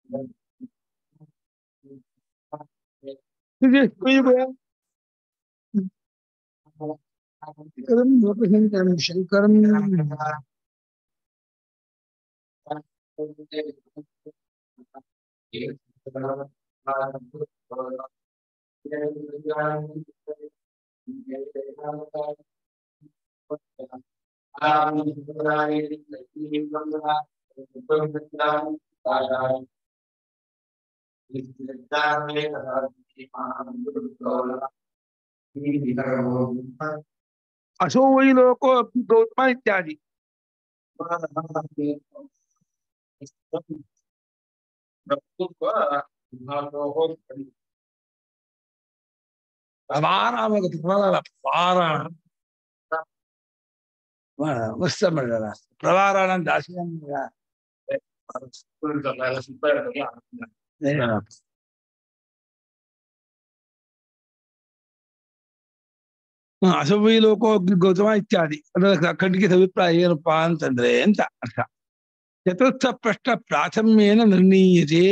तुझे कोई बोला शंकरम लोकशंकरम शंकरम असो वही लोको गौतम इत्यादि ಪ್ರಮಾಣವಾಗುತ್ತೆ ಪ್ರಮಾಣ ಪಾರಾಯಣ ಮಸ್ತ ಮಾಡಿದಾರ ಪ್ರವಾರಣ ದಾಸಿ ಅಸವೈ ಲೋಕೋ ಗೌತಮ ಇತ್ಯಾದಿ ಅದರ ಖಂಡಿತ ಅಭಿಪ್ರಾಯ ಏನಪ್ಪಾ ಅಂತಂದ್ರೆ ಅಂತ ಅರ್ಥ ಚತುರ್ಥ ಪ್ರಶ್ನ ಪ್ರಾಥಮ್ಯೇನ ನಿರ್ಣೀಯತೆ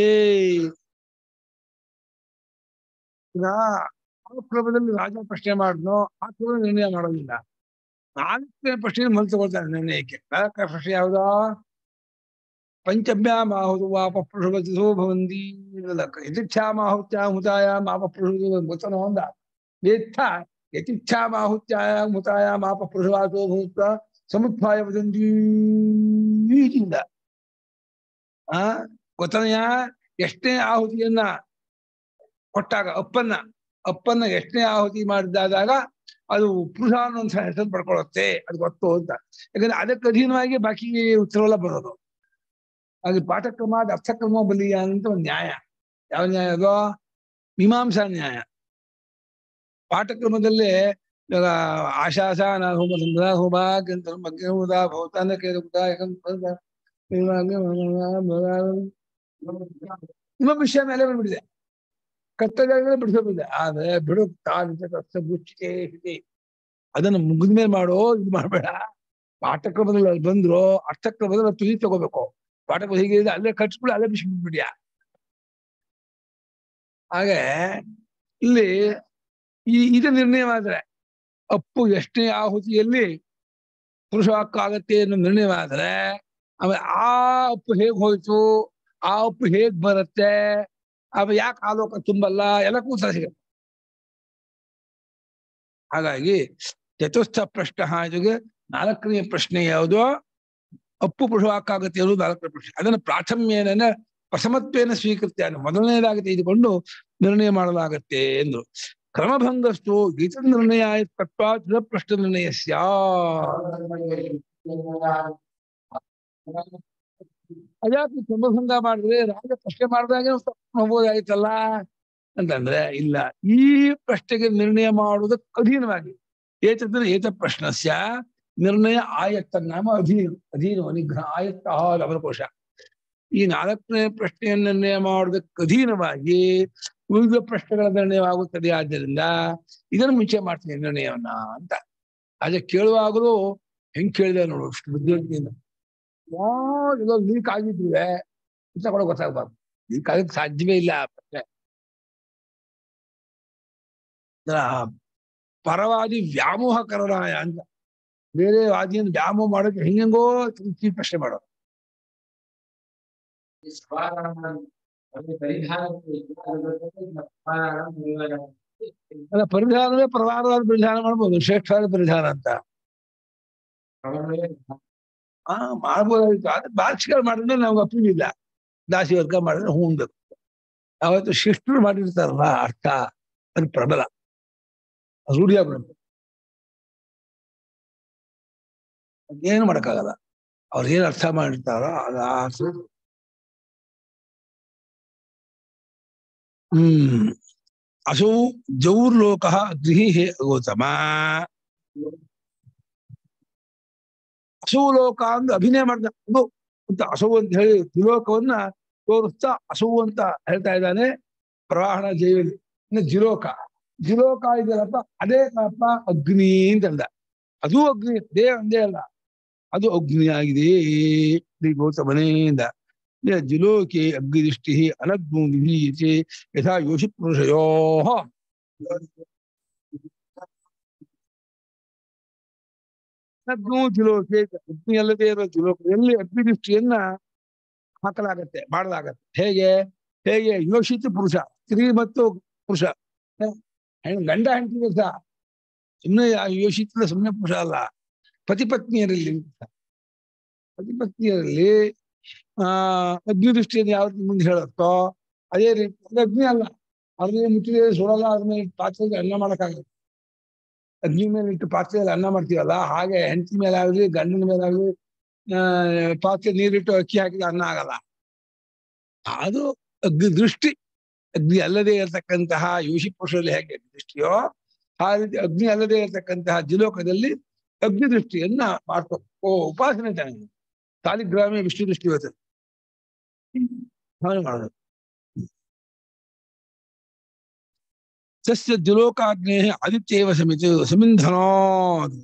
ಈಗ ಯಾವ ಕ್ರಮದಲ್ಲಿ ರಾಜ ಪ್ರಶ್ನೆ ಮಾಡಿದ್ನೋ ಆ ಕ್ರಮದಲ್ಲಿ ನಿರ್ಣಯ ಮಾಡೋದಿಲ್ಲ ನಾಲ್ಕನೇ ಪ್ರಶ್ನೆ ಮಲ್ ತಗೊಳ್ತಾನೆ ನಿರ್ಣಯಕ್ಕೆ ನಾಲ್ಕನೇ ಪ್ರಶ್ನೆ ಯಾವ್ದೋ ಪಂಚಮ್ಯಾ ಮಾಹುದು ವಾಪ ಪುರುಷವತಿಸೋ ಭವಂತಿ ಯಥಿಚ್ಛಾ ಮಾಹುತ್ಯಾ ಹುತಾಯ ಮಾಪ ಪುರುಷ ಗೊತ್ತನೋ ಅಂದ ವೇತ್ತ ಯಥಿಚ್ಛಾ ಮಾಹುತ್ಯಾಯ ಹುತಾಯ ಮಾಪ ಪುರುಷವಾಸೋ ಭೂತ ಸಮುತ್ಥಾಯ ವದಂತಿ ಇಂದ ಆ ಗೊತ್ತನೆಯ ಎಷ್ಟನೇ ಆಹುತಿಯನ್ನ ಕೊಟ್ಟಾಗ ಅಪ್ಪನ್ನ ಅಪ್ಪನ್ನ ಎಷ್ಟನೇ ಆಹುತಿ ಮಾಡಿದಾದಾಗ ಅದು ಪುರುಷ ಅನ್ನೋ ಒಂದು ಹೆಸರು ಪಡ್ಕೊಳ್ಳುತ್ತೆ ಅದು ಗೊತ್ತು ಅಂತ ಯಾಕಂದ್ರೆ ಅದಕ್ಕೆ ಅಧೀನವಾಗಿ ಬಾಕಿ ಉತ್ತರವೆಲ್ಲ ಬರೋದು ಹಾಗೆ ಪಾಠಕ್ರಮ ಅರ್ಥಕ್ರಮ ಬಲಿಯ ಅಂತ ಒಂದು ನ್ಯಾಯ ಯಾವ ನ್ಯಾಯ ಅದು ಮೀಮಾಂಸಾ ನ್ಯಾಯ ಪಾಠಕ್ರಮದಲ್ಲೇ ಇವಾಗ ಆಶಾಸ ಹೋಮ ಸಂದ್ರ ಹೋಮ ಕೆಂತ ಬಗ್ಗೆ ಹೋದ ಭೌತಾನ ಕೇಳುತ್ತ ನಿಮ್ಮ ವಿಷಯ ಮೇಲೆ ಬಂದ್ಬಿಟ್ಟಿದೆ ಕರ್ತವ್ಯ ಬಿಡಿಸೋದಿದೆ ಆದ್ರೆ ಬಿಡು ಮುಚ್ಚಿಕೆ ಇದೆ ಅದನ್ನ ಮುಗಿದ ಮೇಲೆ ಮಾಡೋ ಇದು ಮಾಡಬೇಡ ಪಾಠಕ್ರಮದಲ್ಲಿ ಅಲ್ಲಿ ಬಂದ್ರು ಅರ್ಥಕ್ರಮದಲ್ಲಿ ತುದಿ ತಗೋಬೇಕು ಪಾಠಕ್ರಮ ಹೀಗೆ ಇದೆ ಅಲ್ಲೇ ಕಟ್ಸ್ಬಿಡಿ ಅಲ್ಲೇ ಬಿಸಿಬಿಡ್ಬಿಡ್ಯಾ ಹಾಗೆ ಇಲ್ಲಿ ಈ ಇದು ನಿರ್ಣಯವಾದ್ರೆ ಅಪ್ಪು ಎಷ್ಟನೇ ಆಹುತಿಯಲ್ಲಿ ಪುರುಷವಾಕ್ಕಾಗತ್ತೆ ಅನ್ನೋ ನಿರ್ಣಯವಾದ್ರೆ ಆಮೇಲೆ ಆ ಅಪ್ಪು ಹೇಗ್ ಹೋಯ್ತು ಆ ಅಪ್ಪು ಹೇಗ್ ಬರುತ್ತೆ ಆಮೇಲೆ ಯಾಕೆ ಆಲೋಕ ತುಂಬಲ್ಲ ಎಲ್ಲ ಕೂತರ ಸಿಗುತ್ತೆ ಹಾಗಾಗಿ ಚತುರ್ಥ ಪ್ರಶ್ನೆ ಜೊತೆ ನಾಲ್ಕನೇ ಪ್ರಶ್ನೆ ಯಾವುದು ಅಪ್ಪು ಪುರುಷವಾಕ್ಕಾಗತ್ತೆ ಅನ್ನೋದು ನಾಲ್ಕನೇ ಪ್ರಶ್ನೆ ಅದನ್ನು ಪ್ರಾಥಮ್ಯನ ಪ್ರಥಮತ್ವೇನ ಸ್ವೀಕೃತ್ಯ ಮೊದಲನೇದಾಗಿ ತೆಗೆದುಕೊಂಡು ನಿರ್ಣಯ ಮಾಡಲಾಗತ್ತೆ ಎಂದು ಕ್ರಮಭಂಗಸ್ತು ಗೀತ ನಿರ್ಣಯ ತತ್ವಾ ಪ್ರಶ್ನ ನಿರ್ಣಯ ಅದ್ಯಾಕೆ ಕ್ರಮಭಂಗ ಮಾಡಿದ್ರೆ ರಾಜ ಪ್ರಶ್ನೆ ಮಾಡಿದಾಗ ಹೋಗ್ಬೋದಾಯ್ತಲ್ಲ ಅಂತಂದ್ರೆ ಇಲ್ಲ ಈ ಪ್ರಶ್ನೆಗೆ ನಿರ್ಣಯ ಮಾಡುವುದಕ್ಕೆ ಅಧೀನವಾಗಿ ಏತಂದ್ರೆ ಏತ ಪ್ರಶ್ನಸ್ಯ ನಿರ್ಣಯ ಆಯತ್ತ ನಾಮ ಅಧೀನ ಅಧೀನ ನಿಗ್ರಹ ಆಯತ್ತ ಲವನಕೋಶ ಈ ನಾಲ್ಕನೇ ಪ್ರಶ್ನೆಯನ್ನು ನಿರ್ಣಯ ಮಾಡೋದಕ್ಕೆ ಅಧೀನವಾಗಿ ವಿವಿಧ ಪ್ರಶ್ನೆಗಳ ನಿರ್ಣಯವಾಗುತ್ತದೆ ಆದ್ದರಿಂದ ಇದನ್ನು ಮುಂಚೆ ಮಾಡ್ತೀನಿ ನಿರ್ಣಯವನ್ನ ಅಂತ ಅದೇ ಕೇಳುವಾಗಲೂ ಹೆಂಗ್ ಕೇಳಿದೆ ನೋಡು ಅಷ್ಟು ಬುದ್ಧಿವಂತಿಯಿಂದ ಯಾವ್ದು ಲೀಕ್ ಆಗಿದ್ರೆ ಅಂತ ಕೂಡ ಗೊತ್ತಾಗಬಾರ್ದು ಲೀಕ್ ಆಗಕ್ಕೆ ಸಾಧ್ಯವೇ ಇಲ್ಲ ಆ ಪ್ರಶ್ನೆ ಪರವಾದಿ ವ್ಯಾಮೋಹಕರನಾಯ ಅಂತ ಬೇರೆ ವಾದಿಯನ್ನು ವ್ಯಾಮೋಹ ಮಾಡೋಕೆ ಹೆಂಗೆಂಗೋ ಈ ಪ್ರಶ್ನೆ ಮಾಡೋದು ಅಲ್ಲ ಪರಿಧಾನವೇ ಪ್ರವಾರವಾದ ಪರಿಧಾನ ಮಾಡ್ಬೋದು ಶ್ರೇಷ್ಠವಾದ ಪರಿಧಾನ ಅಂತ ಹಾ ಮಾಡ್ಬೋದಾಗಿತ್ತು ಆದ್ರೆ ಬಾಲಕ್ಷಿಗಳು ಮಾಡಿದ್ರೆ ನಮ್ಗೆ ಅಪ್ಪಿಲ್ಲ ದಾಸಿ ವರ್ಗ ಮಾಡಿದ್ರೆ ಹೂ ಬೇಕು ಅವತ್ತು ಶಿಷ್ಟರು ಮಾಡಿರ್ತಾರಲ್ಲ ಅರ್ಥ ಅದು ಪ್ರಬಲ ರೂಢಿಯಾಗ್ಬಿಡುತ್ತೆ ಏನು ಮಾಡಕ್ಕಾಗಲ್ಲ ಅವ್ರು ಏನ್ ಅರ್ಥ ಮಾಡಿರ್ತಾರೋ ಅದು ಆ ಅರ್ಥ ಹ್ಮ್ ಅಸೌ ಜೌರ್ಲೋಕ ಗೃಹಿ ಹೇ ಗೌತಮ ಅಸೌ ಲೋಕ ಅಂದು ಅಭಿನಯ ಮಾಡ್ದ ಅದು ಅಂತ ಅಸೌ ಅಂತ ಹೇಳಿ ದ್ವಿಲೋಕವನ್ನ ತೋರಿಸ್ತಾ ಅಸೌ ಅಂತ ಹೇಳ್ತಾ ಇದ್ದಾನೆ ಪ್ರವಾಹಣ ಜೈವಲ್ಲಿ ಇನ್ನು ಜಿಲೋಕ ಜಿಲೋಕ ಇದೆಯಲ್ಲಪ್ಪ ಅದೇ ಕಣಪ್ಪ ಅಗ್ನಿ ಅಂತ ಹೇಳ್ದ ಅದು ಅಗ್ನಿ ದೇ ಒಂದೇ ಅಲ್ಲ ಅದು ಅಗ್ನಿ ಆಗಿದೆ ಶ್ರೀ ಗೌತಮನೆಯಿಂದ ಜಿಲೋಕೆ ಅಗ್ನಿದೃಷ್ಟಿ ಅನಗ್ನೋ ವಿಧೀಯತೆ ಯಥಾ ಯೋಷಿ ಪುರುಷಯೋ ಅಗ್ನೋ ಜಿಲೋಕೆ ಅಗ್ನಿ ಅಲ್ಲದೆ ಇರುವ ಜಿಲೋಕದಲ್ಲಿ ಅಗ್ನಿದೃಷ್ಟಿಯನ್ನ ಹಾಕಲಾಗತ್ತೆ ಮಾಡಲಾಗತ್ತೆ ಹೇಗೆ ಹೇಗೆ ಯೋಷಿತ ಪುರುಷ ಸ್ತ್ರೀ ಮತ್ತು ಪುರುಷ ಹೆಣ್- ಗಂಡ ಹೆಂಡತಿ ಸಹ ಸುಮ್ಮನೆ ಯೋಷಿತ ಸುಮ್ಮನೆ ಪುರುಷ ಅಲ್ಲ ಪತಿ ಪತ್ನಿಯರಲ್ಲಿ ಪತಿ ಪತ್ನಿಯರಲ್ಲಿ ಆ ಅಗ್ನಿ ದೃಷ್ಟಿಯನ್ನು ಯಾವ ರೀತಿ ಮುಂದೆ ಹೇಳುತ್ತೋ ಅದೇ ರೀತಿ ಅದು ಅಗ್ನಿ ಅಲ್ಲ ಅದ್ರ ಮುಟ್ಟಿದ್ರೆ ಸುಡಲ್ಲ ಅದನ್ನ ಪಾತ್ರೆಗೆ ಅನ್ನ ಮಾಡಕ್ಕಾಗಲ್ಲ ಅಗ್ನಿ ಮೇಲೆ ಇಟ್ಟು ಪಾತ್ರೆಯಲ್ಲಿ ಅನ್ನ ಮಾಡ್ತೀವಲ್ಲ ಹಾಗೆ ಹೆಂಡತಿ ಮೇಲೆ ಆಗ್ಲಿ ಗಂಡನ ಮೇಲೆ ಆಗ್ಲಿ ಆ ಪಾತ್ರೆ ನೀರಿಟ್ಟು ಅಕ್ಕಿ ಹಾಕಿದ್ರೆ ಅನ್ನ ಆಗಲ್ಲ ಅದು ಅಗ್ನಿ ದೃಷ್ಟಿ ಅಗ್ನಿ ಅಲ್ಲದೆ ಇರತಕ್ಕಂತಹ ಯೋಷಿ ಪುರುಷರಲ್ಲಿ ಹೇಗೆ ಅಗ್ನಿ ದೃಷ್ಟಿಯೋ ಆ ರೀತಿ ಅಗ್ನಿ ಅಲ್ಲದೆ ಇರತಕ್ಕಂತಹ ಜಿಲೋಕದಲ್ಲಿ ಅಗ್ನಿ ದೃಷ್ಟಿಯನ್ನ ಮಾಡ್ಕೋ ಓ ಉಪಾಸನೆ ತಾನೆ ಸಾಲಿಗ್ರಾಮಿ ವಿಷ್ಣು ದೃಷ್ಟಿ ಇವತ್ತು ಹಾಗೆ ಮಾಡೋದು ಸಸ್ಯ ದ್ಯುಲೋಕಾಗ್ನೇ ಆದಿತ್ಯೇವ ಸಮಿತಿ ಸಮಿಂಧನಾದ್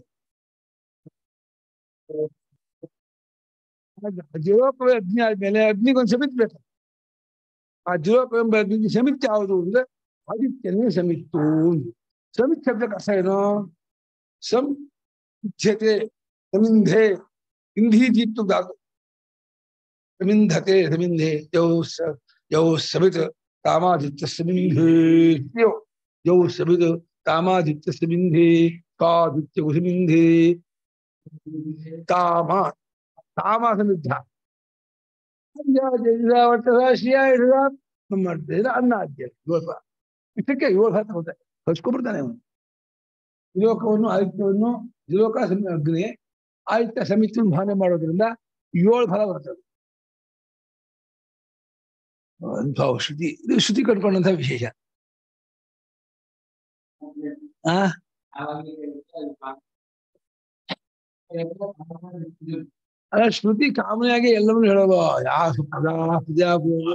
ದ್ಯುಲೋಕವೇ ಅಗ್ನಿ ಆದ್ಮೇಲೆ ಅಗ್ನಿಗೊಂದು ಸಮಿತ್ ಬೇಕು ಆ ದ್ಯುಲೋಕವೆಂಬ ಅಗ್ನಿಗೆ ಸಮಿತ್ ಯಾವುದು ಅಂದ್ರೆ ಆದಿತ್ಯನೇ ಸಮಿತ್ತು ಸಮಿತ್ ಶಬ್ದಕ್ಕೆ ಅರ್ಥ ಏನು ಸಂ ಇಚ್ಛತೆ ಸಮಿಂಧೆ ಇಂಧಿ ದೀಪ್ತು ಧಾತು ಸಮಿಂಧತೆ ಸಮಿಂಧೆ ಯೌ ಸ ಯೌ ಸಮಿತ್ ಕಾಮಾದಿತ್ಯ ಸಮಿಂಧೆ ಯೌ ಯೌ ಸಮಿತ್ ಕಾಮಾದಿತ್ಯ ಸಮಿಂಧೆ ಕಾದಿತ್ಯ ಸಮಿಂಧೆ ತಾಮ ತಾಮ ಸಮಿದ್ಧ ಮಾಡ್ತಿದ್ರೆ ಅನ್ನ ಆದ್ಯ ಗೋಪ ಇಷ್ಟಕ್ಕೆ ಏಳು ಹತ್ತು ಹೋಗುತ್ತೆ ಹಚ್ಕೊಬಿಡ್ತಾನೆ ಅವನು ಜಿಲೋಕವನ್ನು ಆದಿತ್ಯವನ್ನು ಜಿಲೋಕ ಸಮ ಅಗ್ನಿ ಆದಿತ್ಯ ಸಮಿತಿಯನ್ನು ಭಾವನೆ ಮಾಡೋದ್ರಿಂದ ಏಳು ಫಲ ಬರ್ತದೆ ಅಂಥ ಶ್ರುತಿ ಇದು ಶ್ರುತಿ ಕಟ್ಕೊಂಡಂತ ವಿಶೇಷ ಆ ಅಲ್ಲ ಶ್ರುತಿ ಕಾಮನೆಯಾಗಿ ಎಲ್ಲವನ್ನೂ ಹೇಳೋದು ಯಾವ ಪದ ಪದ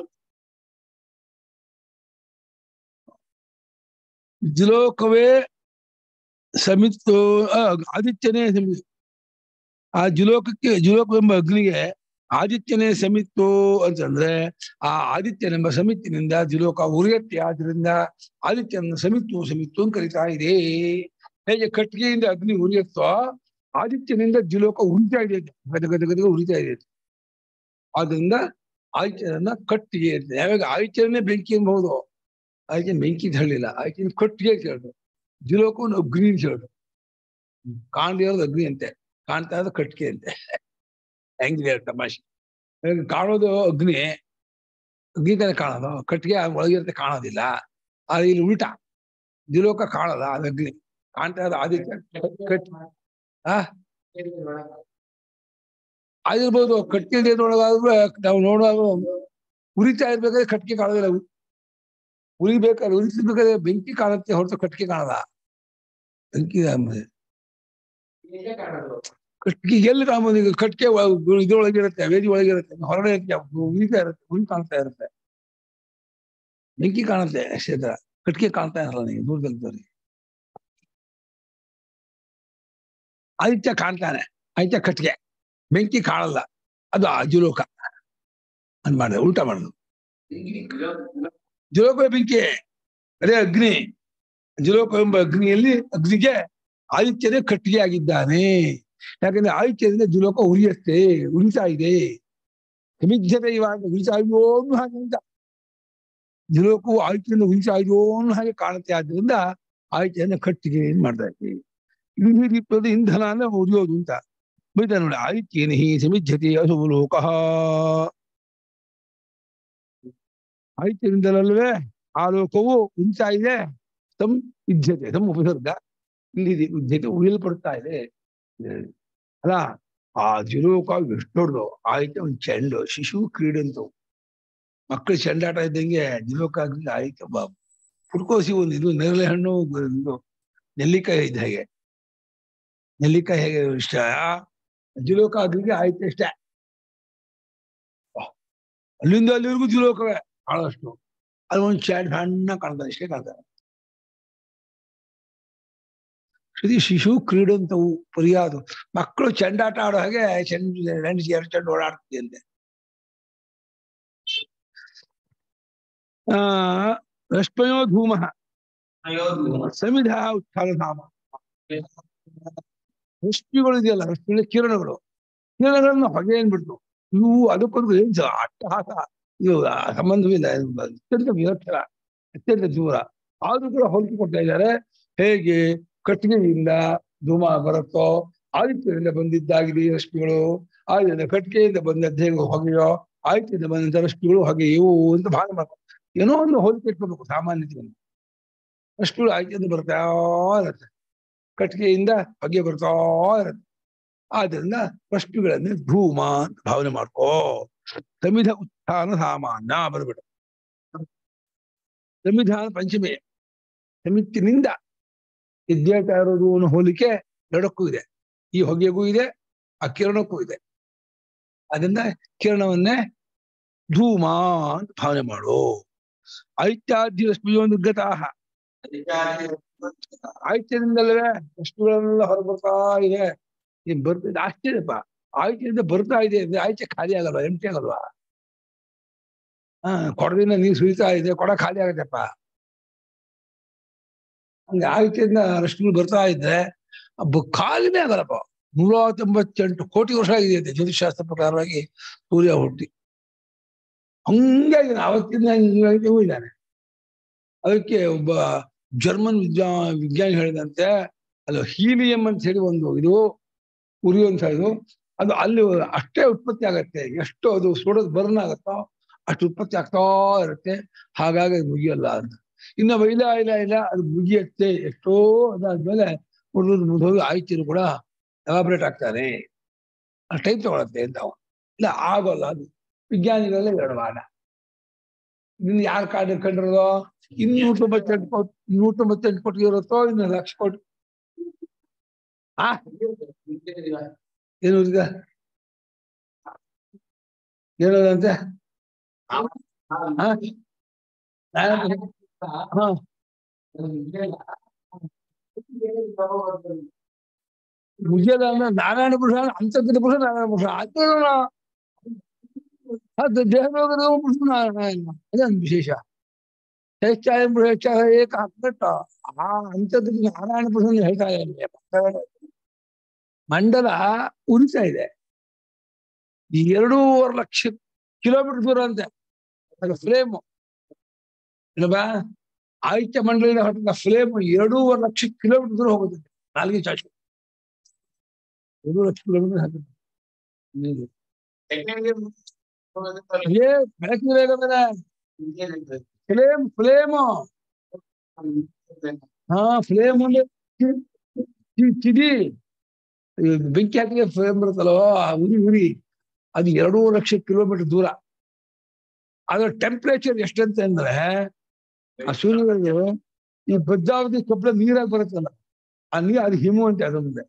ಜಿಲೋಕವೇ ಸಮಿತ್ತು ಆ, ಆದಿತ್ಯನೇ ಸಮಿತ್ ಆ ಜಿಲೋಕಕ್ಕೆ ಜಿಲೋಕವೆಂಬ ಅಗ್ನಿಗೆ ಆದಿತ್ಯನೇ ಸಮಿತ್ತು ಅಂತಂದ್ರೆ ಆ ಆದಿತ್ಯನೆಂಬ ಸಮಿತಿನಿಂದ ಜಿಲೋಕ ಉರಿಯತ್ತೆ ಆದ್ರಿಂದ ಆದಿತ್ಯನ ಸಮಿತ್ತು ಸಮಿತ್ತು ಅಂತ ಕರಿತಾ ಇದೆ ಹೇಗೆ ಕಟ್ಟಿಗೆಯಿಂದ ಅಗ್ನಿ ಉರಿಯತ್ತೋ ಆದಿತ್ಯನಿಂದ ಜಿಲೋಕ ಉರಿತಾ ಇದೆ ಗದ ಗದ ಗದ ಉರಿತಾ ಇದೆ ಆದ್ರಿಂದ ಆದಿತ್ಯನನ್ನ ಕಟ್ಟಿಗೆ ಅಂತ ಯಾವಾಗ ಆದಿತ್ಯನೇ ಬೆಂಕಿ ಅನ್ಬಹುದು ಆದಿತ್ಯ ಬೆಂಕಿ ಅಂತ ಹೇಳಿಲ್ಲ ಆದಿತ್ಯನ ಕಟ್ಟಿಗೆ ಅಂತ ಹೇಳುದು ಜಿಲೋಕವನ್ನು ಅಗ್ನಿ ಅಂತ ಹೇಳುದು ಕಾಣದೇ ಇರೋದು ಅಗ್ನಿ ಅಂತೆ ಕಾಣ್ತಾ ಇರೋದು ಕಟ್ಟಿಗೆ ಅಂತೆ ಹೆಂಗಿದೆ ತಮಾಷೆ ಇವಾಗ ಕಾಣೋದು ಅಗ್ನಿ ಅಗ್ನಿ ತಾನೆ ಕಾಣೋದು ಕಟ್ಟಿಗೆ ಒಳಗಿರುತ್ತೆ ಕಾಣೋದಿಲ್ಲ ಆದ್ರೆ ಇಲ್ಲಿ ಉಲ್ಟಾ ಜಿಲೋಕ ಕಾಣಲ್ಲ ಅದು ಅಗ್ನಿ ಕಾಣ್ತಾ ಇರೋದು ಆದಿತ್ಯ ಕಟ್ ಆ ಆಗಿರ್ಬೋದು ಕಟ್ಟಿಗೆ ಒಳಗಾದ್ರೆ ನಾವು ನೋಡುವಾಗ ಉರಿತಾ ಇರ್ಬೇಕಾದ್ರೆ ಕಟ್ಟಿಗೆ ಕಾಣೋದಿಲ್ಲ ಉರಿಬೇಕಾದ್ರೆ ಉರಿಸಬೇಕಾದ್ರೆ ಬೆಂಕಿ ಕಾಣುತ್ತೆ ಹೊರತು ಕಟ್ಟಿಗೆ ಕಾಣಲ್ಲ ಬೆಂಕಿ ಆಮೇಲೆ ಕಟ್ಟಿಗೆ ಎಲ್ಲಿ ಕಾಣ್ಬೋದು ಈಗ ಕಟ್ಟಿಗೆ ಒಳ- ಇದ್ರೊಳಗಿರುತ್ತೆ ವೇದಿ ಒಳಗಿರುತ್ತೆ ಹೊರಗಡೆ ಇರುತ್ತೆ, ಉರಿತಾ ಇರುತ್ತೆ ಉರಿ ಕಾಣ್ತಾ ಇರುತ್ತೆ ಬೆಂಕಿ ಕಾಣುತ್ತೆ ಕ್ಷೇತ್ರ ಕಟ್ಟಿಗೆ ಕಾಣ್ತಾ ಇರಲ್ಲ ನೀವು ದೂರದಲ್ಲಿ ಆದಿತ್ಯ ಕಾಣ್ತಾನೆ ಆದಿತ್ಯ ಕಟ್ಟಿಗೆ ಬೆಂಕಿ ಕಾಣಲ್ಲ ಅದು ಅಜುಲೋಕ ಅನ್ ಮಾಡಿದೆ ಉಲ್ಟಾ ಮಾಡುದು ಜುಲೋಕ ಬೆಂಕಿ ಅದೇ ಅಗ್ನಿ ಜುಲೋಕ ಎಂಬ ಅಗ್ನಿಯಲ್ಲಿ ಅಗ್ನಿಗೆ ಆದಿತ್ಯನೇ ಕಟ್ಟಿಗೆ ಆಗಿದ್ದಾನೆ ಯಾಕಂದ್ರೆ ಆದಿತ್ಯದಿಂದ ಜುಲೋಕ ಉರಿಯುತ್ತೆ ಉರಿತಾ ಇದೆ ಸಮಿಜ್ಯತೆ ಇವಾಗ ಉರಿತಾ ಇದೆಯೋ ಅನ್ನೋ ಹಾಗೆ ಅಂತ ಜುಲೋಕವು ಆದಿತ್ಯದಿಂದ ಉರಿತಾ ಇದೆಯೋ ಅನ್ನೋ ಹಾಗೆ ಕಾಣುತ್ತೆ ಆದ್ರಿಂದ ಆದಿತ್ಯನ ಕಟ್ಟಿಗೆ ಏನ್ ಮಾಡ್ತಾ ಇದ್ದೀವಿ ಇದು ದೀಪದ ಇಂಧನ ಅಂದ್ರೆ ಉರಿಯೋದು ಅಂತ ಬೈತ ನೋಡಿ ಆದಿತ್ಯನ ಹಿ ಸಮಿಜ್ಯತೆ ಅಸುಲೋಕ ಆದಿತ್ಯದಿಂದಲಲ್ವೇ ಆ ಲೋಕವು ಉಂಟಾ ಇದೆ ತಮ್ ಯುದ್ಧತೆ ತಮ್ಮ ಉಪಸರ್ಗ ಇಲ್ಲಿ ಇದೆ, ಯುದ್ಧತೆ ಉಳಿಯಲ್ಪಡ್ತಾ ಇದೆ ಅಲ್ಲ ಆ ಜಿಲೋಕ ಎಷ್ಟು ದೊಡ್ಡದು ಆಯ್ತು ಒಂದು ಚೆಂಡು ಶಿಶು ಕ್ರೀಡಂತು ಮಕ್ಕಳು ಚೆಂಡಾಟ ಇದ್ದಂಗೆ ಜಿಲೋಕ ಆಗ್ಲಿ ಆಯ್ತು ಬಾ ಪುರ್ಕೋಸಿ ಒಂದು ಇದು ನೇರಳೆ ಹಣ್ಣು ಇದು ನೆಲ್ಲಿಕಾಯಿ ಇದ್ದ ಹಾಗೆ ನೆಲ್ಲಿಕಾಯಿ ಹೇಗೆ ಇಷ್ಟ ಜಿಲೋಕ ಆಗ್ಲಿಕ್ಕೆ ಆಯ್ತು ಇಷ್ಟೇ ಅಲ್ಲಿಂದ ಅಲ್ಲಿವರೆಗೂ ಜಿಲೋಕವೇ ಬಹಳಷ್ಟು ಅದು ಒಂದು ಚಾಟ್ ಸಣ್ಣ ಕಾಣ್ತದೆ ಇಷ್ಟೇ ಕಾಣ್ತದೆ ಶ್ರುತಿ ಶಿಶು ಕ್ರೀಡಂತವು ಪರ್ಯಾದು ಮಕ್ಕಳು ಚೆಂಡಾಟ ಆಡೋ ಹಾಗೆ ಚೆಂಡು ಎರಡು ಎರಡು ಚೆಂಡು ಓಡಾಡ್ತಿದೆ ಅಂತೆ ಆ ರಶ್ಮಯೋ ಧೂಮ ಸಮಿಧ ಉತ್ಥಾನಧಾಮ ರಶ್ಮಿಗಳು ಇದೆಯಲ್ಲ ರಶ್ಮಿಗಳ ಕಿರಣಗಳು ಕಿರಣಗಳನ್ನು ಹೊಗೆ ಏನ್ಬಿಡ್ತು ಇವು ಅದಕ್ಕೊಂದು ಏನ್ ಜ- ಅಟ್ಟಹಾಸ ಇದು ಆ ಸಂಬಂಧವಿಲ್ಲ ಇದು ಅತ್ಯಂತ ವಿಲಕ್ಷಣ ಅತ್ಯಂತ ದೂರ ಆದ್ರೂ ಕೂಡ ಹೋಲಿಕೆ ಕೊಡ್ತಾ ಇದ್ದಾರೆ ಹೇಗೆ ಕಟ್ಟಿಗೆಯಿಂದ ಧೂಮ ಬರುತ್ತೋ ಆದಿತ್ಯದಿಂದ ಬಂದಿದ್ದಾಗಿದೆ ಈ ರಶ್ಮಿಗಳು ಆದ್ರಿಂದ ಕಟ್ಟಿಗೆಯಿಂದ ಬಂದದ್ದು ಹೇಗೆ ಹೊಗೆಯೋ ಆದಿತ್ಯದಿಂದ ಬಂದಂತ ರಶ್ಮಿಗಳು ಹೊಗೆಯೋ ಅಂತ ಭಾಗ ಮಾಡ್ಕೊ ಏನೋ ಒಂದು ಹೋಲಿಕೆ ಇಟ್ಕೋಬೇಕು ಸಾಮಾನ್ಯತೆಯನ್ನು ರಶ್ಮಿಗಳು ಆದಿತ್ಯದಿಂದ ಬರ್ತಾ ಇರುತ್ತೆ ಕಟ್ಟಿಗೆಯಿಂದ ಹೊಗೆ ಬರ್ತಾ ಇರುತ್ತೆ ಆದ್ರಿಂದ ರಶ್ಮಿಗಳನ್ನ ಧೂಮ ಅಂತ ಭಾವನೆ ಮಾಡ್ಕೋ ಸಮಿಧ ಉತ್ಥಾನ ಸಾಮಾನ್ಯ ಬರ್ಬಿಡು ಸಂವಿಧಾನ ಪಂಚಮಿ ಸಮಿತಿನಿಂದ ಎದ್ದೇಳ್ತಾ ಇರೋದು ಅನ್ನೋ ಹೋಲಿಕೆ ಎರಡಕ್ಕೂ ಇದೆ ಈ ಹೊಗೆಗೂ ಇದೆ ಆ ಕಿರಣಕ್ಕೂ ಇದೆ ಅದರಿಂದ ಕಿರಣವನ್ನೇ ಧೂಮ ಅಂತ ಭಾವನೆ ಮಾಡು ಐತ್ಯಾದ್ಯ ರಶ್ಮಿಯೋ ನಿರ್ಗತಾಹ ಆಯ್ತ್ಯದಿಂದಲೇ ರಶ್ಮಿಗಳೆಲ್ಲ ಹೊರಬರ್ತಾ ಇದೆ ಈ ಬರ್ತಿದೆ ಆಶ್ಚರ್ಯಪ್ಪ ಆಯ್ಕೆಯಿಂದ ಬರ್ತಾ ಇದೆ ಅಂದ್ರೆ ಆಯ್ಕೆ ಖಾಲಿ ಆಗಲ್ವಾ ಎಂಟಿ ಆಗಲ್ವಾ ಹಾ ಕೊಡದಿಂದ ನೀರು ಸುರಿತಾ ಇದೆ ಕೊಡ ಖಾಲಿ ಆಗತ್ತಪ್ಪ ಹಂಗೆ ಆಯ್ಕೆಯಿಂದ ರಶ್ಮಿಗಳು ಬರ್ತಾ ಇದ್ರೆ ಅಬ್ಬ ಖಾಲಿನೇ ಆಗಲ್ಲಪ್ಪ ನೂರ ತೊಂಬತ್ತೆಂಟು ಕೋಟಿ ವರ್ಷ ಆಗಿದೆ ಅಂತೆ ಜ್ಯೋತಿಷಾಸ್ತ್ರ ಪ್ರಕಾರವಾಗಿ ಸೂರ್ಯ ಹುಟ್ಟಿ ಹಂಗಾಗಿ ಅವತ್ತಿಂದ ಹಿಂಗಾಗಿಯೂ ಇದ್ದಾನೆ ಅದಕ್ಕೆ ಒಬ್ಬ ಜರ್ಮನ್ ವಿದ್ಯಾ ವಿಜ್ಞಾನಿ ಹೇಳಿದಂತೆ ಅದು ಹೀಲಿಯಂ ಅಂತ ಹೇಳಿ ಒಂದು ಇದು ಉರಿಯುವಂತ ಇದು ಅದು ಅಲ್ಲಿ ಅಷ್ಟೇ ಉತ್ಪತ್ತಿ ಆಗತ್ತೆ ಎಷ್ಟು ಅದು ಸುಡೋದು ಬರ್ನ್ ಆಗತ್ತೋ ಅಷ್ಟು ಉತ್ಪತ್ತಿ ಆಗ್ತಾ ಇರುತ್ತೆ ಹಾಗಾಗಿ ಅದು ಮುಗಿಯಲ್ಲ ಅಂತ ಇನ್ನು ಇಲ್ಲ ಇಲ್ಲ ಇಲ್ಲ ಅದು ಮುಗಿಯತ್ತೆ ಎಷ್ಟೋ ಅದಾದ್ಮೇಲೆ ಮುರಿದು ಮುರಿದೋಗಿ ಆಯ್ತಿರು ಕೂಡ ಎಲಾಬ್ರೇಟ್ ಆಗ್ತಾರೆ ಆ ಟೈಮ್ ತಗೊಳತ್ತೆ ಅಂತ ಅವ ಇಲ್ಲ ಆಗೋಲ್ಲ ಅದು ವಿಜ್ಞಾನಿಗಳಲ್ಲೇ ಎರಡು ವಾದ ಇನ್ನು ಯಾರು ಕಾಡ್ ಕಂಡಿರೋದು ಇನ್ನೂರ ತೊಂಬತ್ತೆಂಟು ಕೋಟಿ ನೂರ ತೊಂಬತ್ತೆಂಟು ಕೋಟಿ ಇರುತ್ತೋ ಇನ್ನು ಲಕ್ಷ ಕೋಟಿ ಆ ಏನು ಈಗ ಏನದಂತೆ ಹಾ ಹಾ ಮುಗಿಯದ ಅಂದ್ರೆ ನಾರಾಯಣ ಪುರುಷ ಅಂತರ್ಗತ ಪುರುಷ ನಾರಾಯಣ ಪುರುಷ ಅದು ಅದು ದೇಹದ ಪುರುಷ ನಾರಾಯಣ ಅದೊಂದು ವಿಶೇಷ ಹೆಚ್ಚಾಯ ಪುರುಷ ಹೆಚ್ಚಾಯ ಏಕ ಹಾಕ್ಬಿಟ್ಟ ಆ ಅಂತರ್ಗತ ನಾರಾಯಣ ಪುರುಷ ಹೇಳ್ತಾ ಇದ್ದಾರೆ ಮಂಡಲ ಉರಿತಾ ಇದೆ ಈ ಎರಡೂವರೆ ಲಕ್ಷ ಕಿಲೋಮೀಟರ್ ದೂರ ಅಂತೆ ಅದು ಫ್ಲೇಮ್ ಇಲ್ವಾ ಆಯ್ಕೆ ಮಂಡಳಿನ ಹೊರಟಿನ ಫ್ಲೇಮ್ ಎರಡೂವರೆ ಲಕ್ಷ ಕಿಲೋಮೀಟರ್ ದೂರ ಹೋಗುತ್ತೆ ನಾಲ್ಗೆ ಚಾಚು ಎರಡು ಲಕ್ಷ ಕಿಲೋಮೀಟರ್ ಹಾಕುತ್ತೆ ನೀರು. ಏ ಬೆಳಕಿನ ವೇಗ ಮೇಲೆ ಫ್ಲೇಮ್ ಫ್ಲೇಮ್ ಹಾ ಫ್ಲೇಮ್ ಅಂದ್ರೆ ಚಿ- ಚಿ- ಚಿಡಿ ಈ ಬೆಂಕಿ ಹಾಕಿಗೆ ಫ್ಲೇಮ್ ಬರುತ್ತಲ್ಲೋ ಆ ಉರಿ ಉರಿ ಅದು ಎರಡೂವರೆ ಲಕ್ಷ ಕಿಲೋಮೀಟರ್ ದೂರ ಅದರ ಟೆಂಪರೇಚರ್ ಎಷ್ಟಂತ ಅಂದ್ರೆ ಆ ಸೂರ್ಯಗಳಿಗೆ ಈ ಭದ್ರಾವತಿ ಕೊಪ್ಪಳ ನೀರಾಗಿ ಬರುತ್ತಲ್ಲ ಆ ನೀರು ಅದು ಹಿಮ ಅಂತೆ ಅದು ಮುಂದೆ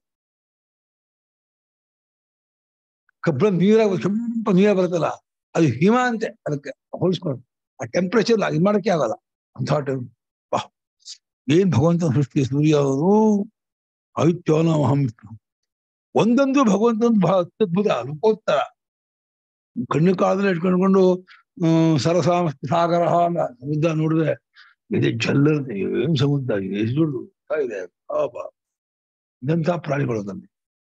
ಕಬ್ಬಳ ನೀರಾಗ ಕೆಂಪ ನೀರಾಗ ಬರುತ್ತಲ್ಲ ಅದು ಹಿಮ ಅಂತೆ ಅದಕ್ಕೆ ಹೋಲಿಸ್ಕೊಂಡು ಆ ಟೆಂಪರೇಚರ್ ಇದು ಮಾಡಕ್ಕೆ ಆಗಲ್ಲ ಅಂತ ಟೈಮ್ ವಾ ಏನ್ ಭಗವಂತನ ಸೃಷ್ಟಿ ಸೂರ್ಯ ಅವರು ಐತ್ಯೋನಮಹಂ ಒಂದೊಂದು ಭಗವಂತನ ಬಹಳ ಅತ್ಯದ್ಭುತ ರೂಪೋತ್ತರ ಕಣ್ಣು ಕಾಲದಲ್ಲಿ ಇಟ್ಕೊಂಡ್ಕೊಂಡು ಹ್ಮ್ ಸರಸ ಸಾಗರ ಅಂತ ಸಮುದ್ರ ನೋಡಿದ್ರೆ ಇದು ಜಲ್ಲರುತ್ತೆ ಏನ್ ಸಮುದ್ರ ಎಷ್ಟು ದೊಡ್ಡ ಇದೆ ಪಾಪ ಇದಂತ ಪ್ರಾಣಿಗಳು ತಂದೆ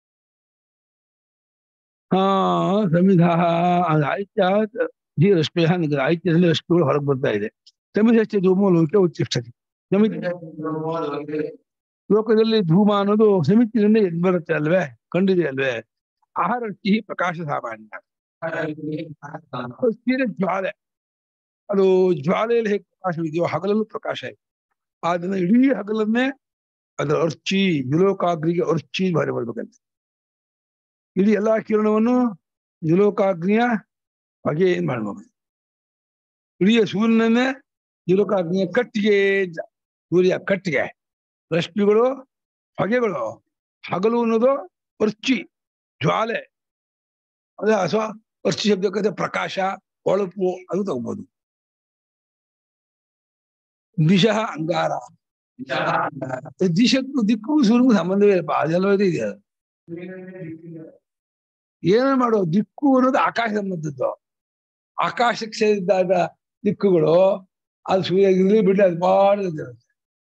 ಹಾ ಸಮಿಧ ಅದು ಆಯ್ತ ಜೀ ರಶ್ಮಿ ಆಯ್ತ್ಯದಲ್ಲಿ ರಶ್ಮಿಗಳು ಹೊರಗೆ ಬರ್ತಾ ಇದೆ ಸಮಿಧಕ್ಕೆ ಧೂಮ ಲೋಕ ಉಚ್ಚಿಷ್ಟತೆ ಸಮಿತಿ ಲೋಕದಲ್ಲಿ ಧೂಮ ಅನ್ನೋದು ಸಮಿತಿನಿಂದ ಎದ್ದು ಬರುತ್ತೆ ಅಲ್ವೇ ಕಂಡಿದೆ ಅಲ್ವೇ ಆಹಾರ ಪ್ರಕಾಶ ಸಾಮಾನ್ಯ ಅದು ಸೀರೆ ಜ್ವಾಲೆ ಅದು ಜ್ವಾಲೆಯಲ್ಲಿ ಹೇಗೆ ಪ್ರಕಾಶವಿದೆಯೋ ಹಗಲಲ್ಲೂ ಪ್ರಕಾಶ ಇದೆ ಆದ್ರಿಂದ ಇಡೀ ಹಗಲನ್ನೇ ಅದರ ಅರ್ಚಿ ವಿಲೋಕಾಗ್ರಿಗೆ ಅರ್ಚಿ ಬಾರಿ ಬರ್ಬೇಕಂತೆ ಇಡೀ ಎಲ್ಲಾ ಕಿರಣವನ್ನು ವಿಲೋಕಾಗ್ನಿಯ ಹೊಗೆ ಏನ್ ಮಾಡ್ಬೇಕು ಇಡೀ ಸೂರ್ಯನನ್ನೇ ವಿಲೋಕಾಗ್ನಿಯ ಕಟ್ಟಿಗೆ ಅಂತ. ಸೂರ್ಯ ಕಟ್ಟಿಗೆ ರಶ್ಮಿಗಳು ಹೊಗೆಗಳು ಹಗಲು ಅನ್ನೋದು ಅರ್ಚಿ ಜ್ವಾಲೆ ಅದೇ ಅಥವಾ ಅರ್ಚಿ ಶಬ್ದಕ್ಕೆ ಪ್ರಕಾಶ ಹೊಳಪು ಅದು ತಗೋಬಹುದು ದಿಶಃ ಅಂಗಾರ ದಿಶಕ್ಕೂ ದಿಕ್ಕು ಸೂರ್ಯಗೂ ಸಂಬಂಧವೇ ಇಲ್ಲಪ್ಪ ಅದೆಲ್ಲ ಇದೆ ಏನೇ ಮಾಡೋ ದಿಕ್ಕು ಅನ್ನೋದು ಆಕಾಶ ಸಂಬಂಧದ್ದು ಆಕಾಶಕ್ಕೆ ಸೇರಿದ್ದಾಗ ದಿಕ್ಕುಗಳು ಅದು ಸೂರ್ಯ ಇರ್ಲಿ ಬಿಡ್ಲಿ ಅದು ಬಾಳ ಇರುತ್ತೆ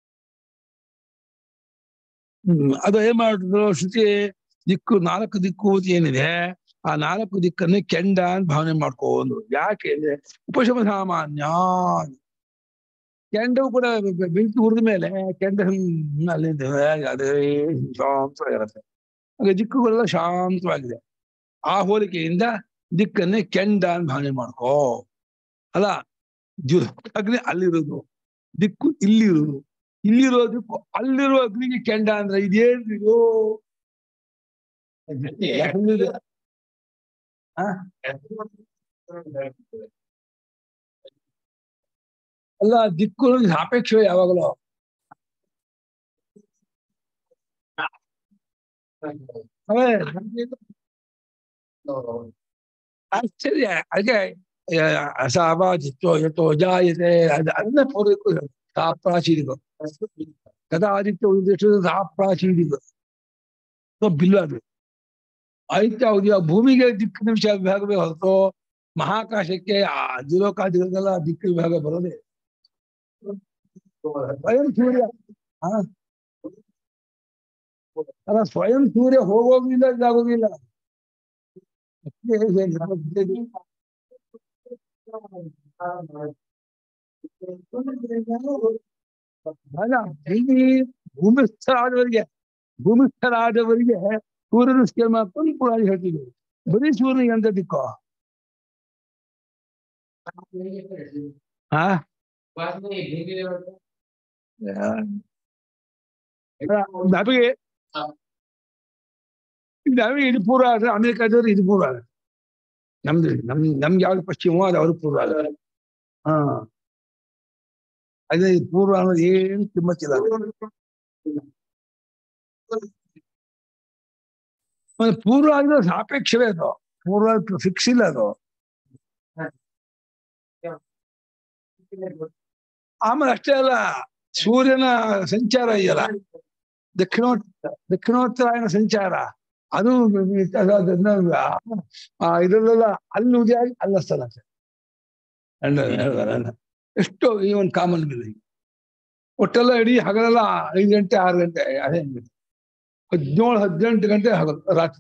ಹ್ಮ್ ಅದು ಏನ್ ಮಾಡಿದ್ರು ಶ್ರುತಿ ದಿಕ್ಕು ನಾಲ್ಕು ದಿಕ್ಕು ಅಂತ ಏನಿದೆ ಆ ನಾಲ್ಕು ದಿಕ್ಕನ್ನು ಕೆಂಡ ಅಂತ ಭಾವನೆ ಮಾಡ್ಕೊಂಡು ಯಾಕೆ ಅಂದ್ರೆ ಉಪಶಮ ಸಾಮಾನ್ಯ ಕೆಂಡವು ಕೂಡ ಬೆ- ಬೆಂಕಿ ಹುರಿದ ಮೇಲೆ ಕೆಂಡ ಹ್ಮ್ ಅಲ್ಲಿಂದ ಅದೇ ಶಾಂತವಾಗಿರುತ್ತೆ ಹಾಗೆ ದಿಕ್ಕುಗಳೆಲ್ಲ ಶಾಂತವಾಗಿದೆ ಆ ಹೋಲಿಕೆಯಿಂದ ದಿಕ್ಕನ್ನೇ ಕೆಂಡ ಅಂತ ಭಾವನೆ ಮಾಡ್ಕೋ ಅಲ್ಲ ಜು ಅಗ್ನಿ ಅಲ್ಲಿರೋದು ದಿಕ್ಕು ಇಲ್ಲಿರೋದು ಇಲ್ಲಿರೋ ದಿಕ್ಕು ಅಲ್ಲಿರೋ ಅಗ್ನಿಗೆ ಕೆಂಡ ಅಂದ್ರೆ ಇದೇನ್ರಿದು ಯಾಕಂದ್ರೆ ಆ? ಅಲ್ಲ ದಿಕ್ಕು ಸಾಪೇಕ್ಷ ಯಾವಾಗಲೂ ಅವೇ ಆಶ್ಚರ್ಯ ಹಾಗೆ ಅಸಾವಾಜಿತ್ವ ಯಥೋ ಜಾಯತೆ ಅದು ಅದನ್ನ ಪೂರ್ವಕ್ಕೂ ಸಾ ಪ್ರಾಚೀನಿಕ ಕದಾದಿತ್ಯ ಉದ್ದೇಶ ಸಾ ಪ್ರಾಚೀನಿಕ ಬಿಲ್ಲು ಅದು ಆಯ್ತು ಹೌದು ಆ ಭೂಮಿಗೆ ದಿಕ್ಕಿನ ವಿಷಯ ವಿಭಾಗವೇ ಹೊರತು ಮಹಾಕಾಶಕ್ಕೆ ಆ ಜಿಲೋಕಾದಿಗಳಿಗೆಲ್ಲ ದಿಕ್ಕು ವಿಭಾಗ ಬರೋದೇ ಸ್ವಯಂ ಸೂರ್ಯ ಹಾ ಅಲ್ಲ ಸ್ವಯಂ ಸೂರ್ಯ ಹೋಗೋದಿಲ್ಲ ಇದಾಗೋದಿಲ್ಲ ಅಲ್ಲ ಇಲ್ಲಿ ಭೂಮಿಸ್ಥರಾದವರಿಗೆ ಭೂಮಿಸ್ಥರಾದವರಿಗೆ ಸೂರ್ಯನ ಸ್ಕೇಲ್ ಮಾಡ್ಕೊಂಡು ಪುರಾಣ ಹೇಳ್ತಿದ್ರು ಬರೀ ಸೂರ್ಯನಿಗೆ ಅಂತ ದಿಕ್ಕೋ ಹಾ ನಮಗೆ ನಮಗೆ ಇದು ಪೂರ್ವ ಆದ್ರೆ ಅಮೆರಿಕಾದವ್ರು ಇದು ಪೂರ್ವ ಆದ್ರೆ ನಮ್ದು ನಮ್ ನಮ್ಗೆ ಯಾವ್ದು ಪಶ್ಚಿಮವೋ ಅದು ಅವ್ರಿಗೆ ಪೂರ್ವ ಆದ್ರೆ ಹಾ ಅದೇ ಇದು ಪೂರ್ವ ಅನ್ನೋದು ಏನು ಕಿಮ್ಮತ್ತಿಲ್ಲ ಮತ್ತೆ ಪೂರ್ವ ಆಗಿದ್ರೆ ಸಾಪೇಕ್ಷವೇ ಅದು ಪೂರ್ವ ಫಿಕ್ಸ್ ಇಲ್ಲ ಅದು ಆಮೇಲೆ ಅಷ್ಟೇ ಅಲ್ಲ ಸೂರ್ಯನ ಸಂಚಾರ ಇದೆಯಲ್ಲ ದಕ್ಷಿಣೋ ದಕ್ಷಿಣೋತ್ತರಾಯಣ ಸಂಚಾರ ಅದು ಅದನ್ನ ಆ ಇದರಲ್ಲೆಲ್ಲ ಅಲ್ಲಿ ಉದಯ ಆಗಿ ಅಲ್ಲಸ್ತಲ್ಲ ಎಷ್ಟು ಈ ಒಂದು ಕಾಮನ್ ಬಿಲ್ ಒಟ್ಟೆಲ್ಲ ಇಡೀ ಹಗಲೆಲ್ಲ ಐದು ಗಂಟೆ ಆರು ಗಂಟೆ ಅದೇ ಹದಿನೇಳು ಹದಿನೆಂಟು ಗಂಟೆ ಹಗಲು ರಾತ್ರಿ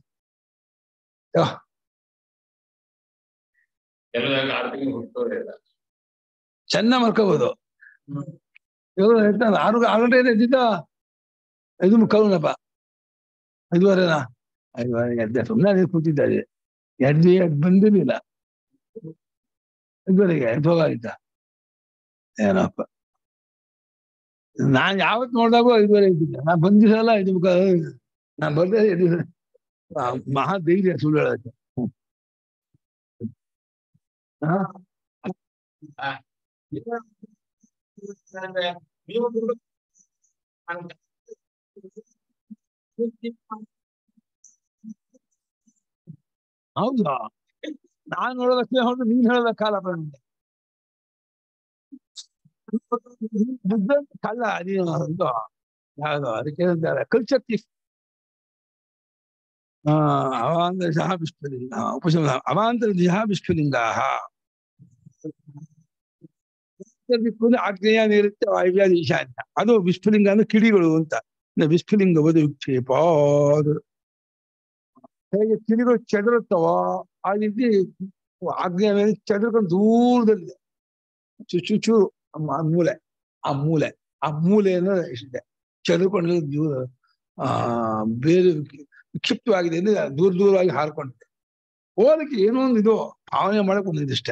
ಚೆನ್ನಾಗಿ ಮಲ್ಕೋಬಹುದು ಇವರು ಹೇಳ್ತಾನೆ ಆರು ಆರು ಗಂಟೆ ಎದ್ದಿದ್ದ ಐದು ಮುಕ್ಕಾಲುನಪ್ಪ ಐದುವರೆನಾ ಐದುವರೆ ಎದ್ದೆ ಸುಮ್ಮನೆ ಕೂತಿದ್ದಾರೆ ಎದ್ದು ಎದ್ದು ಬಂದಿರಲಿಲ್ಲ ಐದುವರೆಗೆ ಎದ್ದು ಹೋಗಾಗಿತ್ತ ಏನಪ್ಪ ನಾನ್ ಯಾವತ್ ನೋಡಿದಾಗೂ ಐದುವರೆ ಇದ್ದಿದ್ದೆ ನಾ ಬಂದಿರಲ್ಲ ಐದು ಮುಖ ನಾ ಬರ್ದೇ ಎದ್ದು ಮಹಾ ಧೈರ್ಯ ಸುಳ್ಳು ಹೇಳಕ್ಕೆ ಹಾ ಹೌದಾ ನಾನ್ ನೋಡೋದಕ್ಕೆ ಹೊರಟು ನೀನ್ ಹೇಳೋದ ಕಾಲ ಬಂದೆ ಕಲ್ಲ ನೀನು ಇದು ಯಾವುದು ಅದಕ್ಕೆ ಹೇಳ್ತಾರೆ ಕಲ್ಚರ್ ಅವಾಂತರ ಜಹ ವಿಶ್ವಲಿಂಗ ಉಪಶಮ ಅವಾಂತರ ಜಹ ವಿಶ್ವಲಿಂಗ ಆಗ್ನೇಯ ನೈಋತ್ಯ ವಾಯುವ್ಯಾದ ಈಶಾನ್ಯ ಅದು ವಿಶ್ವಲಿಂಗ ಅಂದ್ರೆ ಕಿಡಿಗಳು ಅಂತ ವಿಶ್ವಲಿಂಗವದು ವಿಕ್ಷೇಪ ಅದು ಹೇಗೆ ಕಿಡಿಗಳು ಚದುರುತ್ತವೋ ಆ ರೀತಿ ಆಗ್ನೇಯ ಮೇಲೆ ಚದುರ್ಕೊಂಡು ದೂರದಲ್ಲಿ ಚುಚು ಆ ಮೂಲೆ ಆ ಮೂಲೆ ಆ ಮೂಲೆಯನ್ನು ಇದೆ ಚದುರ್ಕೊಂಡು ದೂರ ಆ ಬೇರೆ ವಿಕ್ಷಿಪ್ತವಾಗಿದೆ ಅಂದ್ರೆ ದೂರ ದೂರವಾಗಿ ಹಾರ್ಕೊಂಡಿದೆ ಹೋಲಿಕೆ ಏನೋ ಒಂದು ಇದು ಭಾವನೆ ಮಾಡಕ್ ಒಂದು ಇದಿಷ್ಟೇ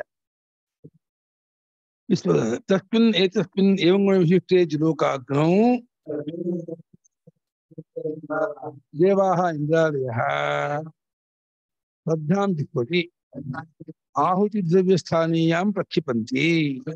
ತಸ್ಮಿನ್ ಏತಸ್ಮಿನ್ ಏವಂ ಗುಣ ವಿಶಿಷ್ಟೇ ಜಿಲೋಕಾಗ್ನೌ ದೇವಾಹ ಇಂದ್ರಾದಯಃ ಶ್ರದ್ಧಾಂ ದಿಕ್ಪತಿ ಆಹುತಿ ದ್ರವ್ಯ ಸ್ಥಾನೀಯಾಂ ಪ್ರಕ್ಷಿಪಂತಿ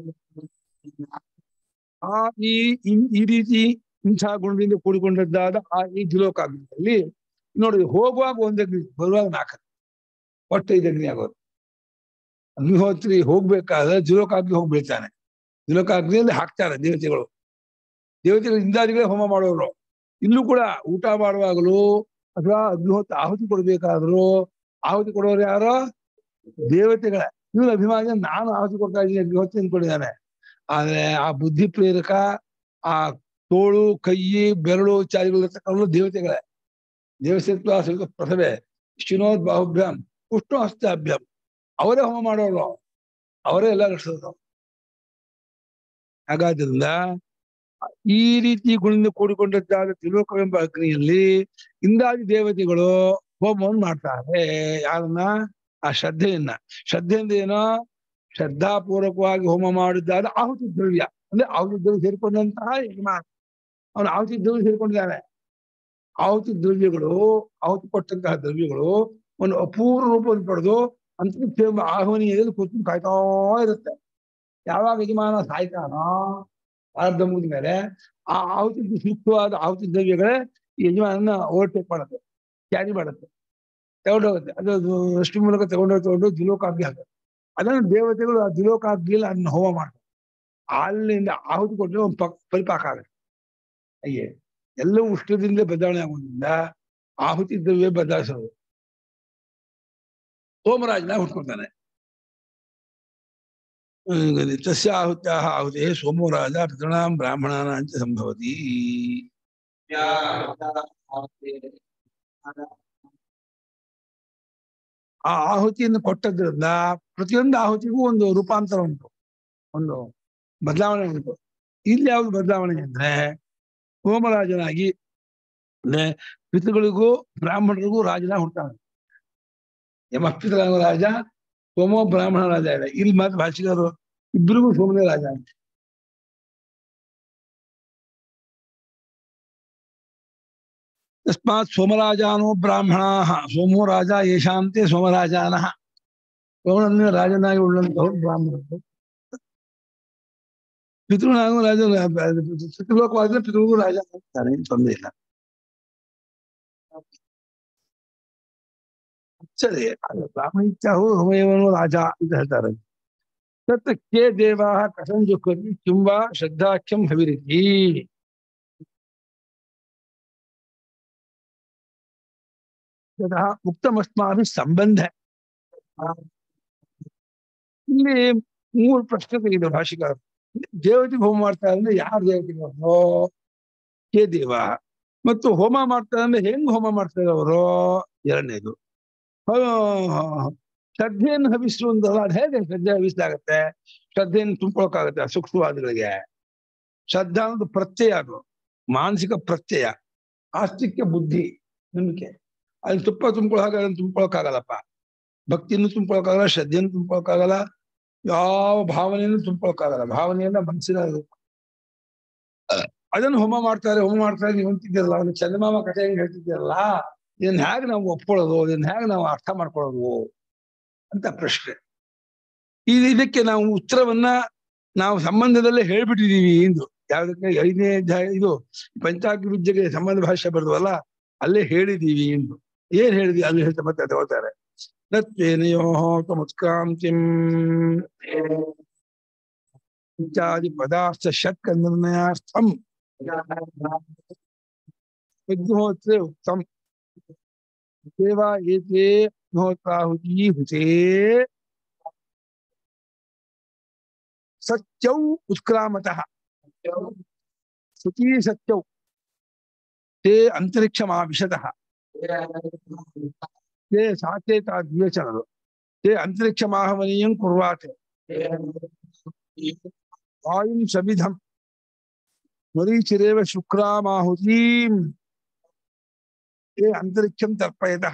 ಆ ಈ ಈ ರೀತಿ ಇಂಥ ಗುಣದಿಂದ ಕೂಡಿಕೊಂಡದ್ದಾದ ಆ ಈ ಜಿಲೋಕಾಗ್ನಿಯಲ್ಲಿ ನೋಡಿ ಹೋಗುವಾಗ ಒಂದ್ ಅಗ್ನಿ ಬರುವಾಗ ನಾಲ್ಕು ಒಟ್ಟು ಐದು ಅಗ್ನಿ ಆಗೋದು ಅಗ್ನಿಹೋತ್ರಿ ಹೋಗ್ಬೇಕಾದ್ರೆ ಜಿಲೋಕಾಗ್ನಿ ಹೋಗ್ಬಿಡ್ತಾನೆ ಜಿಲೋಕಾಗ್ನಿಯಲ್ಲಿ ಹಾಕ್ತಾರೆ ದೇವತೆಗಳು ದೇವತೆಗಳು ಇಂದಾದಿಗಳೇ ಹೋಮ ಮಾಡೋರು ಇಲ್ಲೂ ಕೂಡ ಊಟ ಮಾಡುವಾಗಲೂ ಅಥವಾ ಅಗ್ನಿಹೋತ್ರ ಆಹುತಿ ಕೊಡ್ಬೇಕಾದ್ರು ಆಹುತಿ ಕೊಡೋರು ಯಾರೋ ದೇವತೆಗಳ ಇವನ ಅಭಿಮಾನ ನಾನು ಆಹುತಿ ಕೊಡ್ತಾ ಇದ್ದೀನಿ ಅಗ್ನಿಹೋತ್ರ ಅಂದ್ಕೊಂಡಿದ್ದಾನೆ ಆದ್ರೆ ಆ ಬುದ್ಧಿ ಪ್ರೇರಕ ಆ ತೋಳು ಕೈ ಬೆರಳು ಚಾರಿಗಳಿರ್ತಕ್ಕಂಥ ದೇವತೆಗಳೇ ದೇವಸತ್ವ ಸಹಿತ ಪ್ರಥಮೆ ಶಿನೋದ್ ಬಾಹುಭ್ಯಾಂ ಉಷ್ಣು ಹಸ್ತಾಭ್ಯಾಂ ಅವರೇ ಹೋಮ ಮಾಡೋರು ಅವರೇ ಎಲ್ಲ ನಡೆಸೋದು ಹಾಗಾದ್ರಿಂದ ಈ ರೀತಿ ಗುಣದಿಂದ ಕೂಡಿಕೊಂಡಿದ್ದಾದ ತ್ರಿಲೋಕವೆಂಬ ಅಗ್ನಿಯಲ್ಲಿ ಇಂದಾದಿ ದೇವತೆಗಳು ಹೋಮವನ್ನು ಮಾಡ್ತಾರೆ ಯಾರನ್ನ ಆ ಶ್ರದ್ಧೆಯನ್ನ ಶ್ರದ್ಧೆಯಿಂದ ಏನೋ ಶ್ರದ್ಧಾಪೂರ್ವಕವಾಗಿ ಹೋಮ ಮಾಡಿದ್ದಾದ ಆಹುತಿ ದ್ರವ್ಯ ಅಂದ್ರೆ ಆಹುತಿ ದ್ರವ್ಯ ಸೇರ್ಕೊಂಡಂತಹ ಯಜಮಾನ ಅವನು ಆಹುತಿ ದ್ರವ್ಯ ಸೇರ್ಕೊಂಡಿದ್ದಾನೆ ಆಹುತಿ ದ್ರವ್ಯಗಳು ಆಹುತಿ ಕೊಟ್ಟಂತಹ ದ್ರವ್ಯಗಳು ಒಂದು ಅಪೂರ್ವ ರೂಪವನ್ನು ಪಡೆದು ಅಂತರಿಕ್ಷ ಆಹ್ವಾನಿಯಲ್ಲಿ ಕೂತ್ಕೊಂಡು ಕಾಯ್ತಾ ಇರುತ್ತೆ ಯಾವಾಗ ಯಜಮಾನ ಸಾಯ್ತಾನೋ ಪ್ರಾರಬ್ಧ ಮುಗಿದ ಮೇಲೆ ಆ ಆಹುತಿ ಸೂಕ್ತವಾದ ಆಹುತಿ ದ್ರವ್ಯಗಳೇ ಈ ಯಜಮಾನನ ಓವರ್ಟೇಕ್ ಮಾಡುತ್ತೆ ಕ್ಯಾರಿ ಮಾಡುತ್ತೆ ತಗೊಂಡೋಗುತ್ತೆ ಅದು ಅದು ಅಷ್ಟು ಮೂಲಕ ತಗೊಂಡೋಗಿ ತಗೊಂಡು ದ್ವಿಲೋಕಾಗ್ನಿ ಹಾಕುತ್ತೆ ಅದನ್ನು ದೇವತೆಗಳು ಆ ದ್ವಿಲೋಕಾಗ್ನಿಯಲ್ಲಿ ಅದನ್ನ ಹೋಮ ಮಾಡ್ತಾರೆ ಅಲ್ಲಿಂದ ಆಹುತಿ ಕೊಟ್ಟರೆ ಒಂದು ಪಕ್ ಪರಿಪಾಕ ಆಗುತ್ತೆ ಅಯ್ಯೇ ಎಲ್ಲವೂ ಉಷ್ಣದಿಂದಲೇ ಬದಲಾವಣೆ ಆಗೋದ್ರಿಂದ ಆಹುತಿ ದ್ರವ್ಯ ಬದಲಾಯಿಸೋದು ಸೋಮರಾಜನ ಹುಟ್ಕೊಳ್ತಾನೆ ತಸ್ಯ ಆಹುತ್ಯಾಹ ಆಹುತಿ ಸೋಮೋ ರಾಜ ಪಿತೃಣಾಂ ಬ್ರಾಹ್ಮಣಾನಾಂಚ ಸಂಭವತಿ ಆ ಆಹುತಿಯನ್ನು ಕೊಟ್ಟದ್ರಿಂದ ಪ್ರತಿಯೊಂದು ಆಹುತಿಗೂ ಒಂದು ರೂಪಾಂತರ ಉಂಟು ಒಂದು ಬದಲಾವಣೆ ಉಂಟು ಇಲ್ಲಿ ಯಾವ್ದು ಬದಲಾವಣೆ ಅಂದ್ರೆ ಸೋಮರಾಜನಾಗಿ ಅಂದ್ರೆ ಪಿತೃಗಳಿಗೂ ಬ್ರಾಹ್ಮಣರಿಗೂ ರಾಜನ ಹುಡ್ತಾನೆ ಯಮಪಿತೃ ರಾಜ ಸೋಮೋ ಬ್ರಾಹ್ಮಣ ರಾಜ ಇದೆ ಇಲ್ಲಿ ಮಾತ್ರ ಭಾಷಿಕರು ಇಬ್ಬರಿಗೂ ಸೋಮನೇ ರಾಜ ಅಂತ ತಸ್ಮಾತ್ ಸೋಮರಾಜಾನೋ ಬ್ರಾಹ್ಮಣ ಸೋಮೋ ರಾಜ ಯಶಾಂತೆ ಸೋಮರಾಜಾನಃ ಸೋಮನನ್ನ ರಾಜನಾಗಿ ಉಳ್ಳಂತಹವರು ಬ್ರಾಹ್ಮಣರು ಪಿತೃನಾಗೂ ರಾಜ ಪಿತೃಲೋಕವಾದ್ರೆ ಪಿತೃಗೂ ರಾಜ ಅಂತಾರೆ ಏನ್ ತೊಂದರೆ ಇಲ್ಲ ಸರಿ ಬ್ರಾಹ್ಮಣಿತ್ಯಾಹು ಹೋಮಯವನು ರಾಜ ಅಂತ ಹೇಳ್ತಾರೆ ತತ್ ಕೇ ದೇವಾ ಕಥಂ ಜುಕ್ಕಿ ಕಿಂಬ ಶ್ರದ್ಧಾಖ್ಯಂ ಹವಿರಿತಿ ಯತಃ ಉಕ್ತಮಸ್ಮಾಭಿ ಸಂಬಂಧ ಇಲ್ಲಿ ಮೂರು ಪ್ರಶ್ನೆ ತೆಗೆದು ಭಾಷಿಕಾರ ದೇವತೆಗೆ ಹೋಮ ಮಾಡ್ತಾರೆ ಅಂದ್ರೆ ಯಾರು ದೇವತೆಗೆ ಹೋಮ ಕೇ ದೇವ ಮತ್ತು ಹೋಮ ಮಾಡ್ತಾರೆ ಅಂದ್ರೆ ಹೆಂಗ್ ಹೋಮ ಮಾಡ್ತಾರೆ ಅವರು ಎರಡನೇದು ಶ್ರದ್ಧೆಯನ್ನು ಹವಿಸುವಂತಲ್ಲ ಅದು ಹೇಗೆ ಶ್ರದ್ಧೆ ಹವಿಸಲಾಗತ್ತೆ ಶ್ರದ್ಧೆಯನ್ನು ತುಂಬ್ಕೊಳಕ್ಕಾಗತ್ತೆ ಸೂಕ್ಷ್ಮವಾದಿಗಳಿಗೆ ಶ್ರದ್ಧಾ ಅನ್ನೋದು ಪ್ರತ್ಯಯ ಅದು ಮಾನಸಿಕ ಪ್ರತ್ಯಯ ಆಸ್ತಿಕ್ಯ ಬುದ್ಧಿ ನಂಬಿಕೆ ಅಲ್ಲಿ ತುಪ್ಪ ತುಂಬ್ಕೊಳಕ ತುಂಬ್ಕೊಳಕ್ಕಾಗಲ್ಲಪ್ಪ ಭಕ್ತಿಯನ್ನು ತುಂಬ್ಕೊಳಕ್ಕಾಗಲ್ಲ ಶ್ರದ್ಧೆಯನ್ನು ತುಂಬ್ಕೊಳಕ್ಕಾಗಲ್ಲ ಯಾವ ಭಾವನೆಯನ್ನು ತುಂಬ್ಕೊಳಕ್ಕಾಗಲ್ಲ ಭಾವನೆಯನ್ನ ಮನಸ್ಸಿನ ರೂಪ ಅದನ್ನು ಹೋಮ ಮಾಡ್ತಾರೆ ಹೋಮ ಮಾಡ್ತಾರೆ ನೀವು ಅಂತಿದ್ದೀರಲ್ಲ ಅವನು ಚಂದಮಾಮ ಕಥೆ ಹೆಂಗ್ ಹೇಳ್ತಿದ್ದೀರಲ್ಲ ಇದನ್ನ ಹೇಗೆ ನಾವು ಒಪ್ಕೊಳ್ಳೋದು ಇದನ್ನ ಹೇಗೆ ನಾವು ಅರ್ಥ ಮಾಡ್ಕೊಳ್ಳೋದು ಅಂತ ಪ್ರಶ್ನೆ ಇದು ಇದಕ್ಕೆ ನಾವು ಉತ್ತರವನ್ನ ನಾವು ಸಂಬಂಧದಲ್ಲೇ ಹೇಳ್ಬಿಟ್ಟಿದೀವಿ ಎಂದು ಯಾವ್ದಕ್ಕೆ ಐದನೇ ಅಧ್ಯಾಯ ಇದು ಪಂಚಾಗ್ನಿ ವಿದ್ಯೆಗೆ ಸಂಬಂಧ ಭಾಷೆ ಬರೆದವಲ್ಲ ಅಲ್ಲೇ ಹೇಳಿದೀವಿ ಎಂದು ಏನ್ ಹೇಳಿದ್ವಿ ಅಲ್ಲಿ ಹೇಳ್ತಾ ಮತ್ತೆ ತಗೋತಾರೆ ನತ್ವೇನಯೋ ತಮುತ್ಕ್ರಾಂತಿಂ ಇತ್ಯಾದಿ ಪದಾರ್ಥ ಷಟ್ಕ ನಿರ್ಣಯಾರ್ಥಂ ಯಜ್ಞೋತ್ರೆ ಉಕ್ತಂ ದೇವಾ ಏತೆ ಅಗ್ನಿಹೋತ್ರಾಹುತಿ ಹುತೆ ಸತ್ಯೌ ಉತ್ಕ್ರಾಮತಃ ಶುಚಿ ಸತ್ಯೌ ते ಅಂತರಿಕ್ಷಮಾವಿಶತಃ ते ಸಾಚೇತ ದ್ವೇಷಣರು ते ಅಂತರಿಕ್ಷಮಾಹವನೀಯಂ ಕುರ್ವಾತೆ ವಾಯುಂ ಸಮಿಧಂ ಮರೀಚಿರೇವ ಶುಕ್ರಾಮಾಹುತೀಂ ते ಅಂತರಿಕ್ಷಂ ತರ್ಪಯತಃ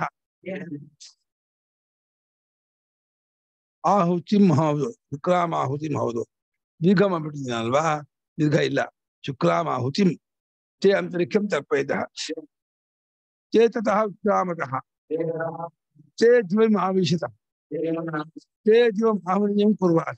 ಆಹುತಿಂ ಹೌದು ಶುಕ್ರಾಮಾಹುತಿಂ ಹೌದು ದೀರ್ಘ ಮಾಡ್ಬಿಟ್ಟಿದ್ದೀನಲ್ವಾ ದೀರ್ಘ ಇಲ್ಲ ಶುಕ್ರಾಮಾಹುತಿಂ ते ಅಂತರಿಕ್ಷಂ ತರ್ಪಯತಃ ಚೇತತಃ ಉತ್ಕ್ರಾಮತಃ ते जीवम् आविशतः ते जीवम् आहवनीयं कुर्वात्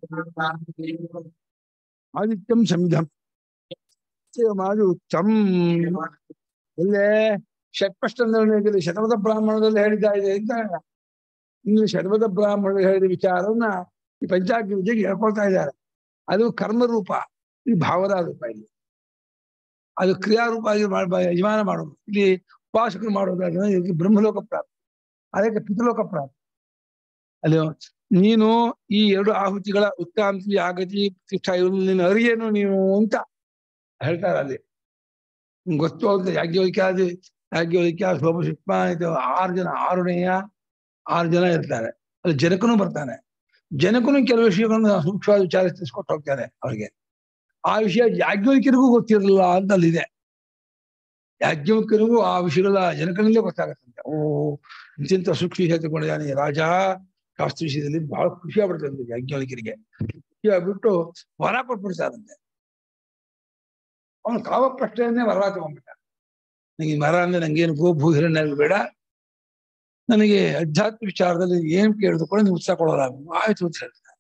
ಆದಿತ್ಯಂ ಸಮಿಧಂ ಉತ್ತಮ್ ಇಲ್ಲೇ ಷಟ್ಪಷ್ಟ ನಿರ್ಣಯದಲ್ಲಿ ಶತಮದ ಬ್ರಾಹ್ಮಣದಲ್ಲಿ ಹೇಳಿದ್ದ ಇದೆ ಅಂತ ಇನ್ನು ಶತಮದ ಬ್ರಾಹ್ಮಣರು ಹೇಳಿದ ವಿಚಾರವನ್ನ ಈ ಪಂಚಾಗ್ನಿ ವಿದ್ಯೆಗೆ ಹೇಳ್ಕೊಳ್ತಾ ಇದ್ದಾರೆ ಅದು ಕರ್ಮರೂಪ ಇದು ಭಾವದ ರೂಪ ಇಲ್ಲಿ ಅದು ಕ್ರಿಯಾರೂಪ ಆಗಿ ಮಾಡ ಯಜಮಾನ ಮಾಡೋದು ಇಲ್ಲಿ ಉಪಾಸಕರು ಮಾಡೋದಾದ್ರೆ ಇದಕ್ಕೆ ಬ್ರಹ್ಮಲೋಕ ಪ್ರಾಪ್ತಿ ಅದಕ್ಕೆ ಪಿತೃಲೋಕ ಪ್ರಾಪ್ತಿ ಅಲ್ಲಿ ನೀನು ಈ ಎರಡು ಆಹುತಿಗಳ ಉತ್ಕಾಂತಿ ಆಗತಿ ಪ್ರತಿಷ್ಠಾ ಇವ್ರನ್ನ ನೀನು ಅರಿಯೇನು ನೀನು ಅಂತ ಹೇಳ್ತಾರೆ ಅಲ್ಲಿ ನಿಮ್ಗ್ ಗೊತ್ತು ಅಂತ ಯಾಜ್ಞವಲ್ಕ್ಯಾದಿ ಯಾಜ್ಞವಲ್ಕ್ಯ ಶೋಭ ಶಿಪ್ಪ ಇದು ಆರು ಜನ ಆರುಣೆಯ ಆರು ಜನ ಇರ್ತಾರೆ ಅಲ್ಲಿ ಜನಕನು ಬರ್ತಾನೆ ಜನಕನು ಕೆಲವು ವಿಷಯಗಳನ್ನ ಸೂಕ್ಷ್ಮವಾಗಿ ವಿಚಾರ ತಿಳಿಸ್ಕೊಟ್ಟು ಹೋಗ್ತಾನೆ ಅವ್ರಿಗೆ ಆ ವಿಷಯ ಯಾಜ್ಞವಲ್ಕ್ಯರಿಗೂ ಗೊತ್ತಿರಲಿಲ್ಲ ಅಂತ ಅಲ್ಲಿದೆ ಯಾಜ್ಞವಲ್ಕ್ಯರಿಗೂ ಆ ವಿಷಯಗಳ ಜನಕನಲ್ಲೇ ಗೊತ್ತಾಗತ್ತಂತೆ ಓ ಇಂತಿಂತ ಸೂಕ್ಷ್ಮ ವಿಷಯ ತಗೊಂಡಿದ್ದಾನೆ ರಾಜ ಶಾಸ್ತ್ರ ವಿಷಯದಲ್ಲಿ ಬಹಳ ಖುಷಿ ಆಗ್ಬಿಡ್ತಂತೆ ಯಾಜ್ಞವಲ್ಕ್ಯರಿಗೆ ಖುಷಿ ಆಗ್ಬಿಟ್ಟು ವರ ಕೊಟ್ಬಿಡ್ತಾರಂತೆ ಅವನು ಕಾವ ಪ್ರಶ್ನೆಯನ್ನೇ ವರ ತಗೊಂಡ್ಬಿಟ್ಟ ನನಗೆ ಈ ಮರ ಅಂದ್ರೆ ನಂಗೇನು ಗೋ ಭೂ ಹಿರಣ್ಯ ಬೇಡ ನನಗೆ ಅಧ್ಯಾತ್ಮ ವಿಚಾರದಲ್ಲಿ ಏನ್ ಕೇಳಿದ್ರು ಕೂಡ ನೀವು ಉತ್ಸಾಹ ಕೊಡೋಲ್ಲ ಆಯ್ತು ಅಂತ ಹೇಳ್ತಾರೆ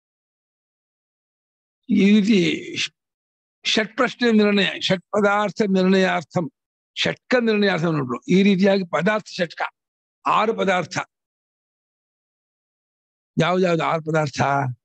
ಈ ರೀತಿ ಷ್- ಷಟ್ ಪ್ರಶ್ನೆ ನಿರ್ಣಯ ಷಟ್ ಪದಾರ್ಥ ನಿರ್ಣಯಾರ್ಥಂ ಷಟ್ಕ ನಿರ್ಣಯಾರ್ಥ ನೋಡ್ರು ಈ ರೀತಿಯಾಗಿ ಪದಾರ್ಥ ಷಟ್ಕ ಆರು ಪದಾರ್ಥ ಯಾವ್ದಾವ್ದು ಆರು ಪದಾರ್ಥ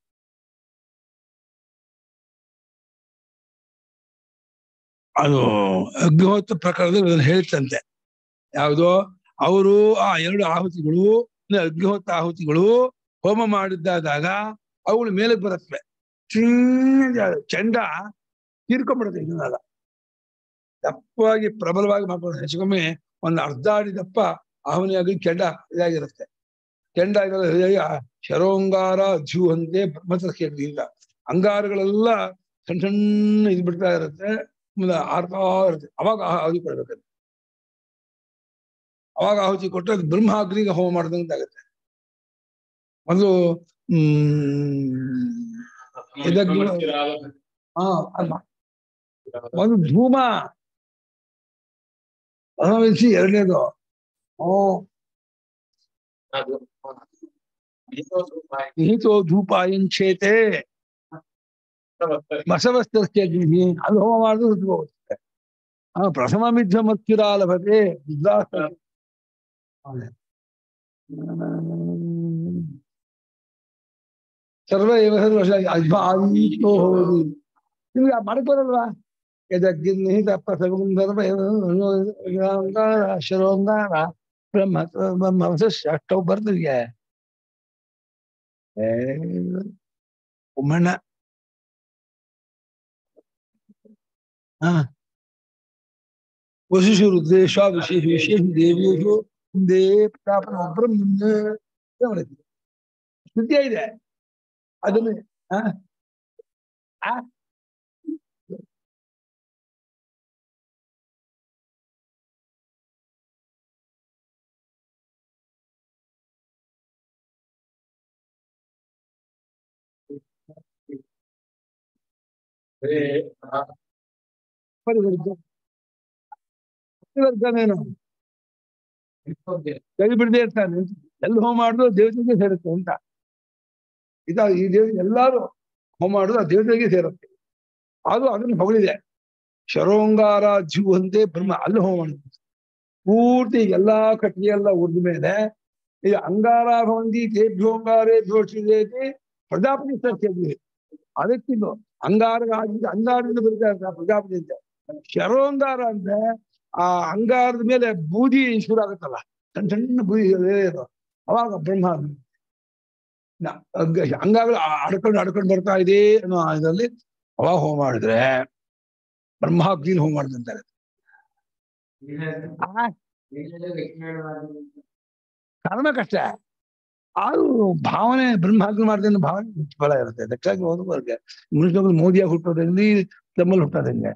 ಅದು ಅಗ್ನಿಹೋತ್ರ ಪ್ರಕರಣದಲ್ಲಿ ಅದನ್ನು ಹೇಳ್ತಂತೆ ಯಾವುದೋ ಅವರು ಆ ಎರಡು ಆಹುತಿಗಳು ಅಂದ್ರೆ ಅಗ್ನಿಹೋತ್ರ ಆಹುತಿಗಳು ಹೋಮ ಮಾಡಿದ್ದಾದಾಗ ಅವುಗಳು ಮೇಲಕ್ಕೆ ಬರುತ್ತವೆ ಚಿನ್ನ ಚಂಡ ತೀರ್ಕೊಂಡ್ಬಿಡುತ್ತೆ ಇನ್ನಲ್ಲ ದಪ್ಪವಾಗಿ ಪ್ರಬಲವಾಗಿ ಮಾಡ್ಕೊಂಡು ಹೆಚ್ಚುಕಮ್ಮಿ ಒಂದು ಅರ್ಧ ಅಡಿ ದಪ್ಪ ಆಹುನಿಯಾಗಿ ಕೆಂಡ ಇದಾಗಿರುತ್ತೆ ಕೆಂಡ ಇರೋದು ಶರೋಂಗಾರ ಝೂಹಂತೆ ಬ್ರಹ್ಮತರ್ಕಿಯಿಂದ ಅಂಗಾರಗಳೆಲ್ಲ ಸಣ್ಣ ಸಣ್ಣ ಇದು ಬಿಡ್ತಾ ಇರುತ್ತೆ ಆಮೇಲೆ ಆರ್ತಾ ಇರುತ್ತೆ ಅವಾಗ ಆ- ಆಹುತಿ ಕೊಡ್ಬೇಕು ಅವಾಗ ಆಹುತಿ ಕೊಟ್ಟರೆ ಅದು ಬ್ರಹ್ಮಾಗ್ನಿಗೆ ಹೋಮ ಮಾಡ್ದಂಗಾಗುತ್ತೆ ಒಂದು ಹ್ಮ್ ಇದಕ್ಕೆ ಹಾ ಅಲ್ಲ ಒಂದು ಧೂಮ ಅನುಭವಿಸಿ ಎರಡನೇದು ಓ ನಿಹಿತೋ ಧೂಪಾಯಂಚೇತೆ ಬಸವಸ್ತಕ್ಕೆ ಅಗ್ನಿ ಅದು ಹೋಮ ಮಾಡಿದ್ರೆ ಹುಟ್ಟು ಹೋಗುತ್ತೆ ಆ ಪ್ರಥಮ ಮಿದ್ಧ ಮತ್ಯುರ ಲಭತೆ ವಿದ್ವಾಸ ಸರ್ವ ಏವ ಸರ್ವ ಅಜ್ಮಾದೀಶೋ ಹೋರಿ ನಿಮ್ಗೆ ಮಾಡಕ್ ಬರಲ್ವಾ ಯದಗ್ನಿ ನಿಹಿತ ಪ್ರಥಮಂ ಸರ್ವ ಏವ ಶರೋಂಗಾರ ಬ್ರಹ್ಮ ಬ್ರಹ್ಮ ಅಷ್ಟವು ಬರ್ತಿದ್ಯಾ ಏ ಉಮ್ಮಣ್ಣ ಹಾ ವಶಿಷು ರುದ್ರೇಶ ವಿಶೇಷ ವಿಶೇಷ ದೇವಿಯು ಮುಂದೆ ಪ್ರತಾಪನ ಒಬ್ಬರ ಮುಂದೆ ಸುದ್ದಿಯ ಇದೆ ಅದನ್ನ ಹಾ ಆ ಪರಿವರ್ಗ ಪರಿವರ್ಗನೇನು ಕೈ ಬಿಡದೆ ಇರ್ತಾನೆ ಎಲ್ಲಿ ಹೋಮ ಮಾಡುದು ದೇವತೆಗೆ ಸೇರುತ್ತೆ ಅಂತ ಇದ ಈ ದೇವ ಎಲ್ಲಾರು ಹೋಮ ಮಾಡುದು ಆ ದೇವತೆಗೆ ಸೇರುತ್ತೆ ಅದು ಅದನ್ನು ಹೊಗಳಿದೆ ಶರೋಂಗಾರ ಜೀವಂತೆ ಬ್ರಹ್ಮ ಅಲ್ಲಿ ಹೋಮ ಮಾಡುದು ಪೂರ್ತಿ ಎಲ್ಲಾ ಕಟ್ಟಿಗೆ ಎಲ್ಲ ಉರ್ದ ಮೇಲೆ ಈ ಅಂಗಾರ ಭವಂತಿ ತೇಭ್ಯೋಂಗಾರೇ ಭ್ಯೋಷಿದೇತಿ ಪ್ರಜಾಪತಿ ಸತ್ಯದಲ್ಲಿ ಅದಕ್ಕಿಂದು ಅಂಗಾರ ಅಂಗಾರದಿಂದ ಬರೀತಾರೆ ಪ್ರಜಾಪತಿ ಅಂತ ಶರೋಂಗಾರ ಅಂದ್ರೆ ಆ ಅಂಗಾರದ ಮೇಲೆ ಬೂದಿ ಶುರು ಆಗುತ್ತಲ್ಲ ಸಣ್ಣ ಸಣ್ಣ ಬೂದಿ ಇದು ಅವಾಗ ಬ್ರಹ್ಮ ನ- ಅಗ್ಗ- ಅಂಗಾಗಳು ಅಡ್ಕೊಂಡು ಅಡ್ಕೊಂಡು ಬರ್ತಾ ಇದೆ ಅನ್ನೋ ಇದರಲ್ಲಿ ಅವಾಗ ಹೋಮ ಮಾಡಿದ್ರೆ ಬ್ರಹ್ಮಾಗ್ನಿಲಿ ಹೋಮ ಮಾಡಿದಂತಾರೆ ಕಾರಣ ಕಷ್ಟ ಆದ್ರೂ ಭಾವನೆ ಬ್ರಹ್ಮಾಗ್ನಿ ಮಾಡಿದ್ರೆ ಭಾವನೆ ಫಲ ಇರುತ್ತೆ ದಕ್ಷಾಗಿ ಹೋದವರ್ಗೆ ಮನುಷ್ಯಗಳು ಮೋದಿಯಾಗಿ ಹುಟ್ಟೋದ್ರಲ್ಲಿ ತಮ್ಮಲ್ಲಿ ಹುಟ್ಟೋದಂಗೆ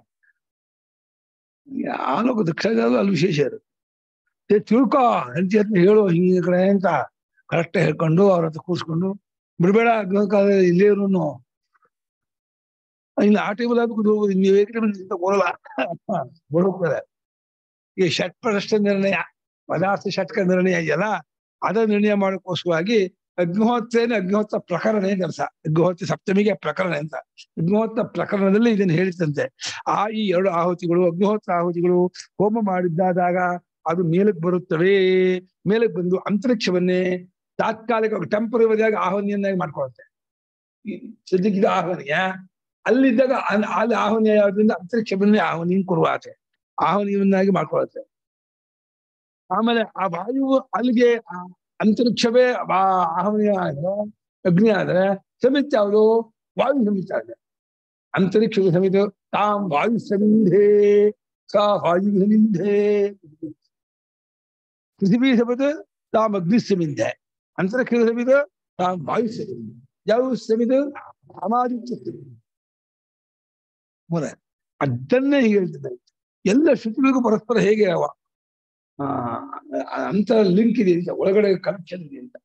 ಆಲೋಕ ದಕ್ಷಾಗಲು ಅಲ್ಲಿ ವಿಶೇಷ ಇರುತ್ತೆ ಏ, ತಿಳ್ಕೊ ಹೆಂಡತಿ ಹತ್ರ ಹೇಳು ಹಿಂಗಿನ ಕಡೆ ಅಂತ ಕರೆಕ್ಟ್ ಹೇಳ್ಕೊಂಡು ಅವ್ರ ಹತ್ರ ಕೂರ್ಸ್ಕೊಂಡು ಬಿಡ್ಬೇಡ ಬೇಕಾದ್ರೆ ಇಲ್ಲೇ ಇರೋನು ಇನ್ನು ಆ ಟೇಬಲ್ ಆಗ್ಬೇಕು ನೀವು ಏಕಟೇಬಲ್ ಕೊಡಲ್ಲ ಬಿಡುತ್ತಾರೆ ಈ ಷಟ್ ಪ್ರಶ್ನೆ ನಿರ್ಣಯ ಪದಾರ್ಥ ಷಟ್ಕ ನಿರ್ಣಯ ಇದೆಯಲ್ಲ ಅದ ನಿರ್ಣಯ ಮಾಡೋಕ್ಕೋಸ್ಕರವಾಗಿ ಅಗ್ನಿಹೋತ್ರೇನ ಅಗ್ನಿಹೋತ್ರ ಪ್ರಕರಣ ಕೆಲಸ ಅಗ್ನಿಹೋತ್ರ ಸಪ್ತಮಿಗೆ ಪ್ರಕರಣ ಅಂತ ಅಗ್ನಿಹೋತ್ರ ಪ್ರಕರಣದಲ್ಲಿ ಇದನ್ನು ಹೇಳಿತಂತೆ ಆ ಈ ಎರಡು ಆಹುತಿಗಳು ಅಗ್ನಿಹೋತ್ರ ಆಹುತಿಗಳು ಹೋಮ ಮಾಡಿದ್ದಾದಾಗ ಅದು ಮೇಲಕ್ಕೆ ಬರುತ್ತವೆ ಮೇಲಕ್ಕೆ ಬಂದು ಅಂತರಿಕ್ಷವನ್ನೇ ತಾತ್ಕಾಲಿಕ ಟೆಂಪರರಿಯಾಗಿ ಆಹ್ವಾನಿಯನ್ನಾಗಿ ಮಾಡ್ಕೊಳುತ್ತೆ ಈ ಸದ್ಯಕ್ಕಿದ ಆಹ್ವಾನಿಯ ಅಲ್ಲಿದ್ದಾಗ ಅಲ್- ಅಲ್ಲಿ ಆಹ್ವಾನಿಯ ಯಾವ್ದ್ರಿಂದ ಅಂತರಿಕ್ಷವನ್ನೇ ಆಹ್ವಾನಿಯ ಕೊರುವಾತೆ ಆಹ್ವಾನಿಯವನ್ನಾಗಿ ಮಾಡ್ಕೊಳುತ್ತೆ ಆಮೇಲೆ ಆ ವಾಯು ಅಲ್ಲಿಗೆ ಆ ಅಂತರಿಕ್ಷವೇ ಆ ಆಹ್ವಾನಿಯ ಆದ್ರೆ ಅಗ್ನಿ ಆದ್ರೆ ಸಮಿತ್ ಯಾವುದು ವಾಯು ಸಮಿತ್ ಆದ್ರೆ ಅಂತರಿಕ್ಷದ ಸಮಿತ ತಾಂ ವಾಯು ಸಮಿಂಧೆ ಸಾ ವಾಯು ಸಮಿಂಧೆ ಪೃಥ್ವಿ ಸಮಿತ ತಾಂ ಅಗ್ನಿ ಸಮಿಂಧೆ ಅಂತರಿಕ್ಷದ ಸಮಿತ ತಾಂ ವಾಯು ಸಮಿಂಧೆ ಯಾವ ಸಮಿತ ಅಮಾದಿತ್ಯ ಸಮಿಂಧೆ ಮೂಲ ಅದನ್ನೇ ಹೀಗೆ ಹೇಳ್ತಿದ್ದಾರೆ ಎಲ್ಲ ಶ್ರುತಿಗಳಿಗೂ ಪರಸ್ಪರ ಹೇಗೆ ಅವ ಆ ಅಂತ ಲಿಂಕ್ ಇದೆ ಅಂತ ಒಳಗಡೆ ಕನೆಕ್ಷನ್ ಇದೆ ಅಂತ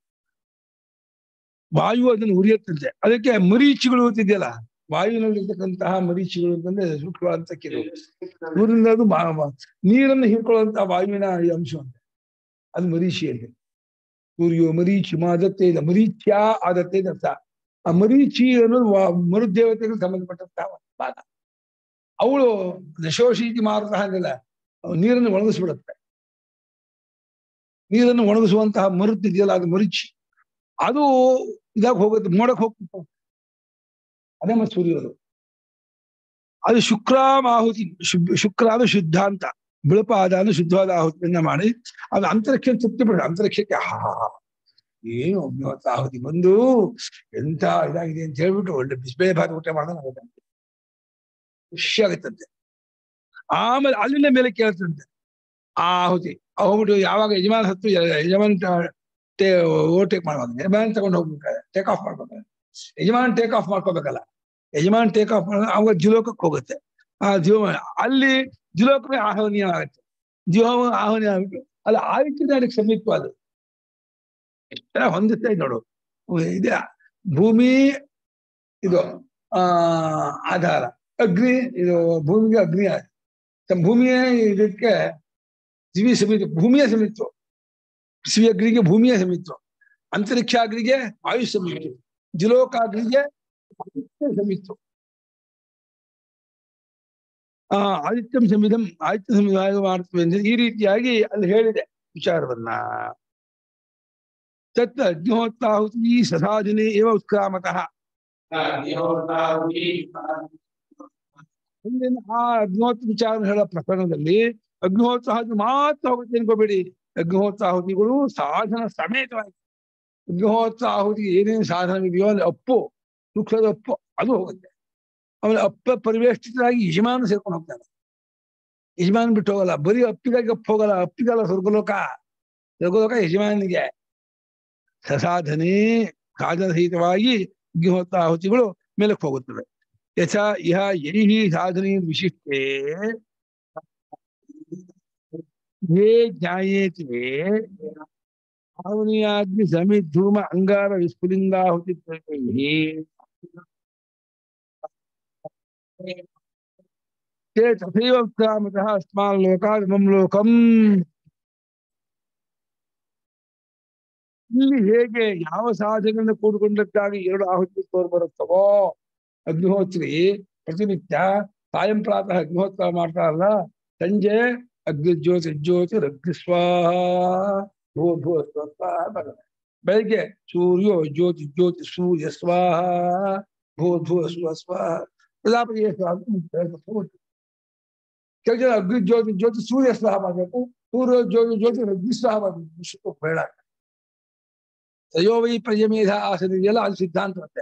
ವಾಯು ಅದನ್ನು ಉರಿಯುತ್ತಂತೆ ಅದಕ್ಕೆ ಮರೀಚಿಗಳು ಅಂತಿದೆಯಲ್ಲ ವಾಯುವಿನಲ್ಲಿರ್ತಕ್ಕಂತಹ ಮರೀಚಿಗಳು ಅಂತಂದ್ರೆ ಸೂಕ್ಷ್ಮವಾದಂತ ಕೆಲವು ಸೂರ್ಯನಿಂದ ಅದು ಮಾ- ಮಾ- ನೀರನ್ನು ಹೀರ್ಕೊಳ್ಳುವಂತಹ ವಾಯುವಿನ ಈ ಅಂಶ ಅಂತ ಅದು ಮರೀಚಿ ಅಂತ ಸೂರ್ಯೋ ಮರೀಚಿ ಮಾದತ್ತೆ ಇಲ್ಲ ಮರೀಚ್ಯ ಆದತ್ತೆ ಅಂತ ಅರ್ಥ ಆ ಮರೀಚಿ ಅನ್ನೋದು ವಾ- ಮರುದೇವತೆಗೆ ಸಂಬಂಧಪಟ್ಟಂತಹ ಒಂದು ಭಾಗ ಅವಳು ದಶೋಶೀತಿ ಮಾರುತ ಹಾಗೆಲ್ಲ ಅವು ನೀರನ್ನು ಒಣಗಿಸ್ಬಿಡುತ್ತೆ ನೀರನ್ನು ಒಣಗಿಸುವಂತಹ ಮರುತ್ ಇದೆಯಲ್ಲ ಅದು ಮರೀಚಿ ಅದು ಇದಾಗ ಹೋಗುತ್ತೆ ಮೋಡಕ್ಕೆ ಹೋಗ್ತಿತ್ತು ಅದೇ ಮತ್ತೆ ಸೂರ್ಯರು ಅದು ಶುಕ್ರಾಮ ಆಹುತಿ ಶು- ಶುಕ್ರ ಅದು ಶುದ್ಧ ಅಂತ ಬಿಳುಪಾದ ಅಂದ್ರೆ ಶುದ್ಧವಾದ ಆಹುತಿಯನ್ನ ಮಾಡಿ ಅದು ಅಂತರಿಕ್ಷ ತೃಪ್ತಿ ಪಡ ಅಂತರಿಕ್ಷಕ್ಕೆ ಹಾ ಏನು ಅಗ್ನಿವತ್ತ ಆಹುತಿ ಬಂದು ಎಂತ ಇದಾಗಿದೆ ಅಂತ ಹೇಳ್ಬಿಟ್ಟು ಒಳ್ಳೆ ಬಿಸಿಬೇಳೆ ಭಾತ ಊಟ ಮಾಡೋದು ಖುಷಿ ಆಗುತ್ತಂತೆ ಆಮೇಲೆ ಅಲ್ಲಿಂದ ಮೇಲೆ ಕೇಳ್ತಂತೆ ಆ ಆಹುತಿ ಹೋಗ್ಬಿಟ್ಟು ಯಾವಾಗ ಯಜಮಾನ ಹತ್ತು ಯಜಮಾನ್ ಓವರ್ಟೇಕ್ ಮಾಡುವಾಗ ಯಜಮಾನ್ ತಗೊಂಡು ಹೋಗ್ಬೇಕಾದ್ರೆ ಟೇಕ್ ಆಫ್ ಮಾಡ್ಬೇಕಾದ್ರೆ ಯಜಮಾನ್ ಟೇಕ್ ಆಫ್ ಮಾಡ್ಕೋಬೇಕಲ್ಲ ಯಜಮಾನ್ ಟೇಕ್ ಆಫ್ ಮಾಡ ಅವಾಗ ಜಿಲೋಕಕ್ಕೆ ಹೋಗುತ್ತೆ ಆ ಜೀವ ಅಲ್ಲಿ ಜಿಲೋಕವೇ ಆಹ್ವಾನೀಯ ಆಗುತ್ತೆ ಜೀವ ಆಹ್ವಾನೀಯ ಆಗುತ್ತೆ ಅಲ್ಲಿ ಆದಿತ್ಯದ ಅದಕ್ಕೆ ಸಮೀಪ ಅದು ಎಷ್ಟು ಹೊಂದಿಸ್ತಾ ಇದೆ ನೋಡು ಇದೆ ಭೂಮಿ ಇದು ಆ ಆಧಾರ ಅಗ್ನಿ ಇದು ಭೂಮಿಗೆ ಅಗ್ನಿ ಆಧಾರ. ಭೂಮಿಯ ಇದಕ್ಕೆ ಜೀವಿ ಸಮಿತಿ ಭೂಮಿಯ ಸಮಿತ್ತು ಪೃಥ್ವಿ ಅಗ್ನಿಗೆ ಭೂಮಿಯ ಸಮಿತ್ತು ಅಂತರಿಕ್ಷ ಅಗ್ನಿಗೆ ವಾಯು ಸಮಿತ್ತು ಜಿಲೋಕಾಗ್ನಿಗೆ ಆದಿತ್ಯ ಸಮಿತ್ತು ಆ ಆದಿತ್ಯಂ ಸಮಿಧಂ ಆದಿತ್ಯ ಸಮಿಧಾಯ ಮಾಡ್ತವೆ ಅಂದ್ರೆ ಈ ರೀತಿಯಾಗಿ ಅಲ್ಲಿ ಹೇಳಿದೆ ವಿಚಾರವನ್ನ ತತ್ ಅಗ್ನಿಹೋತ್ರಾಹುತಿ ಸಸಾಧನೆ ಏವ ಉತ್ಕ್ರಾಮತಃ ಮುಂದಿನ ಆ ಅಗ್ನಿಹೋತ್ರ ವಿಚಾರ ಹೇಳೋ ಪ್ರಕರಣದಲ್ಲಿ ಅಗ್ನಿಹೋತ್ರ ಆಹುತಿ ಮಾತ್ರ ಹೋಗುತ್ತೆ ಅನ್ಕೋಬೇಡಿ ಅಗ್ನಿಹೋತ್ರ ಆಹುತಿಗಳು ಸಾಧನ ಸಮೇತವಾಗಿ ಅಗ್ನಿಹೋತ್ರ ಆಹುತಿ ಏನೇನು ಸಾಧನ ಇದೆಯೋ ಅಲ್ಲಿ ಅಪ್ಪು ಸೂಕ್ಷ್ಮದ ಅಪ್ಪು ಅದು ಹೋಗುತ್ತೆ ಆಮೇಲೆ ಅಪ್ಪ ಪರಿವೇಷ್ಟಿತರಾಗಿ ಯಜಮಾನ ಸೇರ್ಕೊಂಡು ಹೋಗ್ತಾನೆ ಯಜಮಾನ್ ಬಿಟ್ಟು ಹೋಗಲ್ಲ ಬರೀ ಅಪ್ಪಿಗಾಗಿ ಅಪ್ಪ ಹೋಗಲ್ಲ ಅಪ್ಪಿಗಲ್ಲ ಸ್ವರ್ಗಲೋಕ ಸ್ವರ್ಗಲೋಕ ಯಜಮಾನಿಗೆ ಸಸಾಧನೆ ಸಾಧನ ಸಹಿತವಾಗಿ ಅಗ್ನಿಹೋತ್ರ ಆಹುತಿಗಳು ಮೇಲಕ್ಕೆ ಹೋಗುತ್ತವೆ ಯಥ ಇಹ ಯೈಹಿ ಸಾಧನೆ ವಿಶಿಷ್ಟೇ ಯೇ ಜ್ಞಾಯೇತೆ ಆವನಿಯಾಗ್ನಿ ಸಮಿತ್ ಧೂಮ ಅಂಗಾರ ವಿಸ್ಫುಲಿಂಗಾಹುತಿ ते तथैव उत्क्रामतः अस्मान् लोकात् इमं ಲೋಕಂ ಇಲ್ಲಿ ಹೇಗೆ ಯಾವ ಸಾಧನೆಯಿಂದ ಕೂಡಿಕೊಂಡಕ್ಕಾಗಿ ಎರಡು ಆಹುತಿ ತೋರ್ ಬರುತ್ತವೋ ಅಗ್ನಿಹೋತ್ರಿ ಪ್ರತಿನಿತ್ಯ ಸಾಯಂ ಪ್ರಾತಃ ಅಗ್ನಿಹೋತ್ರ ಮಾಡ್ತಾರಲ್ಲ ಸಂಜೆ ಅಗ್ನಿ ಜ್ಯೋತಿ ಜ್ಯೋತಿ ಅಗ್ನಿ ಸ್ವಾಹ ಭೂ ಭೂ ಸ್ವಾಹ ಬರುತ್ತೆ. ಬೆಳಿಗ್ಗೆ ಸೂರ್ಯೋ ಜ್ಯೋತಿ ಜ್ಯೋತಿ ಸೂರ್ಯ ಸ್ವಾಹ ಭೂ ಭೂ ಸ್ವ ಸ್ವಾಹ ಪ್ರಜಾಪತಿ ಸ್ವಾಹ ಅಂತ ಹೇಳ್ತಾ ಹೋಗುತ್ತೆ. ಕೆಲವು ಜನ ಅಗ್ನಿ ಜ್ಯೋತಿ ಜ್ಯೋತಿ ಸೂರ್ಯ ಸ್ವಾಹ ಮಾಡಬೇಕು ಸೂರ್ಯ ಜ್ಯೋತಿ ಜ್ಯೋತಿ ಅಗ್ನಿ ಸ್ವಾಹ ಮಾಡಬೇಕು ವಿಶ್ವಕ್ಕೆ ಬೇಡ ತಯೋವೈ ಪ್ರಜಮೇಧ ಆಸನ ಇದೆಯಲ್ಲ ಅದು ಸಿದ್ಧಾಂತ ಮತ್ತೆ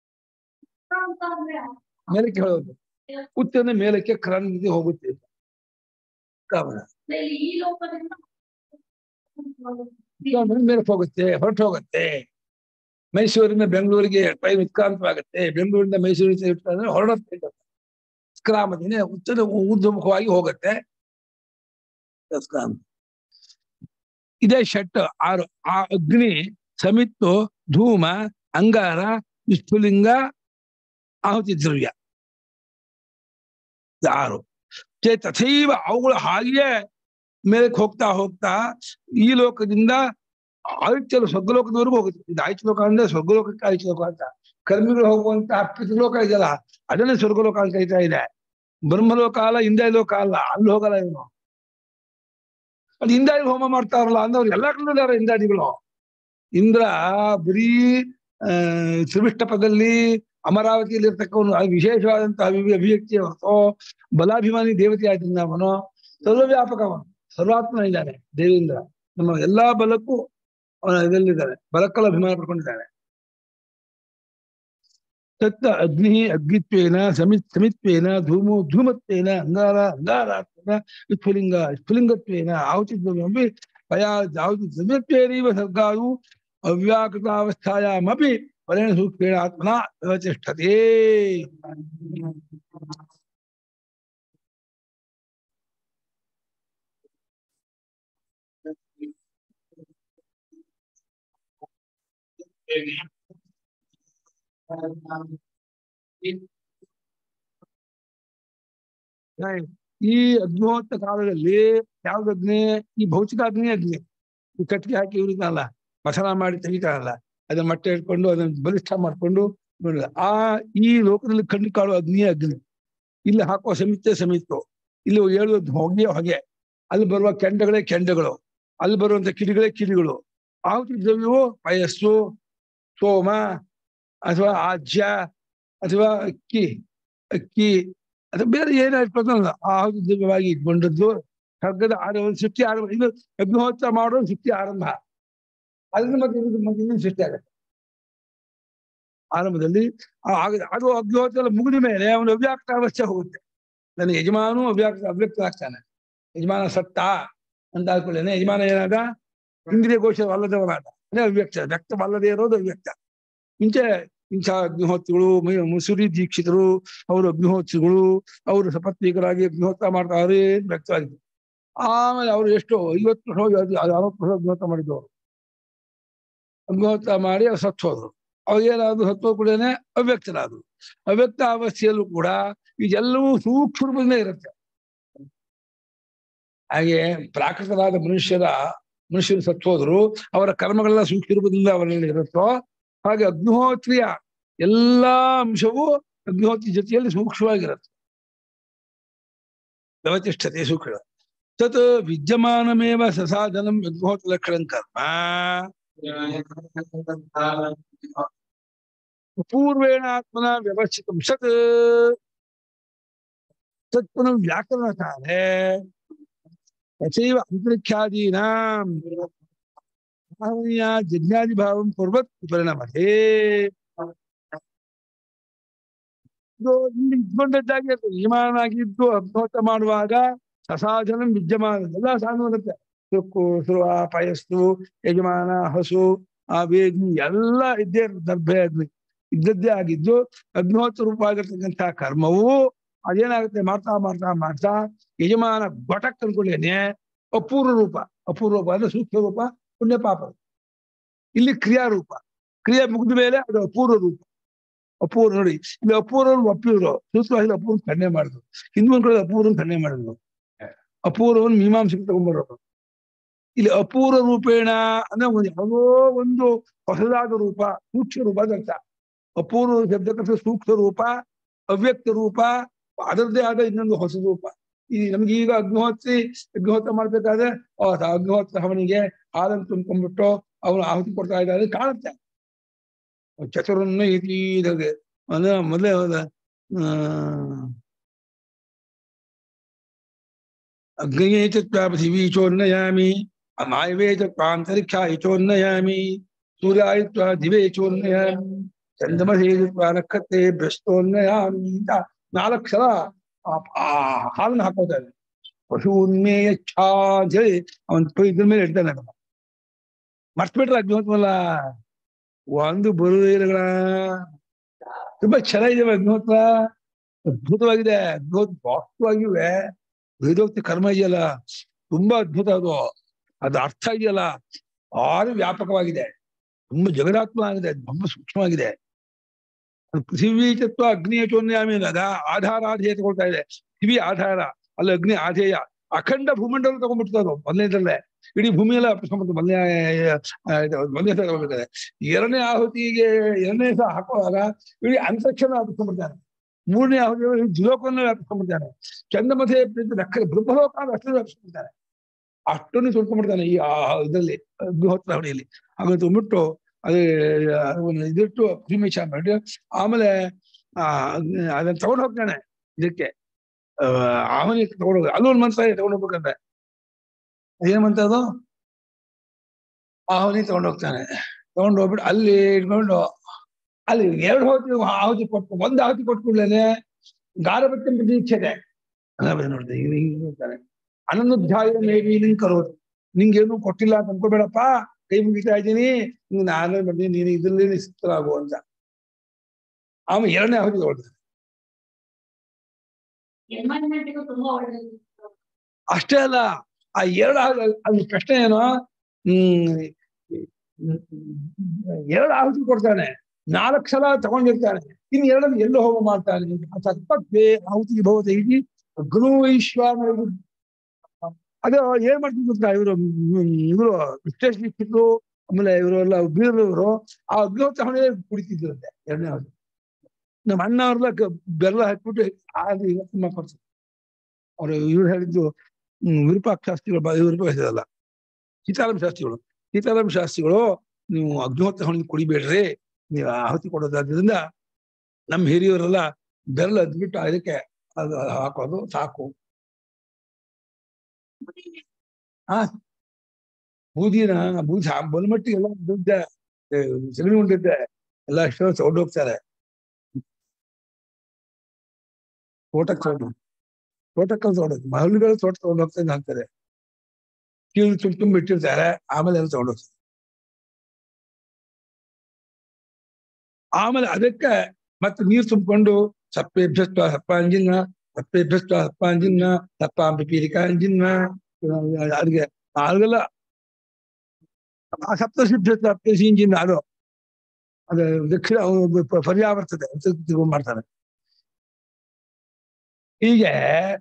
ಮೇಲಕ್ಕೆ ಹೇಳೋದು ಉತ್ತನ ಮೇಲಕ್ಕೆ ಕ್ರಾಂತಿ ಹೋಗುತ್ತೆ ಅಂತ. ಕಾಮನ ಈ ಲೋಕದಿಂದ ಕ್ರಾಂತಿ ಮೇಲಕ್ಕೆ ಹೋಗುತ್ತೆ ಹೊರಟು ಹೋಗುತ್ತೆ ಮೈಸೂರಿನ ಬೆಂಗಳೂರಿಗೆ ಟ್ರೈನ್ ಉತ್ಕ್ರಾಂತವಾಗುತ್ತೆ ಬೆಂಗಳೂರಿಂದ ಮೈಸೂರಿಗೆ ಇಟ್ಕೊಂಡ್ರೆ ಹೊರಡುತ್ತೆ ಅಂತ. ಕ್ರಾಮದಿಂದ ಉತ್ತರ ಊರ್ಧ್ವಮುಖವಾಗಿ ಹೋಗುತ್ತೆ ಕ್ರಾಂತಿ. ಇದೇ ಷಟ್ ಆರು ಆ ಅಗ್ನಿ ಸಮಿತ್ತು ಧೂಮ ಅಂಗಾರ ವಿಸ್ಫುಲಿಂಗ ಆಹುತಿ ದ್ರವ್ಯ ಇದು ಆರು ಚೇ ತಥೈವ ಅವುಗಳು ಹಾಗೆಯೇ ಮೇಲಕ್ಕೆ ಹೋಗ್ತಾ ಹೋಗ್ತಾ ಈ ಲೋಕದಿಂದ ಆದಿತ್ಯ ಸ್ವರ್ಗಲೋಕದವರೆಗೂ ಹೋಗುತ್ತೆ ಇದು ಆಯ್ತು ಲೋಕ ಅಂದ್ರೆ ಸ್ವರ್ಗಲೋಕಕ್ಕೆ ಆಯ್ತು ಲೋಕ ಅಂತ ಕರ್ಮಿಗಳು ಹೋಗುವಂತ ಲೋಕ ಇದೆಯಲ್ಲ ಅದನ್ನೇ ಸ್ವರ್ಗಲೋಕ ಅಂತ ಕರೀತಾ ಇದೆ ಬ್ರಹ್ಮಲೋಕ ಅಲ್ಲ ಇಂದ್ರಿಯ ಲೋಕ ಅಲ್ಲ ಅಲ್ಲಿ ಹೋಗಲ್ಲ ಇವನು ಅದು ಇಂದ್ರಾಡಿ ಹೋಮ ಮಾಡ್ತಾರಲ್ಲ ಅಂದ್ರೆ ಎಲ್ಲಾ ಕಡೆ ಇಂದ್ರಾದಿಗಳು ಇಂದ್ರ ಬರೀ ಆ ತ್ರಿವಿಷ್ಟಪದಲ್ಲಿ ಅಮರಾವತಿಯಲ್ಲಿ ಇರ್ತಕ್ಕವನು ಅದು ವಿಶೇಷವಾದಂತಹ ಅಭಿ- ಅಭಿವ್ಯಕ್ತಿ ಹೊರತು ಬಲಾಭಿಮಾನಿ ದೇವತೆ ಆದ್ರಿಂದ ಅವನು ಸರ್ವವ್ಯಾಪಕ ಅವನು ಸರ್ವಾತ್ಮ ಇದ್ದಾನೆ ದೇವೇಂದ್ರ ನಮ್ಮ ಎಲ್ಲಾ ಬಲಕ್ಕೂ ಅವನ ಇದರಲ್ಲಿದ್ದಾನೆ ಬಲಕ್ಕಲ್ಲ ಅಭಿಮಾನ ಪಡ್ಕೊಂಡಿದ್ದಾನೆ ತತ್ತ ಅಗ್ನಿ ಅಗ್ನಿತ್ವೇನ ಸಮಿತ್ ಸಮಿತ್ವೇನ ಧೂಮೋ ಧೂಮತ್ವೇನ ಅಂಗಾರ ಅಂಗಾರಾತ್ವೇನ ಸ್ಫುಲಿಂಗ ಸ್ಫುಲಿಂಗತ್ವೇನ ಆಹುತಿದ್ವಮಿ ಪಯಾ ಯಾವುದು ದ್ರವ್ಯತ್ವೇನೈವ ಸರ್ಗಾಯು ಅವ್ಯಾಕೃತಾವಸ್ಥಾಯಾಮಪಿ ಪರೇಣ ಸೂಕ್ಷ್ಮೇಣ ಆತ್ಮನ ವ್ಯವತಿಷ್ಠತೆ ಈ ಅಗ್ನಿಹೋತ್ರ ಕಾಲದಲ್ಲಿ ಯಾವ್ದು ಅಗ್ನಿ ಈ ಭೌತಿಕ ಅಗ್ನಿ ಅಗ್ನಿ ಈ ಕಟ್ಟಿಗೆ ಹಾಕಿ ಇವ್ರಿಗಲ್ಲ ಮಸಾಲ ಮಾಡಿ ತೆಗಿತಾರಲ್ಲ ಅದನ್ನ ಮಟ್ಟೆ ಇಟ್ಕೊಂಡು ಅದನ್ನ ಬಲಿಷ್ಠ ಮಾಡ್ಕೊಂಡು ನೋಡಿದ ಆ ಈ ಲೋಕದಲ್ಲಿ ಕಣ್ಣು ಕಾಣುವ ಅಗ್ನಿ ಅಗ್ನಿ ಇಲ್ಲಿ ಹಾಕುವ ಸಮಿತಿ ಸಮಿತ್ತು ಇಲ್ಲಿ ಹೇಳುವ ಹೊಗೆ ಹೊಗೆ ಅಲ್ಲಿ ಬರುವ ಕೆಂಡಗಳೇ ಕೆಂಡಗಳು ಅಲ್ಲಿ ಬರುವಂತ ಕಿಡಿಗಳೇ ಕಿಡಿಗಳು ಆಹುತಿ ದ್ರವ್ಯವು ಪಯಸ್ಸು ಸೋಮ ಅಥವಾ ಆಜ್ಯ ಅಥವಾ ಅಕ್ಕಿ ಅಕ್ಕಿ ಅಥವಾ ಬೇರೆ ಏನಾಗ್ತದಲ್ಲ ಆಹುತಿ ದ್ರವ್ಯವಾಗಿ ಇಟ್ಕೊಂಡದ್ದು ಖಡ್ಗದ ಆರಂಭ ಸೃಷ್ಟಿ ಆರಂಭ ಇದು ಅಗ್ನಿಹೋತ್ರ ಮಾಡೋ ಸೃಷ್ಟಿ ಆರಂಭ ಅದರಿಂದ ಮತ್ತೆ ಇದು ಮತ್ತೆ ಇನ್ನೊಂದು ಸೃಷ್ಟಿ ಆಗುತ್ತೆ ಆರಂಭದಲ್ಲಿ ಆ- ಆಗ- ಅದು ಅಗ್ನಿಹೋತ್ರ ಎಲ್ಲ ಮುಗಿದ ಮೇಲೆ ಅವನು ಅವ್ಯಾಕ್ತ ಅವಶ್ಯ ಹೋಗುತ್ತೆ ನನ್ನ ಯಜಮಾನು ಅವ್ಯಾಕ್ತ ಅವ್ಯಕ್ತ ಆಗ್ತಾನೆ ಯಜಮಾನ ಸತ್ತ ಅಂತ ಆದ್ಕೊಳ್ಳೇನೆ ಯಜಮಾನ ಏನಾದ ಇಂದ್ರಿಯ ಘೋಷವಲ್ಲದವನಾದ ಅದೇ ಅವ್ಯಕ್ತ ವ್ಯಕ್ತವಲ್ಲದೆ ಇರೋದು ಅವ್ಯಕ್ತ ಮುಂಚೆ ಇಂಥ ಅಗ್ನಿಹೋತ್ರಿಗಳು ಮೈ- ಮುಸುರಿ ದೀಕ್ಷಿತರು ಅವರು ಅಗ್ನಿಹೋತ್ರಿಗಳು ಅವರು ಸಪತ್ನೀಕರಾಗಿ ಅಗ್ನಿಹೋತ್ರ ಮಾಡ್ತಾರೆ ಅಂತ ವ್ಯಕ್ತವಾಗಿದೆ ಆಮೇಲೆ ಅವರು ಎಷ್ಟು ಐವತ್ತು ವರ್ಷ ಅರವತ್ತು ವರ್ಷ ಅಗ್ನಿಹೋತ್ರ ಮಾಡಿದ್ರು ಅಗ್ನಿಹೋತ್ರ ಮಾಡಿ ಅವ್ರು ಸತ್ತು ಹೋದ್ರು ಅವಾಗ ಏನಾದ್ರು ಸತ್ತೋ ಕೂಡನೇ ಅವ್ಯಕ್ತರಾದ್ರು ಅವ್ಯಕ್ತ ಅವಸ್ಥೆಯಲ್ಲೂ ಕೂಡ ಇದೆಲ್ಲವೂ ಸೂಕ್ಷ್ಮ ರೂಪದಿಂದ ಇರುತ್ತೆ ಹಾಗೆ ಪ್ರಾಕೃತರಾದ ಮನುಷ್ಯರ ಮನುಷ್ಯರು ಸತ್ತು ಹೋದ್ರು ಅವರ ಕರ್ಮಗಳೆಲ್ಲ ಸೂಕ್ಷ್ಮ ರೂಪದಿಂದ ಅವರಲ್ಲಿ ಇರುತ್ತೋ ಹಾಗೆ ಅಗ್ನಿಹೋತ್ರಿಯ ಎಲ್ಲಾ ಅಂಶವೂ ಅಗ್ನಿಹೋತ್ರಿ ಜೊತೆಯಲ್ಲಿ ಸೂಕ್ಷ್ಮವಾಗಿರುತ್ತೆ ವ್ಯವತಿಷ್ಠತೆ ಸೂಕ್ಷ್ಮ ತತ್ ವಿದ್ಯಮಾನಮೇವ ಸಸಾಧನಂ ಅಗ್ನಿಹೋತ್ರ ಲಕ್ಷಣಂ ಕರ್ಮ ಪೂರ್ವೇಣ ಆತ್ಮನ ವ್ಯವಸ್ಥಿತಂ ಸತ್ ತತ್ ಪುನಃ ವ್ಯಾಕರಣಕಾಲೆ ತಥೈವ ಅಂತರಿಕ್ಷಾದೀನಾಂ ಭಾವನೆಯ ಜಜ್ಞಾದಿಭಾವಂ ಕುರ್ವತ್ ಪರಿಣಮತೆ ಇದು ಇಲ್ಲಿ ಇದ್ಕೊಂಡದ್ದಾಗಿ ಯಜಮಾನಾಗಿದ್ದು ಅಭ್ಯಾಸ ಮಾಡುವಾಗ ಸಸಾಧನ ವಿದ್ಯಮಾನ ಎಲ್ಲ ಸಾಧನ ಬರುತ್ತೆ ಸುಕ್ಕು ಸುರುವ ಪಯಸ್ಸು ಯಜಮಾನ ಹಸು ಆ ವೇದಿ ಎಲ್ಲ ಇದ್ದೇ ಇರುತ್ತೆ, ದರ್ಭೆ ಅಗ್ನಿ ಇದ್ದದ್ದೇ ಆಗಿದ್ದು ಅಗ್ನಿಹೋತ್ರ ರೂಪವಾಗಿರ್ತಕ್ಕಂಥ ಕರ್ಮವು ಅದೇನಾಗುತ್ತೆ ಮಾಡ್ತಾ ಮಾಡ್ತಾ ಮಾಡ್ತಾ ಯಜಮಾನ ಘಟಕ್ ಅನ್ಕೊಳ್ಳೇನೆ ಅಪೂರ್ವ ರೂಪ ಅಪೂರ್ವ ರೂಪ ಅಂದ್ರೆ ಸೂಕ್ಷ್ಮ ರೂಪ ಪುಣ್ಯ ಪಾಪ ಇಲ್ಲಿ ಕ್ರಿಯಾರೂಪ ಕ್ರಿಯೆ ಮುಗಿದ ಮೇಲೆ ಅದು ಅಪೂರ್ವ ರೂಪ ಅಪೂರ್ವ ನೋಡಿ ಇಲ್ಲಿ ಅಪೂರ್ವ ಅಪ್ಪಿದ್ರು ಸೂತ್ರವಾಗಿ ಅಪೂರ್ವ ಖಂಡನೆ ಮಾಡಿದ್ರು ಹಿಂದೂ ಒಂದ್ ಕಡೆ ಅಪೂರ್ವ ಖಂಡನೆ ಮಾಡಿದ್ರು ಅಪೂರ್ವವನ್ನು ಮೀಮಾಂಸೆಗೆ ತಗೊಂಡ್ಬರೋದು ಇಲ್ಲಿ ಅಪೂರ್ವ ರೂಪೇಣ ಅಂದ್ರೆ ಒಂದು ಯಾವುದೋ ಒಂದು ಹೊಸದಾದ ರೂಪ ಸೂಕ್ಷ್ಮ ರೂಪ ಅಂತ ಅರ್ಥ ಅಪೂರ್ವ ಶಬ್ದಕ್ಕೆ ಸೂಕ್ಷ್ಮ ರೂಪ ಅವ್ಯಕ್ತ ರೂಪ ಅದರದ್ದೇ ಆದ ಇನ್ನೊಂದು ಹೊಸ ರೂಪ ಈ ನಮ್ಗೆ ಈಗ ಅಗ್ನಿಹೋತ್ರಿ ಅಗ್ನಿಹೋತ್ರ ಮಾಡ್ಬೇಕಾದ್ರೆ ಆ ಅಗ್ನಿಹೋತ್ರ ಅವನಿಗೆ ಹಾಲನ್ನು ತುಂಬ್ಕೊಂಡ್ಬಿಟ್ಟು ಅವನು ಆಹುತಿ ಕೊಡ್ತಾ ಇದ್ದಾರೆ ಕಾಣುತ್ತೆ ಚತುರನ್ನ ಇತಿ ಇದಾಗೆ ಅಂದ್ರೆ ಮೊದಲೇ ಹೋದ ಅಗ್ನಿಯೇ ಚ ಪೃಥಿವೀ ಚೋನ್ನಯಾಮಿ ಮಾಯವೇ ಚ ಅಂತರಿಕ್ಷಾಯ ಚೋನ್ನಯಾಮಿ ಸೂರ್ಯಾಯ ತ್ವ ದಿವೇ ಚೋನ್ನಯಾಮಿ ಚಂದ್ರಮಸೇ ಚ ನಕ್ಷತ್ರೇ ಭ್ರಷ್ಟೋನ್ನಯಾಮಿ ಅಂತ ನಾಲ್ಕು ಸಲ ಆ- ಆ ಹಾಲನ್ನು ಹಾಕೋತಾರೆ ಪಶೂನ್ಮೇಯ ಛಾ ಅಂತ ಹೇಳಿ ಅವನ್ ಇದ್ರ ಮೇಲೆ ಇಡ್ತಾನೆ ಅದನ್ನ ಮರ್ತ್ಬಿಟ್ರೆ ಅಗ್ನಿಹೋತ್ರವಲ್ಲ ಒಂದು ಬರುವುದೇ ಇಲ್ಲಗಳ ತುಂಬಾ ಚೆನ್ನಾಗಿದೆ ಅಗ್ನಿಹೋತ್ರ ಅದ್ಭುತವಾಗಿದೆ ಅದ್ಭುತ ವಾಸ್ತವಾಗಿವೆ ವೇದೋಕ್ತಿ ಕರ್ಮ ಇದೆಯಲ್ಲ ತುಂಬಾ ಅದ್ಭುತ ಅದು ಅದು ಅರ್ಥ ಇದೆಯಲ್ಲ ಭಾರಿ ವ್ಯಾಪಕವಾಗಿದೆ ತುಂಬಾ ಜಗದಾತ್ಮ ಆಗಿದೆ ತುಂಬಾ ಸೂಕ್ಷ್ಮವಾಗಿದೆ ಅದು ಪೃಥಿವೀ ತತ್ವ ಅಗ್ನಿಯ ಚೋನ್ಯಾಮಿ ಅಂದಾಗ ಆಧಾರ ಆಧೇಯ ತಗೊಳ್ತಾ ಇದೆ ಪೃಥಿವಿ ಆಧಾರ ಅಲ್ಲಿ ಅಗ್ನಿ ಆಧೇಯ ಅಖಂಡ ಭೂಮಂಡಲ ತಗೊಂಡ್ಬಿಡ್ತದೆ ಅದು ಮೊದಲನೇದಲ್ಲೇ ಇಡೀ ಭೂಮಿಯೆಲ್ಲ ಅಪ್ಪಿಸ್ಕೊಂಡ್ಬಿಡ್ತು ಮೊದಲನೇ ಆ, ಇದು ಮೊದಲನೇ ಸಲ ತಗೊಂಡ್ಬಿಡ್ತಾರೆ ಎರಡನೇ ಆಹುತಿಗೆ ಎರಡನೇ ಸಹ ಹಾಕುವಾಗ ಇಡೀ ಅಂತರಿಕ್ಷನ ವ್ಯಾಪಿಸ್ಕೊಂಡ್ಬಿಡ್ತಾನೆ ಮೂರನೇ ಆಹುತಿ ದ್ವಿಲೋಕವನ್ನು ವ್ಯಾಪಿಸ್ಕೊಂಡ್ಬಿಡ್ತಾನೆ ಚಂದ್ರಮಥೆ ನಕ್ಕ ಬ್ರಹ್ಮಲೋಕ ಅಷ್ಟು ವ್ಯಾಪಿಸ್ಕೊಂಡ್ಬಿಡ್ತಾನೆ ಅಷ್ಟನ್ನು ತುಳ್ಕೊಂಡ್ಬಿಡ್ತಾನೆ ಈ ಆ ಇದರಲ್ಲಿ ಅಗ್ನಿಹೋತ್ರ ಹೊಡೆಯಲ್ಲಿ ಹಾಗೆ ತುಂಬಿಟ್ಟು ಅದು ಅದನ್ನ ಇದಿಟ್ಟು ಭೀಮೇಶ ಮಾಡಿ ಆಮೇಲೆ ಆ ಅದನ್ನ ತಗೊಂಡು ಹೋಗ್ತಾನೆ ಇದಕ್ಕೆ ಆ, ಆವನಿಗೆ ತಗೊಂಡು ಹೋಗ ಅಲ್ಲೊಂದು ಮಂತ್ರ ಇದೆ ತಗೊಂಡು ಹೋಗ್ಬೇಕಂದ್ರೆ ಏನ್ ಮಂತ್ರ ಅದು ಆವನಿ ತಗೊಂಡು ಹೋಗ್ತಾನೆ ತಗೊಂಡು ಹೋಗ್ಬಿಟ್ಟು ಅಲ್ಲಿ ಇಟ್ಕೊಂಡು ಅಲ್ಲಿ ಎರಡು ಆಹುತಿ ಆಹುತಿ ಕೊಟ್ಟು ಒಂದು ಆಹುತಿ ಕೊಟ್ಟು ಕೂಡಲೇ ಗಾರಭತ್ಯ ಪ್ರತೀಕ್ಷತೆ ನೋಡಿದೆ ಈಗ ಹಿಂಗೆ ಹೇಳ್ತಾರೆ ಅನನುಧ್ಯಾಯ ಮೇಬಿ ನಿಂಗೆ ಕರೋದು ನಿಂಗೇನು ಕೊಟ್ಟಿಲ್ಲ ಅಂತ ಅನ್ಕೋಬೇಡಪ್ಪ ಕೈ ಮುಗಿತಾ ಇದ್ದೀನಿ ನಿಂಗೆ ನಾನೇ ಬಂದಿ ನೀನು ಇದ್ರಲ್ಲಿ ನಿಶ್ಚಿತರಾಗು ಅಂತ ಆಮೇಲೆ ಎರಡನೇ ಆಹುತಿ ಹೊಡ್ತಾನೆ ಎನ್ವೈರನ್ಮೆಂಟ್ಗೂ ತುಂಬಾ ಒಳ್ಳೇದು ಅಷ್ಟೇ ಅಲ್ಲ ಆ ಎರಡು ಆಹು- ಅಲ್ಲಿ ಪ್ರಶ್ನೆ ಏನು ಹ್ಮ್ ಎರಡು ಆಹುತಿ ಕೊಡ್ತಾನೆ ನಾಲ್ಕು ಸಲ ತಗೊಂಡಿರ್ತಾನೆ ಇನ್ನು ಎರಡನ್ನು ಎಲ್ಲೋ ಹೋಮ ಮಾಡ್ತಾನೆ ಸತ್ಪತ್ವೆ ಆಹುತಿ ಭವತ ಇಡೀ ಅಗ್ನೋ ವೈಶ್ವಾನ ಅದು ಏನ್ ಮಾಡ್ತೀನಿ ಗೊತ್ತಾ ಇವರು ಇವರು ವಿಶ್ಲೇಷಿಸಿದ್ರು ಆಮೇಲೆ ಇವರು ಎಲ್ಲ ಬೀರವರು ಆ ಅಗ್ನೋ ತಗೊಂಡೇ ಕುಡಿತಿದ್ರಂತೆ ಎರಡನೇ ಆಹುತಿ ನಮ್ಮ ಅಣ್ಣ ಅವ್ರೆಲ್ಲ ಕ- ಬೆಲ್ಲ ಹಾಕ್ಬಿಟ್ಟು ಅದು ಇವತ್ತು ಮಾಡ್ಕೊಡ್ತಾರೆ ಅವ್ರು ಇವ್ರು ಹೇಳಿದ್ದು ಹ್ಮ್, ವಿರೂಪಾಕ್ಷ ಶಾಸ್ತ್ರಿಗಳು ಬ- ವಿರೂಪಾಕ್ಷ ಶಾಸ್ತ್ರಿಗಳಲ್ಲ ಸೀತಾರಾಮ ಶಾಸ್ತ್ರಿಗಳು ಸೀತಾರಾಮ ಶಾಸ್ತ್ರಿಗಳು ನೀವು ಅಗ್ನಿಹೋತ್ರ ಹೊಣಿ ಕುಡಿಬೇಡ್ರಿ ನೀವು ಆಹುತಿ ಕೊಡೋದಾದ್ರಿಂದ ನಮ್ಮ ಹಿರಿಯವರೆಲ್ಲ ಬೆರಳು ಅದ್ಬಿಟ್ಟು ಅದಕ್ಕೆ ಅದು ಹಾಕೋದು ಸಾಕು ಹಾ ಬೂದಿನ ಬೂದಿ ಆ ಬಲಮಟ್ಟಿಗೆ ಎಲ್ಲ ದುಡ್ಡ ಸಗಣಿ ಉಂಡಿದ್ದೆ ಎಲ್ಲ ಎಷ್ಟೋ ತಗೊಂಡು ಹೋಗ್ತಾರೆ ತೋಟಕ್ಕೆ ತಗೊಂಡು ತೋಟಕ್ಕೆ ತಗೊಂಡೋಗಿ ಮಹಲ್ಗಳು ತೋಟ ತಗೊಂಡು ಹೋಗ್ತಾ ಹಾಕ್ತಾರೆ ಕೀಳು ತುಂಬ ತುಂಬ ಇಟ್ಟಿರ್ತಾರೆ ಆಮೇಲೆ ಎಲ್ಲ ತಗೊಂಡು ಹೋಗ್ತಾರೆ ಆಮೇಲೆ ಅದಕ್ಕೆ ಮತ್ತೆ ನೀರು ತುಂಬಿಕೊಂಡು ಸಪ್ಪೆಭ್ಯಸ್ತ ಸಪ್ಪಾಂಜಿನ ಸಪ್ಪೆಭ್ಯಸ್ತ ಸಪ್ಪಾಂಜಿನ ಸಪ್ಪಾಂಬಿ ಪೀರಿಕಾಂಜಿನ ಅದ್ಗೆ ಅದ್ಗೆಲ್ಲ ಆ ಸಪ್ತಸಿದ್ಧ ಸಪ್ತಸಿಂಜಿನ ಅದು ಅದು ದಕ್ಷಿಣ ಅವ್ನು ಪ- ಪರ್ಯಾವರ್ತದೆ ಅಂತ ತಿಳ್ಕೊಂಡ್ ಮಾಡ್ತಾನೆ ಹೀಗೆ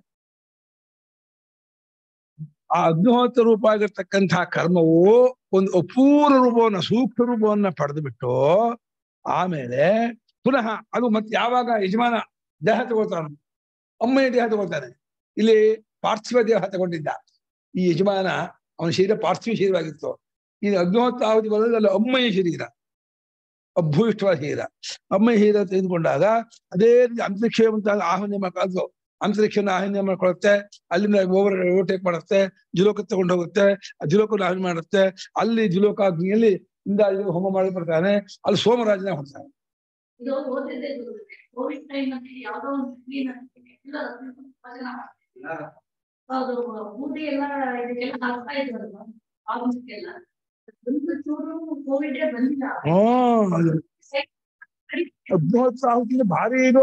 ಆ ಅಗ್ನಿಹೋತ್ರ ರೂಪ ಆಗಿರ್ತಕ್ಕಂತಹ ಕರ್ಮವು ಒಂದು ಅಪೂರ್ವ ರೂಪವನ್ನ ಸೂಕ್ಷ್ಮ ರೂಪವನ್ನ ಪಡೆದು ಬಿಟ್ಟು ಆಮೇಲೆ ಪುನಃ ಅದು ಮತ್ತೆ ಯಾವಾಗ ಯಜಮಾನ ದೇಹ ತಗೊಳ್ತಾನೆ ಅಮ್ಮಯ್ಯ ದೇಹ ತಗೊಳ್ತಾನೆ ಇಲ್ಲಿ ಪಾರ್ಥಿವ ದೇಹ ತಗೊಂಡಿದ್ದ ಈ ಯಜಮಾನ ಅವನ ಶರೀರ ಪಾರ್ಥಿವ ಶರೀರವಾಗಿತ್ತು ಈ ಅಗ್ನಿಹೋತ್ರ ಆಹುತಿ ಬರೋದ್ರಲ್ಲಿ ಅಮ್ಮಯ್ಯ ಶರೀರ ಅಭೂಯಿಷ್ಠವಾದ ಶರೀರ ಅಮ್ಮಯ್ಯ ಶರೀರ ತೆಗೆದುಕೊಂಡಾಗ ಅದೇ ರೀತಿ ಅಂತರಿಕ್ಷ ಅಂತ ಆಹ್ವಾನ ಮಾಡ್ಕೊಳ್ಳೋದು ಅಂತರಿಕ್ಷನ ಆಹ್ವಾನ ಮಾಡ್ಕೊಳುತ್ತೆ ಅಲ್ಲಿಂದ ಓವರ್ ಓವರ್ಟೇಕ್ ಮಾಡುತ್ತೆ ಜುಲೋಕ ತಗೊಂಡು ಹೋಗುತ್ತೆ ಆ ಜುಲೋಕನ ಆಹ್ವಾನ ಮಾಡುತ್ತೆ ಅಲ್ಲಿ ಜುಲೋಕಾಗ್ನಿಯಲ್ಲಿ ಇಂದ ಇದು ಹೋಮ ಮಾಡಿ ಬರ್ತಾನೆ ಅಲ್ಲಿ ಸೋಮರಾಜನ ಹೊಡ್ತಾನೆ ಇದು ಓದಿದ್ದೆ ಕೋವಿಡ್ ಟೈಮ್ ಅಲ್ಲಿ ಯಾವ್ದೋ ಒಂದು ಕ್ಲೀನ್ ಎಲ್ಲ ಭಜನ ಮಾಡ್ತಿದ್ರು. ಅದು ಬೂದಿ ಎಲ್ಲ ಇದಕ್ಕೆಲ್ಲ ಹಾಕ್ತಾ ಇದ್ರಲ್ವಾ ಆಫೀಸ್ಗೆಲ್ಲ ಒಂದು ಚೂರು ಕೋವಿಡ್ ಬಂದಿಲ್ಲ ಹ್ಮ್ ಅದು ಅಗ್ನಿಹೋತ್ರ ಆಹುತಿಗೆ ಭಾರಿ ಇದು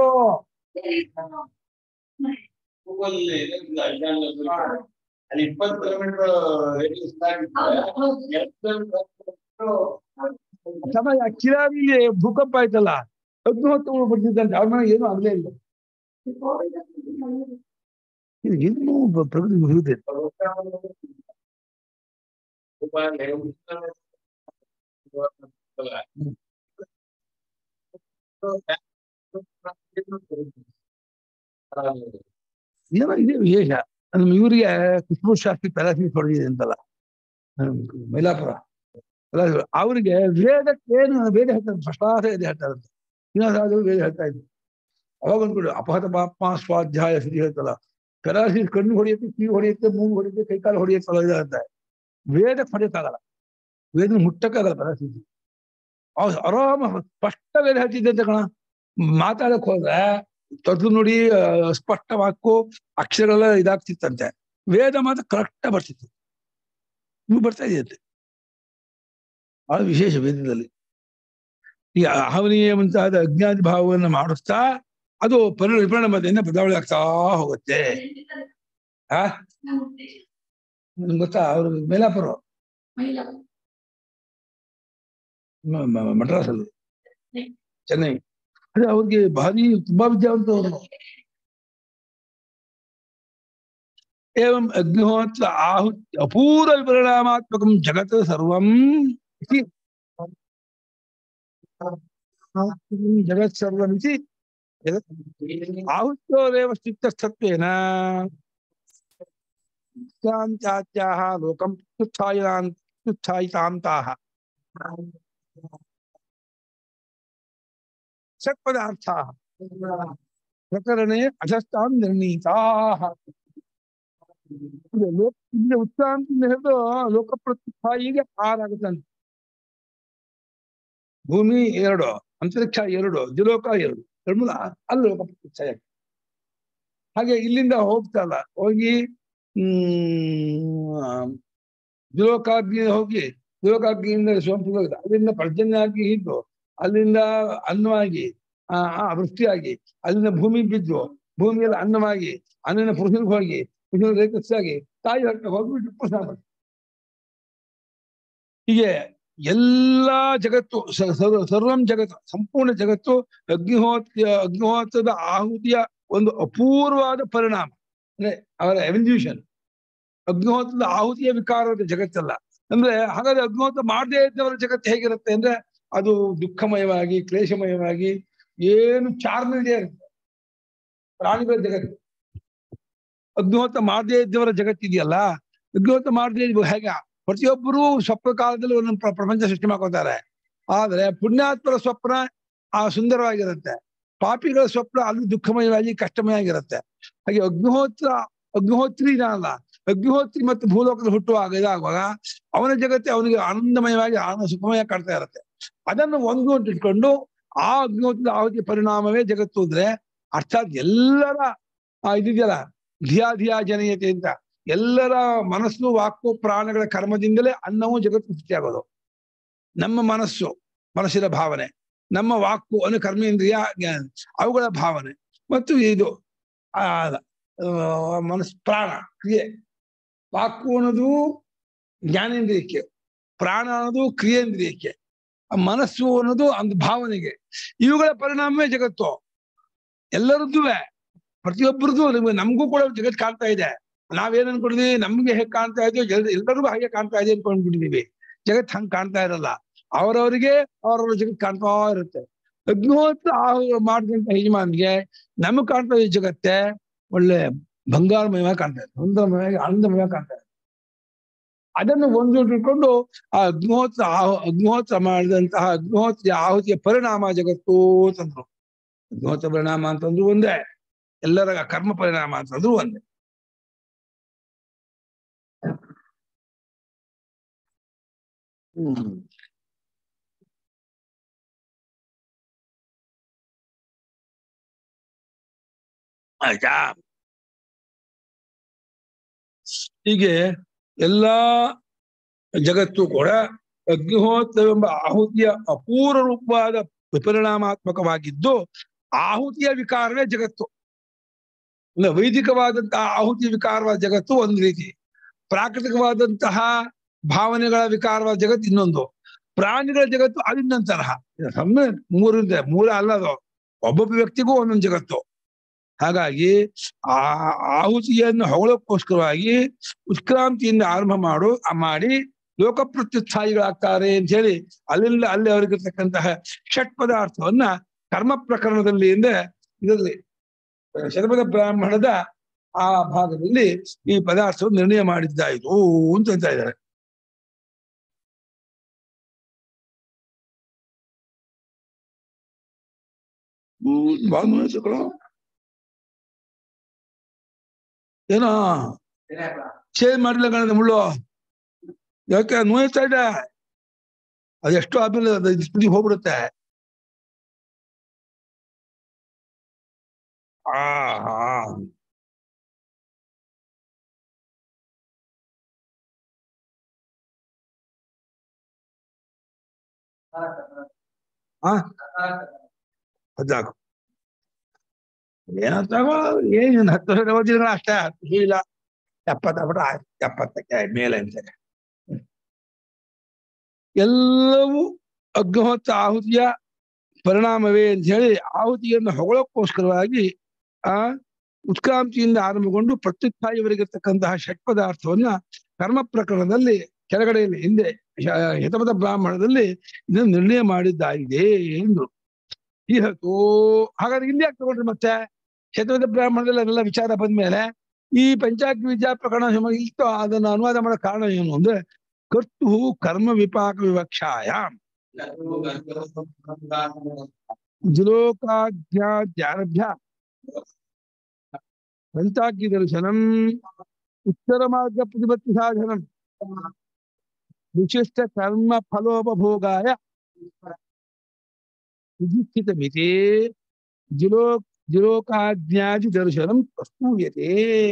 ಗೂಗಲ್ಲಿ ಅಲ್ಲಿ ಇಪ್ಪತ್ತು ಕಿಲೋಮೀಟರ್ ರೇಡಿಯಸ್ ಹೌದು, ಹೌದು. ಸಮಯ ಕಿರಾವಿಲಿ ಭೂಕಂಪ ಆಯ್ತಲ್ಲ ಅಗ್ನಿಹೋತ್ರ ಬರ್ತಿದ್ದಂತೆ ಅವ್ರ ಮನೆಗೆ ಏನೂ ಆಗ್ಲೇ ಇಲ್ಲ ಕೋವಿಡ್ ಅಂತ ಇದು ಇನ್ನೂ ಬ- ಪ್ರಕೃತಿ ಮುಗಿದಿದೆ ಏನೋ ಇದೆ ವಿಶೇಷ ನಮ್ಮ ಇವರಿಗೆ ಕುಷ್ಬು ಶಾಸ್ತ್ರಿ ಪ್ಯಾರಾಸಿಸ್ ಹೊಡೆದಿದೆ ಅಂತಲ್ಲ ಹ್ಮ್, ಮೈಲಾಪುರ ಪ್ಯಾರಾಸಿಸ್. ಅವ್ರಿಗೆ ವೇದಕ್ಕೆ ಏನು ವೇದ ಹೇಳ್ತಾರೆ ಭ್ರಷ್ಟಾಚಾರ ವೇದ ಹೇಳ್ತಾರಂತೆ ಶ್ರೀನಿವಾಸಾದ್ರು ವೇದ ಹೇಳ್ತಾ ಇದ್ರು ಅವಾಗ ಅಂದ್ಬಿಡು ಅಪಹತ ಪಾಪ ಸ್ವಾಧ್ಯಾಯ ಶ್ರೀ ಹೇಳ್ತಲ್ಲ ಪ್ಯಾರಾಸಿಸ್ ಕಣ್ಣು ಹೊಡೆಯುತ್ತೆ ಕಿವಿ ಹೊಡೆಯುತ್ತೆ ಮೂಗು ಹೊಡೆಯುತ್ತೆ ಕೈಕಾಲು ಹೊಡೆಯುತ್ತಲ್ಲ ಇದಂತೆ ವೇದಕ್ಕೆ ಹೊಡೆಯಕ್ಕಾಗಲ್ಲ ವೇದ ಮುಟ್ಟಕ್ಕಾಗಲ್ಲ ಪ್ಯಾರಾಸಿಸ್ ಆರಾಮ ಸ್ಪಷ್ಟ ವೇದ ಹೇಳ್ತಿದ್ದೆ ಅಂತ ಕಣ ಮಾತಾಡಕ್ ಹೋದ್ರೆ ತೊಟ್ಟು ನೋಡಿ ಆ, ಸ್ಪಷ್ಟ ವಾಕ್ಕು ಅಕ್ಷರಗಳೆಲ್ಲ ಇದಾಗ್ತಿತ್ತಂತೆ ವೇದ ಮಾತ್ರ ಕರೆಕ್ಟ್ ಬರ್ತಿತ್ತು ನೀವು ಬರ್ತಾ ಇದೆಯಂತೆ ಬಹಳ ವಿಶೇಷ ವೇದದಲ್ಲಿ ಈ ಅಹವನೀಯ ಮುಂತಾದ ಅಜ್ಞಾನ ಭಾವವನ್ನು ಮಾಡುತ್ತಾ ಅದು ಪರಿ ಪರಿಣಾಮದಿಂದ ಬದಲಾವಣೆ ಆಗ್ತಾ ಹೋಗುತ್ತೆ ಆ ನಮ್ಮ ಉದ್ದೇಶ ನಿಮ್ಗೆ ಗೊತ್ತಾ ಅವರು ಮೇಲಾಪುರ ಮಹಿಳಾ ಮ- ಮ- ಮಡ್ರಾಸಲ್ಲಿ ಚೆನ್ನೈ ಅದೇ ಅವ್ರಿಗೆ ಭಾರಿ ತುಂಬಾ ವಿದ್ಯಾವಂತ ಅವರು एवं अग्निहोत्र आहुति अपूर्व परिणामात्मकं जगत सर्वम् इति जगत् सर्वमिति जगत् आहुत्योरेव चित्तस्थत्वेन उत्थान्त्यात्याः लोकं उत्थायनान् उत्थायितान्ताः षट्पदार्थाः प्रकरणे अधस्तां निर्णीताः ಇದು ಲೋಕ ಇಲ್ಲಿ ಉತ್ಸಾಹ ಅಂತ ಹಿಡಿದು ಲೋಕ ಪ್ರತಿಷ್ಠಾಯಿಗೆ ಆರಾಗುತ್ತಂತೆ ಭೂಮಿ ಎರಡು ಅಂತರಿಕ್ಷ ಎರಡು ದ್ವಿಲೋಕ ಎರಡು ನಿರ್ಮೂಲ ಅಲ್ಲಿ ಲೋಕ ಪ್ರತ್ಯಕ್ಷ ಹಾಗೆ ಇಲ್ಲಿಂದ ಹೋಗ್ತಲ್ಲ ಹೋಗಿ ಹ್ಮ್ ದ್ವಿಲೋಕಾಗ್ನಿ ಹೋಗಿ ದ್ವಿಲೋಕಾಗ್ನಿಯಿಂದ ಸೋಂಪು ಅಲ್ಲಿಂದ ಪರ್ಜನ್ಯಾಗಿ ಇದ್ದು ಅಲ್ಲಿಂದ ಅನ್ನವಾಗಿ ಆ ಆ ವೃಷ್ಟಿಯಾಗಿ ಅಲ್ಲಿಂದ ಭೂಮಿ ಬಿದ್ದು ಭೂಮಿಯಲ್ಲಿ ಅನ್ನವಾಗಿ ಅನ್ನನ ಪುರುಷನಿಗೆ ಹೋಗಿ ಪುರುಷನ ರೇಖಿಸಾಗಿ ತಾಯಿ ಹೊರಟ ಹೋಗ್ಬಿಟ್ಟು ಪುರುಷ ಬಂದ. ಹೀಗೆ ಎಲ್ಲಾ ಜಗತ್ತು ಸ- ಸರ್ವ ಸರ್ವಂ ಜಗತ್ತು ಸಂಪೂರ್ಣ ಜಗತ್ತು ಅಗ್ನಿಹೋತ್ರ ಅಗ್ನಿಹೋತ್ರದ ಆಹುತಿಯ ಒಂದು ಅಪೂರ್ವವಾದ ಪರಿಣಾಮ ಅಂದ್ರೆ ಅವರ ಎವಲ್ಯೂಷನ್ ಅಗ್ನಿಹೋತ್ರದ ಆಹುತಿಯ ವಿಕಾರದ ಜಗತ್ತಲ್ಲ ಅಂದ್ರೆ ಹಾಗಾದ್ರೆ ಅಗ್ನಿಹೋತ್ರ ಮಾಡದೇ ಇದ್ದವರ ಜಗತ್ತು ಹೇಗಿರುತ್ತೆ ಅಂದ್ರೆ ಅದು ದುಃಖಮಯವಾಗಿ ಕ್ಲೇಶಮಯವಾಗಿ ಏನು ಚಾರ್ಮ್ ಇಲ್ಲದೆ ಇರುತ್ತೆ ಪ್ರಾಣಿಗಳ ಜಗತ್ತು ಅಗ್ನಿಹೋತ್ರ ಮಾಡದೇ ಇದ್ದವರ ಜಗತ್ತಿದೆಯಲ್ಲ ಅಗ್ನಿಹೋತ್ರ ಮಾಡದೇ ಇದ್ದ ಹೇಗ ಪ್ರತಿಯೊಬ್ಬರೂ ಸ್ವಪ್ನ ಕಾಲದಲ್ಲಿ ಒಂದೊಂದು ಪ್ರ- ಪ್ರಪಂಚ ಸೃಷ್ಟಿ ಮಾಡ್ಕೋತಾರೆ ಆದ್ರೆ ಪುಣ್ಯಾತ್ಮರ ಸ್ವಪ್ನ ಆ ಸುಂದರವಾಗಿರುತ್ತೆ ಪಾಪಿಗಳ ಸ್ವಪ್ನ ಅಲ್ಲಿ ದುಃಖಮಯವಾಗಿ ಕಷ್ಟಮಯವಾಗಿರುತ್ತೆ ಹಾಗೆ ಅಗ್ನಿಹೋತ್ರ ಅಗ್ನಿಹೋತ್ರಿ ಇದಾನಲ್ಲ ಅಗ್ನಿಹೋತ್ರಿ ಮತ್ತು ಭೂಲೋಕದ ಹುಟ್ಟುವಾಗ ಇದಾಗುವಾಗ ಅವನ ಜಗತ್ತೆ ಅವನಿಗೆ ಆನಂದಮಯವಾಗಿ ಆನಂದ ಸುಖಮಯ ಕಾಡ್ತಾ ಇರುತ್ತೆ ಅದನ್ನು ಒಂದು ಅಂತ ಇಟ್ಕೊಂಡು ಆ ಅಗ್ನಿಹೋತ್ರದ ಆಹುತಿ ಪರಿಣಾಮವೇ ಜಗತ್ತು ಅಂದ್ರೆ ಅರ್ಥಾತ್ ಎಲ್ಲರ ಆ ಇದಿದೆಯಲ್ಲ ಧಿಯಾ ಧಿಯಾ ಜನಯತೆ ಅಂತ ಎಲ್ಲರ ಮನಸ್ಸು ವಾಕು ಪ್ರಾಣಗಳ ಕರ್ಮದಿಂದಲೇ ಅನ್ನವೂ ಜಗತ್ತು ಸೃಷ್ಟಿಯಾಗೋದು ನಮ್ಮ ಮನಸ್ಸು ಮನಸ್ಸಿನ ಭಾವನೆ ನಮ್ಮ ವಾಕು ಅನು ಕರ್ಮೇಂದ್ರಿಯ ಜ್ಞಾನ, ಅವುಗಳ ಭಾವನೆ ಮತ್ತು ಇದು ಆ ಆ, ಮನಸ್ ಪ್ರಾಣ ಕ್ರಿಯೆ ವಾಕು ಅನ್ನೋದು ಜ್ಞಾನೇಂದ್ರಿಯಕ್ಕೆ ಪ್ರಾಣ ಅನ್ನೋದು ಕ್ರಿಯೇಂದ್ರಿಯಕ್ಕೆ ಆ ಮನಸ್ಸು ಅನ್ನೋದು ಒಂದು ಭಾವನೆಗೆ ಇವುಗಳ ಪರಿಣಾಮವೇ ಜಗತ್ತು ಎಲ್ಲರದ್ದು ಪ್ರತಿಯೊಬ್ಬರದ್ದು ನಿಮ್ಗೆ ನಮಗೂ ಕೂಡ ಜಗತ್ ಕಾಣ್ತಾ ಇದೆ ನಾವೇನ್ ಅನ್ಕೊಂಡಿದೀವಿ ನಮ್ಗೆ ಹೇಗೆ ಕಾಣ್ತಾ ಇದೆಯೋ ಎಲ್- ಎಲ್ಲರಿಗೂ ಹಾಗೆ ಕಾಣ್ತಾ ಇದೆ ಅನ್ಕೊಂಡ್ಬಿಟ್ಟಿದೀವಿ ಜಗತ್ ಹಂಗ್ ಕಾಣ್ತಾ ಇರಲ್ಲ ಅವರವರಿಗೆ ಅವರವ್ರ ಜಗತ್ ಕಾಣ್ತಾ ಇರುತ್ತೆ ಅಗ್ನಿಹೋತ್ರ ಆ ಮಾಡಿದಂತ ಯಜಮಾನ್ಗೆ ನಮಗ್ ಕಾಣ್ತಾ ಇದೆ ಜಗತ್ತೆ ಒಳ್ಳೆ ಬಂಗಾರಮಯವಾಗಿ ಕಾಣ್ತಾ ಇದೆ ಸುಂದರಮಯವಾಗಿ ಆನಂದಮಯವಾಗಿ ಕಾಣ್ತಾ ಇದೆ ಅದನ್ನು ಒಂದು ಇಟ್ಕೊಂಡು ಆ ಅಗ್ನಿಹೋತ್ರ ಆಹು ಅಗ್ನಿಹೋತ್ರ ಮಾಡಿದಂತಹ ಅಗ್ನಿಹೋತ್ರ ಆಹುತಿಯ ಪರಿಣಾಮ ಜಗತ್ತು ಅಂತಂದ್ರು ಅಗ್ನಿಹೋತ್ರ ಪರಿಣಾಮ ಅಂತಂದ್ರು ಒಂದೇ ಎಲ್ಲರ ಕರ್ಮ ಪರಿಣಾಮ ಅಂತಂದ್ರು ಒಂದೇ ಹ್ಮ್ ಆಯ್ತಾ ಹೀಗೆ ಎಲ್ಲಾ ಜಗತ್ತು ಕೂಡ ಅಗ್ನಿಹೋತ್ರವೆಂಬ ಆಹುತಿಯ ಅಪೂರ್ವ ರೂಪವಾದ ವಿಪರಿಣಾಮಾತ್ಮಕವಾಗಿದ್ದು ಆಹುತಿಯ ವಿಕಾರವೇ ಜಗತ್ತು ಅಂದ್ರೆ ವೈದಿಕವಾದಂತಹ ಆಹುತಿ ವಿಕಾರವಾದ ಜಗತ್ತು ಒಂದು ರೀತಿ ಪ್ರಾಕೃತಿಕವಾದಂತಹ ಭಾವನೆಗಳ ವಿಕಾರವಾದ ಜಗತ್ತು ಇನ್ನೊಂದು ಪ್ರಾಣಿಗಳ ಜಗತ್ತು ಅದು ಇನ್ನೊಂದು ತರಹ ಸುಮ್ಮನೆ ಮೂರಿಂದ ಮೂರ ಅಲ್ಲ ಅದು ಒಬ್ಬೊಬ್ಬ ವ್ಯಕ್ತಿಗೂ ಒಂದೊಂದು ಜಗತ್ತು ಹಾಗಾಗಿ ಆ ಆಹುತಿಯನ್ನು ಹೊಗಳಕ್ಕೋಸ್ಕರವಾಗಿ ಉತ್ಕ್ರಾಂತಿಯಿಂದ ಆರಂಭ ಮಾಡು ಆ ಮಾಡಿ ಲೋಕ ಪ್ರತ್ಯುತ್ಥಾಯಿಗಳಾಗ್ತಾರೆ ಅಂತ ಹೇಳಿ ಅಲ್ಲಿಂದ ಅಲ್ಲಿ ಅವರಿಗಿರ್ತಕ್ಕಂತಹ ಷಟ್ ಪದಾರ್ಥವನ್ನ ಕರ್ಮ ಪ್ರಕರಣದಲ್ಲಿ ಅಂದ್ರೆ ಇದರಲ್ಲಿ ಶತಪಥ ಬ್ರಾಹ್ಮಣದ ಆ ಭಾಗದಲ್ಲಿ ಈ ಪದಾರ್ಥವನ್ನು ನಿರ್ಣಯ ಮಾಡಿದ್ದಾಯಿತು ಅಂತ ಅಂತ ಇದ್ದಾರೆ ಹ್ಮ್ ಬಾಳ್ ನೋಯ್ತು ಕಣೋ. ಏನೋ ಚೇಂಜ್ ಮಾಡಿಲ್ಲ ಕಣದ ಮುಳ್ಳು ಯಾಕೆ ನೋಯ್ತಾ ಇದೆ ಅದೆಷ್ಟು ಆದ್ಮೇಲೆ ಅದು ಸ್ಪಿಡಿ ಹೋಗ್ಬಿಡುತ್ತೆ ಆ ಹಾ ಹಾ ಹದ್ನಾಲ್ಕು ಏನಂತಾಗೋ ಏನ್ ಹತ್ತು ವರ್ಷ ಓದಿದ್ರೆ ಅಷ್ಟೇ ಹತ್ತು ಇಲ್ಲ ಎಪ್ಪತ್ತ ಆಯ್ತು ಎಪ್ಪತ್ತಕ್ಕೆ ಮೇಲೆ ಅಂತಾರೆ ಎಲ್ಲವೂ ಅಗ್ನಿಹೋತ್ರ ಆಹುತಿಯ ಪರಿಣಾಮವೇ ಅಂತ ಹೇಳಿ ಆಹುತಿಯನ್ನು ಹೊಗಳಕ್ಕೋಸ್ಕರವಾಗಿ ಆ ಉತ್ಕ್ರಾಂತಿಯಿಂದ ಆರಂಭಗೊಂಡು ಪ್ರತ್ಯುತ್ಥಾಯಿವರೆಗಿರ್ತಕ್ಕಂತಹ ಷಟ್ ಪದಾರ್ಥವನ್ನ ಕರ್ಮ ಪ್ರಕರಣದಲ್ಲಿ ಕೆಳಗಡೆಯಲ್ಲಿ ಹಿಂದೆ ಶ- ಹಿತಪದ ಬ್ರಾಹ್ಮಣದಲ್ಲಿ ಇದನ್ನು ನಿರ್ಣಯ ಮಾಡಿದ್ದಾಗಿದೆ ಎಂದು ಇಹತು ಹಾಗಾದ್ರೆ ಇಲ್ಲಿ ಯಾಕೆ ತಗೊಂಡ್ರಿ ಮತ್ತೆ ಶತಪಥ ಬ್ರಾಹ್ಮಣದಲ್ಲಿ ಅದೆಲ್ಲ ವಿಚಾರ ಬಂದ್ಮೇಲೆ ಈ ಪಂಚಾಗ್ನಿ ವಿದ್ಯಾ ಪ್ರಕರಣ ನಮಗೆ ಇತ್ತು ಅದನ್ನು ಅನುವಾದ ಮಾಡೋ ಕಾರಣ ಏನು ಅಂದ್ರೆ ಕರ್ತು ಕರ್ಮ ವಿಪಾಕ ವಿವಕ್ಷಾಯ ಜುಲೋಕಾಜ್ಞಾದ್ಯಾರಭ್ಯ ಪಂಚಾಗ್ನಿ ದರ್ಶನಂ ಉತ್ತರ ಮಾರ್ಗ ಪ್ರತಿಪತ್ತಿ ಸಾಧನಂ ವಿಶಿಷ್ಟ ಕರ್ಮ ಫಲೋಪಭೋಗಾಯ ವಿಧಿಸ್ಥಿತಮಿತಿ ಜಿಲೋ ಜಿಲೋಕಾಜ್ಞಾದಿ ದರ್ಶನಂ ಪ್ರಸ್ತೂಯತೆ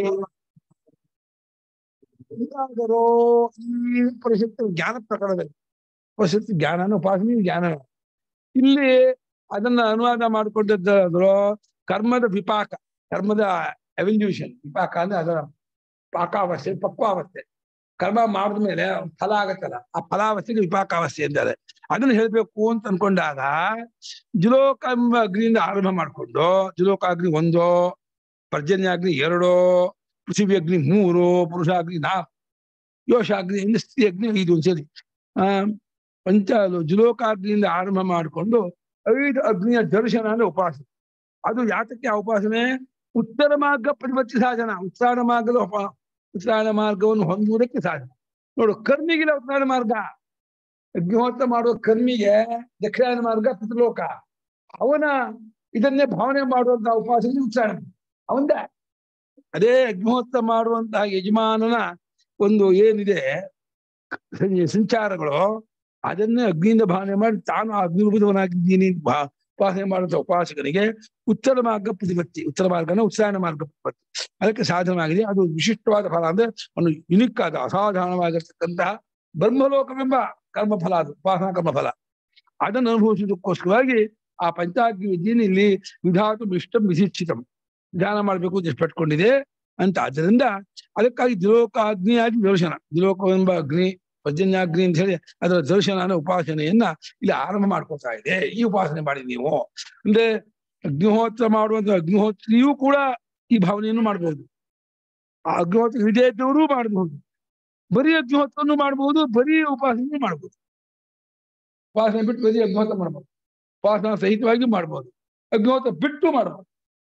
ಹೇಗಾದರೋ ಈ ಪರಿಷತ್ತು ಜ್ಞಾನ ಪ್ರಕರಣದಲ್ಲಿ ಪರಿಷತ್ತು ಜ್ಞಾನ ಉಪಾಸನೆ ಜ್ಞಾನ ಇಲ್ಲಿ ಅದನ್ನ ಅನುವಾದ ಮಾಡಿಕೊಂಡದ್ದಾದ್ರು ಕರ್ಮದ ವಿಪಾಕ ಕರ್ಮದ ಎವಲ್ಯೂಷನ್ ವಿಪಾಕ ಅಂದ್ರೆ ಅದರ ಪಾಕಾವಸ್ಥೆ ಪಕ್ವಾವಸ್ಥೆ ಕರ್ಮ ಮಾಡಿದ ಮೇಲೆ ಫಲ ಆಗತ್ತಲ್ಲ ಆ ಫಲಾವಸ್ಥೆಗೆ ವಿಪಾಕಾವಸ್ಥೆ ಎಂದರೆ ಅದನ್ನ ಹೇಳ್ಬೇಕು ಅಂತ ಅನ್ಕೊಂಡಾಗ ಜುಲೋಕ ಎಂಬ ಅಗ್ನಿಯಿಂದ ಆರಂಭ ಮಾಡಿಕೊಂಡು ಜುಲೋಕಾಗ್ನಿ ಒಂದು ಪರ್ಜನ್ಯಾಗ್ನಿ ಎರಡು ಪೃಥ್ವಿ ಅಗ್ನಿ ಮೂರು ಪುರುಷಾಗ್ನಿ ನಾಲ್ಕು ಯೋಷಾಗ್ನಿ ಇನ್ನು ಸ್ತ್ರೀ ಅಗ್ನಿ ಐದು ಸರಿ ಆ ಪಂಚ ಜುಲೋಕಾಗ್ನಿಯಿಂದ ಆರಂಭ ಮಾಡಿಕೊಂಡು ಐದು ಅಗ್ನಿಯ ದರ್ಶನ ಅಂದ್ರೆ ಉಪಾಸನೆ ಅದು ಯಾತಕ್ಕೆ ಆ ಉಪಾಸನೆ ಉತ್ತರ ಮಾರ್ಗ ಪ್ರತಿಪತ್ತಿ ಸಾಧನ ಉತ್ಸಾಹ ಮಾರ್ಗದ ಉಪ ಉತ್ಸಾಹ ಮಾರ್ಗವನ್ನು ಹೊಂದುವುದಕ್ಕೆ ಸಾಧನ ನೋಡು ಕರ್ಮಿಗಿಲ್ಲ ಉತ್ಸಾಹ ಮಾರ್ಗ ಅಗ್ನಿಹೋತ್ರ ಮಾಡುವ ಕರ್ಮಿಗೆ ದಕ್ಷಿಣ ಮಾರ್ಗ ಪಿತೃಲೋಕ ಅವನ ಇದನ್ನೇ ಭಾವನೆ ಮಾಡುವಂತಹ ಉಪಾಸನೆ ಉತ್ಸಾಹ ಅವಂದ ಅದೇ ಅಗ್ನಿಹೋತ್ರ ಮಾಡುವಂತಹ ಯಜಮಾನನ ಒಂದು ಏನಿದೆ ಸಂಚ- ಸಂಚಾರಗಳು ಅದನ್ನೇ ಅಗ್ನಿಯಿಂದ ಭಾವನೆ ಮಾಡಿ ತಾನು ಅಗ್ನಿಭೂತವನಾಗಿದ್ದೀನಿ ಅಂತ ಭಾ ಉಪಾಸನೆ ಮಾಡುವಂತ ಉಪಾಸಕನಿಗೆ ಉತ್ತರ ಮಾರ್ಗ ಪ್ರತಿಪತ್ತಿ ಉತ್ತರ ಮಾರ್ಗನ ಉತ್ಸಾಹ ಮಾರ್ಗ ಪ್ರತಿಪತ್ತಿ ಅದಕ್ಕೆ ಸಾಧನವಾಗಿದೆ ಅದು ವಿಶಿಷ್ಟವಾದ ಫಲ ಅಂದ್ರೆ ಒಂದು ಯುನಿಕ್ ಆದ ಅಸಾಧಾರಣವಾಗಿರ್ತಕ್ಕಂತಹ ಬ್ರಹ್ಮಲೋಕವೆಂಬ ಕರ್ಮಫಲ ಅದು ಉಪಾಸನಾ ಕರ್ಮಫಲ ಅದನ್ನು ಅನುಭವಿಸುವುದಕ್ಕೋಸ್ಕರವಾಗಿ ಆ ಪಂಚಾಗ್ನಿ ವಿದ್ಯೆಯನ್ನು ಇಲ್ಲಿ ವಿಧಾತು ಇಷ್ಟಂ ವಿಧಿಷ್ಠಿತಂ ಧ್ಯಾನ ಮಾಡಬೇಕು ಅಂತ ಪಟ್ಕೊಂಡಿದೆ ಅಂತ ಆದ್ದರಿಂದ ಅದಕ್ಕಾಗಿ ದ್ವಿಲೋಕಾಗ್ನಿಯಾಗಿ ದರ್ಶನ ದ್ವಿಲೋಕವೆಂಬ ಅಗ್ನಿ ಪರ್ಜನ್ಯಾಗ್ನಿ ಅಂತ ಹೇಳಿ ಅದರ ದರ್ಶನ ಅನ್ನೋ ಉಪಾಸನೆಯನ್ನ ಇಲ್ಲಿ ಆರಂಭ ಮಾಡ್ಕೊತಾ ಇದೆ ಈ ಉಪಾಸನೆ ಮಾಡಿ ನೀವು ಅಂದ್ರೆ ಅಗ್ನಿಹೋತ್ರ ಮಾಡುವಂತ ಅಗ್ನಿಹೋತ್ರಿಯೂ ಕೂಡ ಈ ಭಾವನೆಯನ್ನು ಮಾಡಬಹುದು ಆ ಅಗ್ನಿಹೋತ್ರ ಇಲ್ಲದೇ ಇದ್ದವರು ಮಾಡಬಹುದು ಬರೀ ಅಗ್ನಿಹೋತ್ರವನ್ನು ಮಾಡಬಹುದು ಬರೀ ಉಪಾಸನೆ ಮಾಡಬಹುದು ಉಪಾಸನೆ ಬಿಟ್ಟು ಬರೀ ಅಗ್ನಿಹೋತ್ರ ಮಾಡಬಹುದು ಉಪಾಸನಾ ಸಹಿತವಾಗಿ ಮಾಡಬಹುದು ಅಗ್ನಿಹೋತ್ರ ಬಿಟ್ಟು ಮಾಡಬಹುದು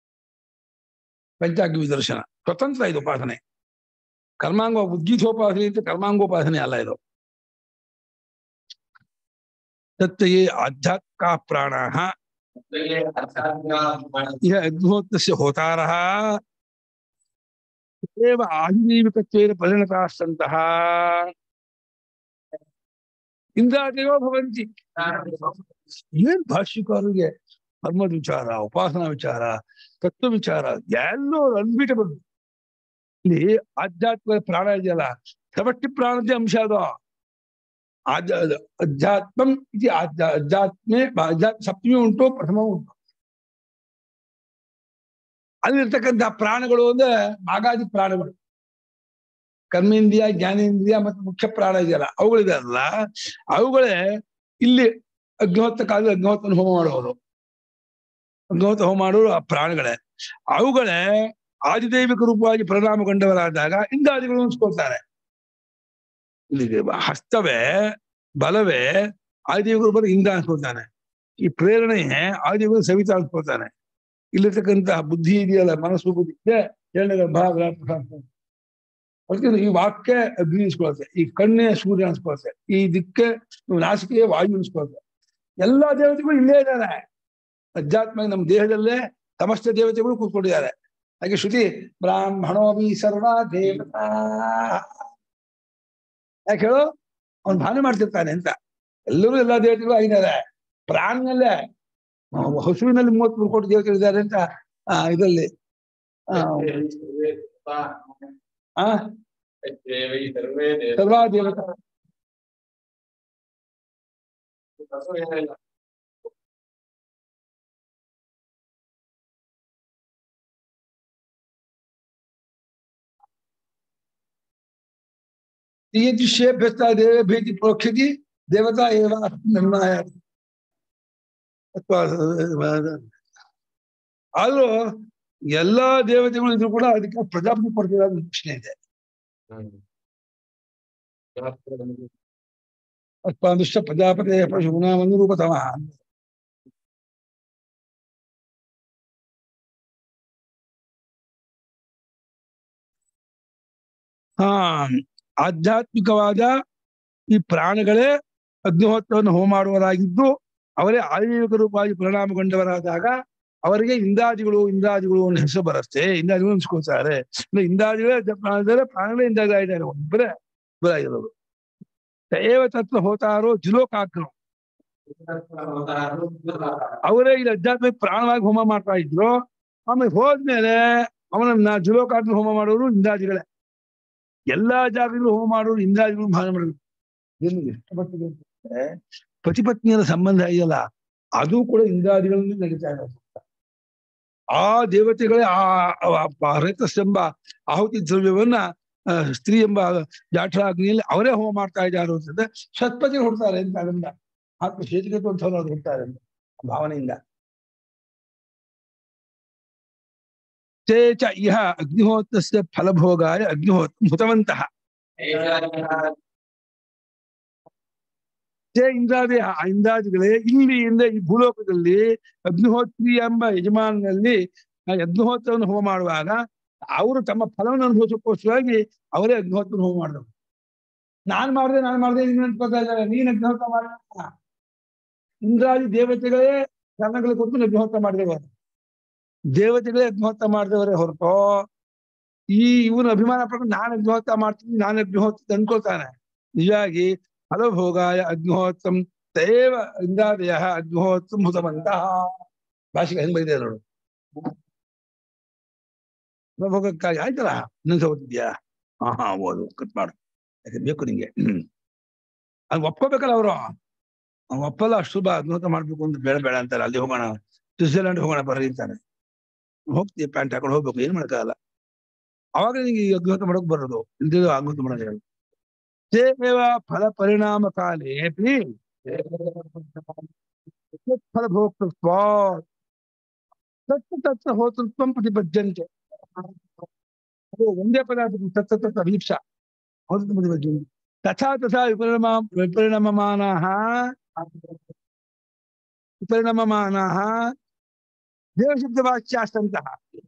ಪಂಚಾಗ್ನಿ ದರ್ಶನ ಸ್ವತಂತ್ರ ಇದು ಉಪಾಸನೆ ಕರ್ಮಾಂಗ ಉದ್ಗೀತೋಪಾಸನೆ ಅಂತ ಕರ್ಮಾಂಗೋಪಾಸನೆ ಅಲ್ಲ ಇದು ತತ್ತಯೇ ಆಧ್ಯಾತ್ಮಿಕ ಪ್ರಾಣ ಇಹ ಅಗ್ನಿಹೋತ್ರಸ್ಯ ಹೋತಾರಃ ಏವ ಆಜೀವಿಕತ್ವೇನ ಪರಿಣತಾಸ್ತಂತಹ ಇಂದ್ರಾದೇವೋ ಭವಂತಿ ಏನ್ ಭಾಷ್ಯಕಾರರಿಗೆ ಕರ್ಮದ ವಿಚಾರ ಉಪಾಸನಾ ವಿಚಾರ ತತ್ವ ವಿಚಾರ ಎಲ್ಲೋ ಅನ್ಬಿಟಬಲ್ ಇಲ್ಲಿ ಆಧ್ಯಾತ್ಮ ಪ್ರಾಣ ಇದೆಯಲ್ಲ ಸಮಷ್ಟಿ ಪ್ರಾಣದ ಅಂಶ ಅದು ಆಧ್ಯ ಅಧ್ಯಾತ್ಮಂ ಇದು ಆಧ್ಯ ಅಧ್ಯಾತ್ಮೆ ಅಧ್ಯಾತ್ಮ ಸಪ್ತಮಿ ಉಂಟು ಪ್ರಥಮ ಉಂಟು ಅಲ್ಲಿರ್ತಕ್ಕಂಥ ಪ್ರಾಣಗಳು ಅಂದ್ರೆ ಮಾಗಾದಿ ಪ್ರಾಣಗಳು ಕರ್ಮೇಂದ್ರಿಯ ಜ್ಞಾನೇಂದ್ರಿಯ ಮತ್ತು ಮುಖ್ಯ ಪ್ರಾಣ ಇದೆಯಲ್ಲ ಅವುಗಳಿದೆಯಲ್ಲ ಅವುಗಳೇ ಇಲ್ಲಿ ಅಗ್ನಿಹೋತ್ರ ಕಾಲದಲ್ಲಿ ಅಗ್ನಿಹೋತ್ರ ಹೋಮ ಮಾಡೋರು ಅಗ್ನಿಹೋತ್ರ ಹೋಮ ಮಾಡೋರು ಆ ಪ್ರಾಣಗಳೇ ಅವುಗಳೇ ಆದಿದೈವಿಕ ರೂಪವಾಗಿ ಪರಿಣಾಮಗೊಂಡವರಾದಾಗ ಇಂದಾದಿಗಳು ಅನ್ಸ್ಕೊಳ್ತಾರೆ ಇಲ್ಲಿಗೆ ಹಸ್ತವೇ ಬಲವೇ ಆದಿದೈವಿಕ ರೂಪದ ಇಂದ ಅನ್ಸ್ಕೊಳ್ತಾನೆ ಈ ಪ್ರೇರಣೆ ಆದಿದೈವಿಕ ಸವಿತಾ ಅನ್ಸ್ಕೊಳ್ತಾನೆ ಇಲ್ಲಿರ್ತಕ್ಕಂತಹ ಬುದ್ಧಿ ಇದೆಯಲ್ಲ ಮನಸ್ಸು ಬುದ್ಧಿ ಇದೆ ಎರಡನೇ ಭಾಗ ಅದಕ್ಕೆ ಈ ವಾಕ್ಯ ಅಗ್ನಿ ಅನ್ಸ್ಕೊಳುತ್ತೆ ಈ ಕಣ್ಣೆ ಸೂರ್ಯ ಅನ್ಸ್ಕೊಳುತ್ತೆ ಈ ದಿಕ್ಕೆ ನಾಸಿಕೆ ವಾಯು ಅನ್ಸ್ಕೊಳುತ್ತೆ ಎಲ್ಲಾ ದೇವತೆಗಳು ಇಲ್ಲೇ ಇದ್ದಾರೆ ಅಧ್ಯಾತ್ಮ ನಮ್ಮ ದೇಹದಲ್ಲೇ ಸಮಸ್ತ ದೇವತೆಗಳು ಕೂತ್ಕೊಂಡಿದ್ದಾರೆ ಹಾಗೆ ಶ್ರುತಿ ಬ್ರಾಹ್ಮಣೋಭಿ ಸರ್ವ ದೇವತಾ ಯಾಕೆ ಹೇಳು ಅವನು ಭಾವನೆ ಮಾಡ್ತಿರ್ತಾನೆ ಅಂತ ಎಲ್ಲರೂ ಎಲ್ಲಾ ದೇವತೆಗಳು ಆಗಿದ್ದಾರೆ ಪ್ರಾಣಿನಲ್ಲೇ ಹಸುವಿನಲ್ಲಿ ಮೂವತ್ಮೂರು ಕೋಟಿ ದೇವತೆಗಳಿದ್ದಾರೆ ಅಂತ ಆ ಇದರಲ್ಲಿ ಆ, ಆ ಸರ್ವ ದೇವತಾ ईदृश्येभ्यस्ता देवेभ्यति प्रोक्षति देवता एव ನಿರ್ಣಯ ಅಥವಾ ಆದ್ರೂ ಎಲ್ಲಾ ದೇವತೆಗಳು ಇದ್ರು ಕೂಡ ಅದಕ್ಕೆ ಪ್ರಜಾಪತಿ ಕೊಡ್ತಿರೋ ಒಂದು ಪ್ರಶ್ನೆ ಇದೆ ಅಸ್ಪಾದುಷ್ಟ ಪ್ರಜಾಪತಿ ಪಶುಗುಣಾಮನುರೂಪತಮ ಹಾ ಆಧ್ಯಾತ್ಮಿಕವಾದ ಈ ಪ್ರಾಣಗಳೇ ಅಗ್ನಿಹೋತ್ರವನ್ನು ಹೋಮ ಮಾಡುವರಾಗಿದ್ದು ಅವರೇ ಆಯುರ್ವೇದ ರೂಪವಾಗಿ ಪರಿಣಾಮಗೊಂಡವರಾದಾಗ ಅವರಿಗೆ ಇಂದಾದಿಗಳು ಇಂದಾದಿಗಳು ಅನ್ನೋ ಹೆಸರು ಬರುತ್ತೆ ಇಂದಾದಿಗಳು ಅನ್ಸ್ಕೊಳ್ತಾರೆ ಅಂದ್ರೆ ಇಂದಾದಿಗಳೇ ಜ- ಪ್ರಾಣಗಳೇ ಪ್ರಾಣಗಳೇ ಇಂದಾದಿ ಆಗಿದ್ದಾರೆ ಒಬ್ಬರೇ ಇಬ್ಬರಾಗಿರೋರು ಏವ ತತ್ವ ಹೋತಾರೋ ಜುಲೋಕಾಗ್ರಹ ಅವರೇ ಇಲ್ಲಿ ಅಧ್ಯಾತ್ಮಿಕ ಪ್ರಾಣವಾಗಿ ಹೋಮ ಮಾಡ್ತಾ ಇದ್ರು ಆಮೇಲೆ ಹೋದ್ಮೇಲೆ ಅವನನ್ನ ಜುಲೋಕಾಗ್ನಿ ಹೋಮ ಮಾಡೋರು ಇಂದ್ರಾಜಿಗಳೇ ಎಲ್ಲಾ ಜಾಗಗಳು ಹೋಮ ಮಾಡೋರು ಇಂದ್ರಾಜಿಗಳು ಭಾಗ ಮಾಡೋರು ಏನು ಎಷ್ಟು ಮಟ್ಟಿಗೆ ಅಂತಂದ್ರೆ ಪತಿ ಪತ್ನಿಯರ ಸಂಬಂಧ ಇದೆಯಲ್ಲ ಅದು ಕೂಡ ಇಂದ್ರಾದಿಗಳಲ್ಲಿ ನಡೀತಾ ಇರೋದು ಆ ದೇವತೆಗಳೇ ಆ ರೈತಸ್ ಎಂಬ ಆಹುತಿ ದ್ರವ್ಯವನ್ನ ಆ, ಸ್ತ್ರೀ ಎಂಬ ಜಾಠರಾಗ್ನಿಯಲ್ಲಿ ಅವರೇ ಹೋಮ ಮಾಡ್ತಾ ಇದ್ದಾರೆ ಅಂತಂದ್ರೆ ಸತ್ಪತಿ ಹೊಡ್ತಾರೆ ಅಂತ ಅದರಿಂದ ಆತ್ಮ ಶೇತಿಗತ ಅಂತ ಅವ್ರು ಹೊಡ್ತಾರೆ ಅಂತ ಭಾವನೆಯಿಂದ ತೇ ಚ ಇಹ ಅಗ್ನಿಹೋತ್ರಸ್ಯ ಫಲಭೋಗಾಯ ಅಗ್ನಿಹೋತ್ರ ಹುತವಂತಹ ತೇ ಇಂದ್ರಾದಿ ಆ ಇಂದ್ರಾದಿಗಳೇ ಇಲ್ಲಿಯಿಂದ ಈ ಭೂಲೋಕದಲ್ಲಿ ಅಗ್ನಿಹೋತ್ರಿ ಎಂಬ ಯಜಮಾನಲ್ಲಿ ಆ ಅಗ್ನಿಹೋತ್ರವನ್ನು ಹೋಮ ಮಾಡುವಾಗ ಅವರು ತಮ್ಮ ಫಲವನ್ನು ಅನುಭವಿಸೋಕ್ಕೋಸ್ಕರವಾಗಿ ಅವರೇ ಅಗ್ನಿಹೋತ್ರ ಹೋಮ ಮಾಡಿದ್ರು ನಾನ್ ಮಾಡಿದೆ ನಾನ್ ಮಾಡಿದೆ ನೀನ್ ಅನ್ಕೋತಾ ಇದ್ದಾರೆ ನೀನ್ ಅಗ್ನಿಹೋತ್ರ ಮಾಡ ಇಂದ್ರಾದಿ ದೇವತೆಗಳೇ ಕರ್ಣಗಳು ಕೊಟ್ಟು ಅಗ್ನಿಹೋತ್ರ ಮಾಡಿದವರು ದೇವತೆಗಳೇ ಅಗ್ನಿಹೋತ್ರ ಮಾಡಿದವರೇ ಹೊರತು ಈ ಇವನು ಅಭಿಮಾನ ಪಡ್ಕೊಂಡು ನಾನು ಅಗ್ನಿಹೋತ್ರ ಮಾಡ್ತೀನಿ ನಾನು ಅಗ್ನಿಹೋತ್ರ ಅನ್ಕೊಳ್ತಾನೆ ನಿಜವಾಗಿ ಫಲಭೋಗಾಯ ಅಗ್ನಿಹೋತ್ರಂ ತೇವ ಇಂದ್ರಾದಯ ಅಗ್ನಿಹೋತ್ರಂ ಹುತವಂತಹ ಭಾಷೆಗೆ ಹೆಂಗ್ ಬೈದೆ ನೋಡು ಫಲಭೋಗಕ್ಕಾಗಿ ಆಯ್ತಲ್ಲ ಇನ್ನೊಂದು ಓದಿದ್ಯಾ ಹಾ ಹಾ ಓದು ಕಟ್ ಮಾಡು ಯಾಕೆ ಬೇಕು ನಿಂಗೆ ಅದು ಒಪ್ಕೋಬೇಕಲ್ಲ ಅವರು ಒಪ್ಪಲ್ಲ ಅಷ್ಟು ಬಾ ಅಗ್ನಿಹೋತ್ರ ಮಾಡ್ಬೇಕು ಅಂತ ಬೇಡ ಬೇಡ ಅಂತಾರೆ ಅಲ್ಲಿ ಹೋಗೋಣ ಸ್ವಿಟ್ಜರ್ಲ್ಯಾಂಡ್ ಹೋಗೋಣ ಬರ್ರಿ ಅಂತಾನೆ ಹೋಗ್ತೀವಿ ಪ್ಯಾಂಟ್ ಹಾಕೊಂಡು ಹೋಗ್ಬೇಕು ಏನ್ ಮಾಡಕ್ಕಾಗಲ್ಲ ಅವಾಗ ನಿಂಗೆ ಈ ಅಗ್ನಿಹೋತ್ರ ಮಾಡಕ್ ಬರೋದು ಇಲ್ದಿರೋ ಅಗ್ನಿಹೋತ್ರ ಮಾಡಕ್ ದೇವ ಫಲ ಪರಿಣಾಮ ಕಾಲೇಪಿ ಫಲಭೋಕ್ತೃತ್ವ ತತ್ರ ತತ್ರ ಹೋತೃತ್ವಂ ಪ್ರತಿಪದ್ಯಂತೆ ಅದು ಒಂದೇ ಪದಾರ್ಥ ತತ್ರ ತತ್ರ ಅಭೀಪ್ಸ ಹೋತೃತ್ವ ಪ್ರತಿಪದ್ಯಂತೆ ತಥಾ ತಥಾ ವಿಪರಿಣಾಮ ವಿಪರಿಣಮಮಾನಃ ವಿಪರಿಣಮಮಾನಃ ದೇವಶಬ್ದವಾಚ್ಯಾಸ್ತಂತಹ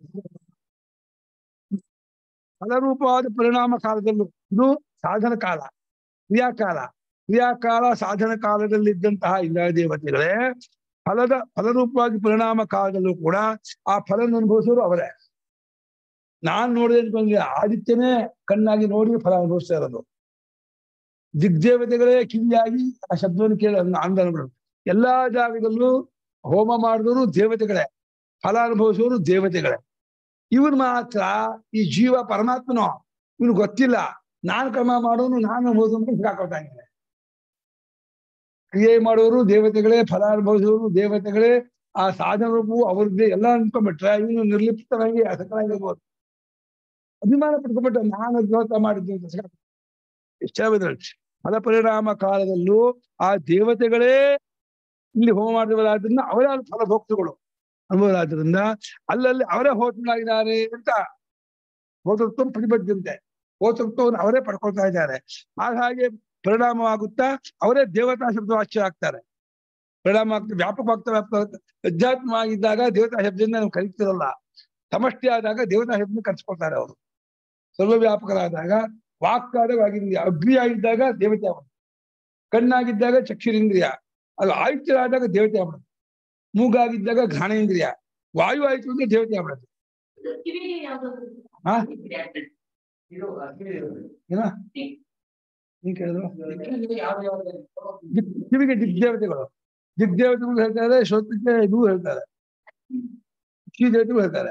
ಫಲರೂಪವಾದ ಪರಿಣಾಮ ಕಾಲದಲ್ಲೂ ಇದು ಸಾಧನ ಕಾಲ ಕ್ರಿಯಾಕಾಲ ಕ್ರಿಯಾಕಾಲ ಸಾಧನ ಕಾಲದಲ್ಲಿದ್ದಂತಹ ಇಂದ್ರ ದೇವತೆಗಳೇ ಫಲದ ಫಲರೂಪವಾಗಿ ಪರಿಣಾಮ ಕಾಲದಲ್ಲೂ ಕೂಡ ಆ ಫಲನ ಅನುಭವಿಸೋರು ಅವರೇ ನಾನ್ ನೋಡಿದೆ ಅನ್ಕೊಂಡ್ರೆ ಆದಿತ್ಯನೇ ಕಣ್ಣಾಗಿ ನೋಡಿ ಫಲ ಅನುಭವಿಸ್ತಾ ಇರೋದು ದಿಗ್ದೇವತೆಗಳೇ ಕಿವಿಯಾಗಿ ಆ ಶಬ್ದವನ್ನು ಕೇಳಿ ಆಂದೋಲನ ಎಲ್ಲಾ ಜಾಗದಲ್ಲೂ ಹೋಮ ಮಾಡಿದವರು ದೇವತೆಗಳೇ ಫಲ ಅನುಭವಿಸೋರು ದೇವತೆಗಳೇ ಇವನು ಮಾತ್ರ ಈ ಜೀವ ಪರಮಾತ್ಮನೋ ಇವನು ಗೊತ್ತಿಲ್ಲ ನಾನು ಕ್ರಮ ಮಾಡೋನು ನಾನು ಅನುಭವಿಸು ಅಂತ ಸಿಕ್ಕಾಕೊಳ್ತಾ ಇದ್ದಾನೆ ಕ್ರಿಯೆ ಮಾಡೋರು ದೇವತೆಗಳೇ ಫಲ ಅನುಭವಿಸೋರು ದೇವತೆಗಳೇ ಆ ಸಾಧನ ರೂಪವು ಅವ್ರದ್ದೇ ಎಲ್ಲ ಅನ್ಕೊಂಡ್ಬಿಟ್ರೆ ಇವನು ನಿರ್ಲಿಪ್ತನಾಗಿ ಅಸಕನಾಗಿರ್ಬೋದು ಅಭಿಮಾನ ಪಡ್ಕೊಂಡ್ಬಿಟ್ರೆ ನಾನು ಅದ್ಭುತ ಮಾಡಿದ್ದು ಅಂತ ಸಿಕ್ಕಾಕೊಳ್ತಾನೆ. ಇಷ್ಟವಿದ್ರಲ್ಲಿ ಫಲ ಪರಿಣಾಮ ಕಾಲದಲ್ಲೂ ಆ ದೇವತೆಗಳೇ ಇಲ್ಲಿ ಹೋಮ ಮಾಡಿದವರಾದ್ರಿಂದ ಅವರೇ ಅಲ್ಲಿ ಫಲಭೋಕ್ತೃಗಳು ಅನುಭವರಾದ್ರಿಂದ ಅಲ್ಲಲ್ಲಿ ಅವರೇ ಹೋತನಾಗಿದ್ದಾರೆ ಅಂತ ಹೋತೃತ್ವ ಪ್ರತಿಬದ್ಧಂತೆ ಹೋತೃತ್ವವನ್ನು ಅವರೇ ಪಡ್ಕೊಳ್ತಾ ಇದ್ದಾರೆ ಹಾಗಾಗಿ ಪರಿಣಾಮವಾಗುತ್ತಾ ಅವರೇ ದೇವತಾ ಶಬ್ದ ವಾಚ್ಯ ಆಗ್ತಾರೆ ಪರಿಣಾಮ ಆಗ್ತಾ ವ್ಯಾಪಕವಾಗ್ತಾ ವ್ಯಾಪಕ ಅಧ್ಯಾತ್ಮವಾಗಿದ್ದಾಗ ದೇವತಾ ಶಬ್ದದಿಂದ ನಾವು ಕಲಿತಿರಲ್ಲ ಸಮಷ್ಟಿ ಆದಾಗ ದೇವತಾ ಶಬ್ದ ಕರ್ಸ್ಕೊಳ್ತಾರೆ ಅವರು ಸರ್ವವ್ಯಾಪಕರಾದಾಗ ವಾಕ್ಕಾದಾಗ ಆಗಿಂದ್ರಿಯ ಅಗ್ನಿ ಆಗಿದ್ದಾಗ ದೇವತೆ ಅವರು ಕಣ್ಣಾಗಿದ್ದಾಗ ಚಕ್ಷುರಿಂದ್ರಿಯ ಅದು ಆಯುಷ್ಯರಾದಾಗ ದೇವತೆ ಆಗ್ಬಿಡುತ್ತೆ ಮೂಗಾಗಿದ್ದಾಗ ಘ್ರಾಣೇಂದ್ರಿಯ ವಾಯು ಆಯ್ತು ಅಂದ್ರೆ ದೇವತೆ ಆಗ್ಬಿಡುತ್ತೆ ಕಿವಿಗೆ ಯಾವ್ದಾದ್ರು ಹಾ ಇದು ಅಗ್ನಿ ಏನ ನೀನ್ ಕೇಳಿದ್ರು ಕಿವಿಗೆ ಯಾವ ಯಾವ ದಿಕ್- ಕಿವಿಗೆ ದಿಗ್ದೇವತೆಗಳು ದಿಗ್ದೇವತೆಗಳು ಹೇಳ್ತಾರೆ ಶ್ರೋತಕ್ಕೆ ಇದು ಹೇಳ್ತಾರೆ ಶ್ರೀ ದೇವತೆಗಳು ಹೇಳ್ತಾರೆ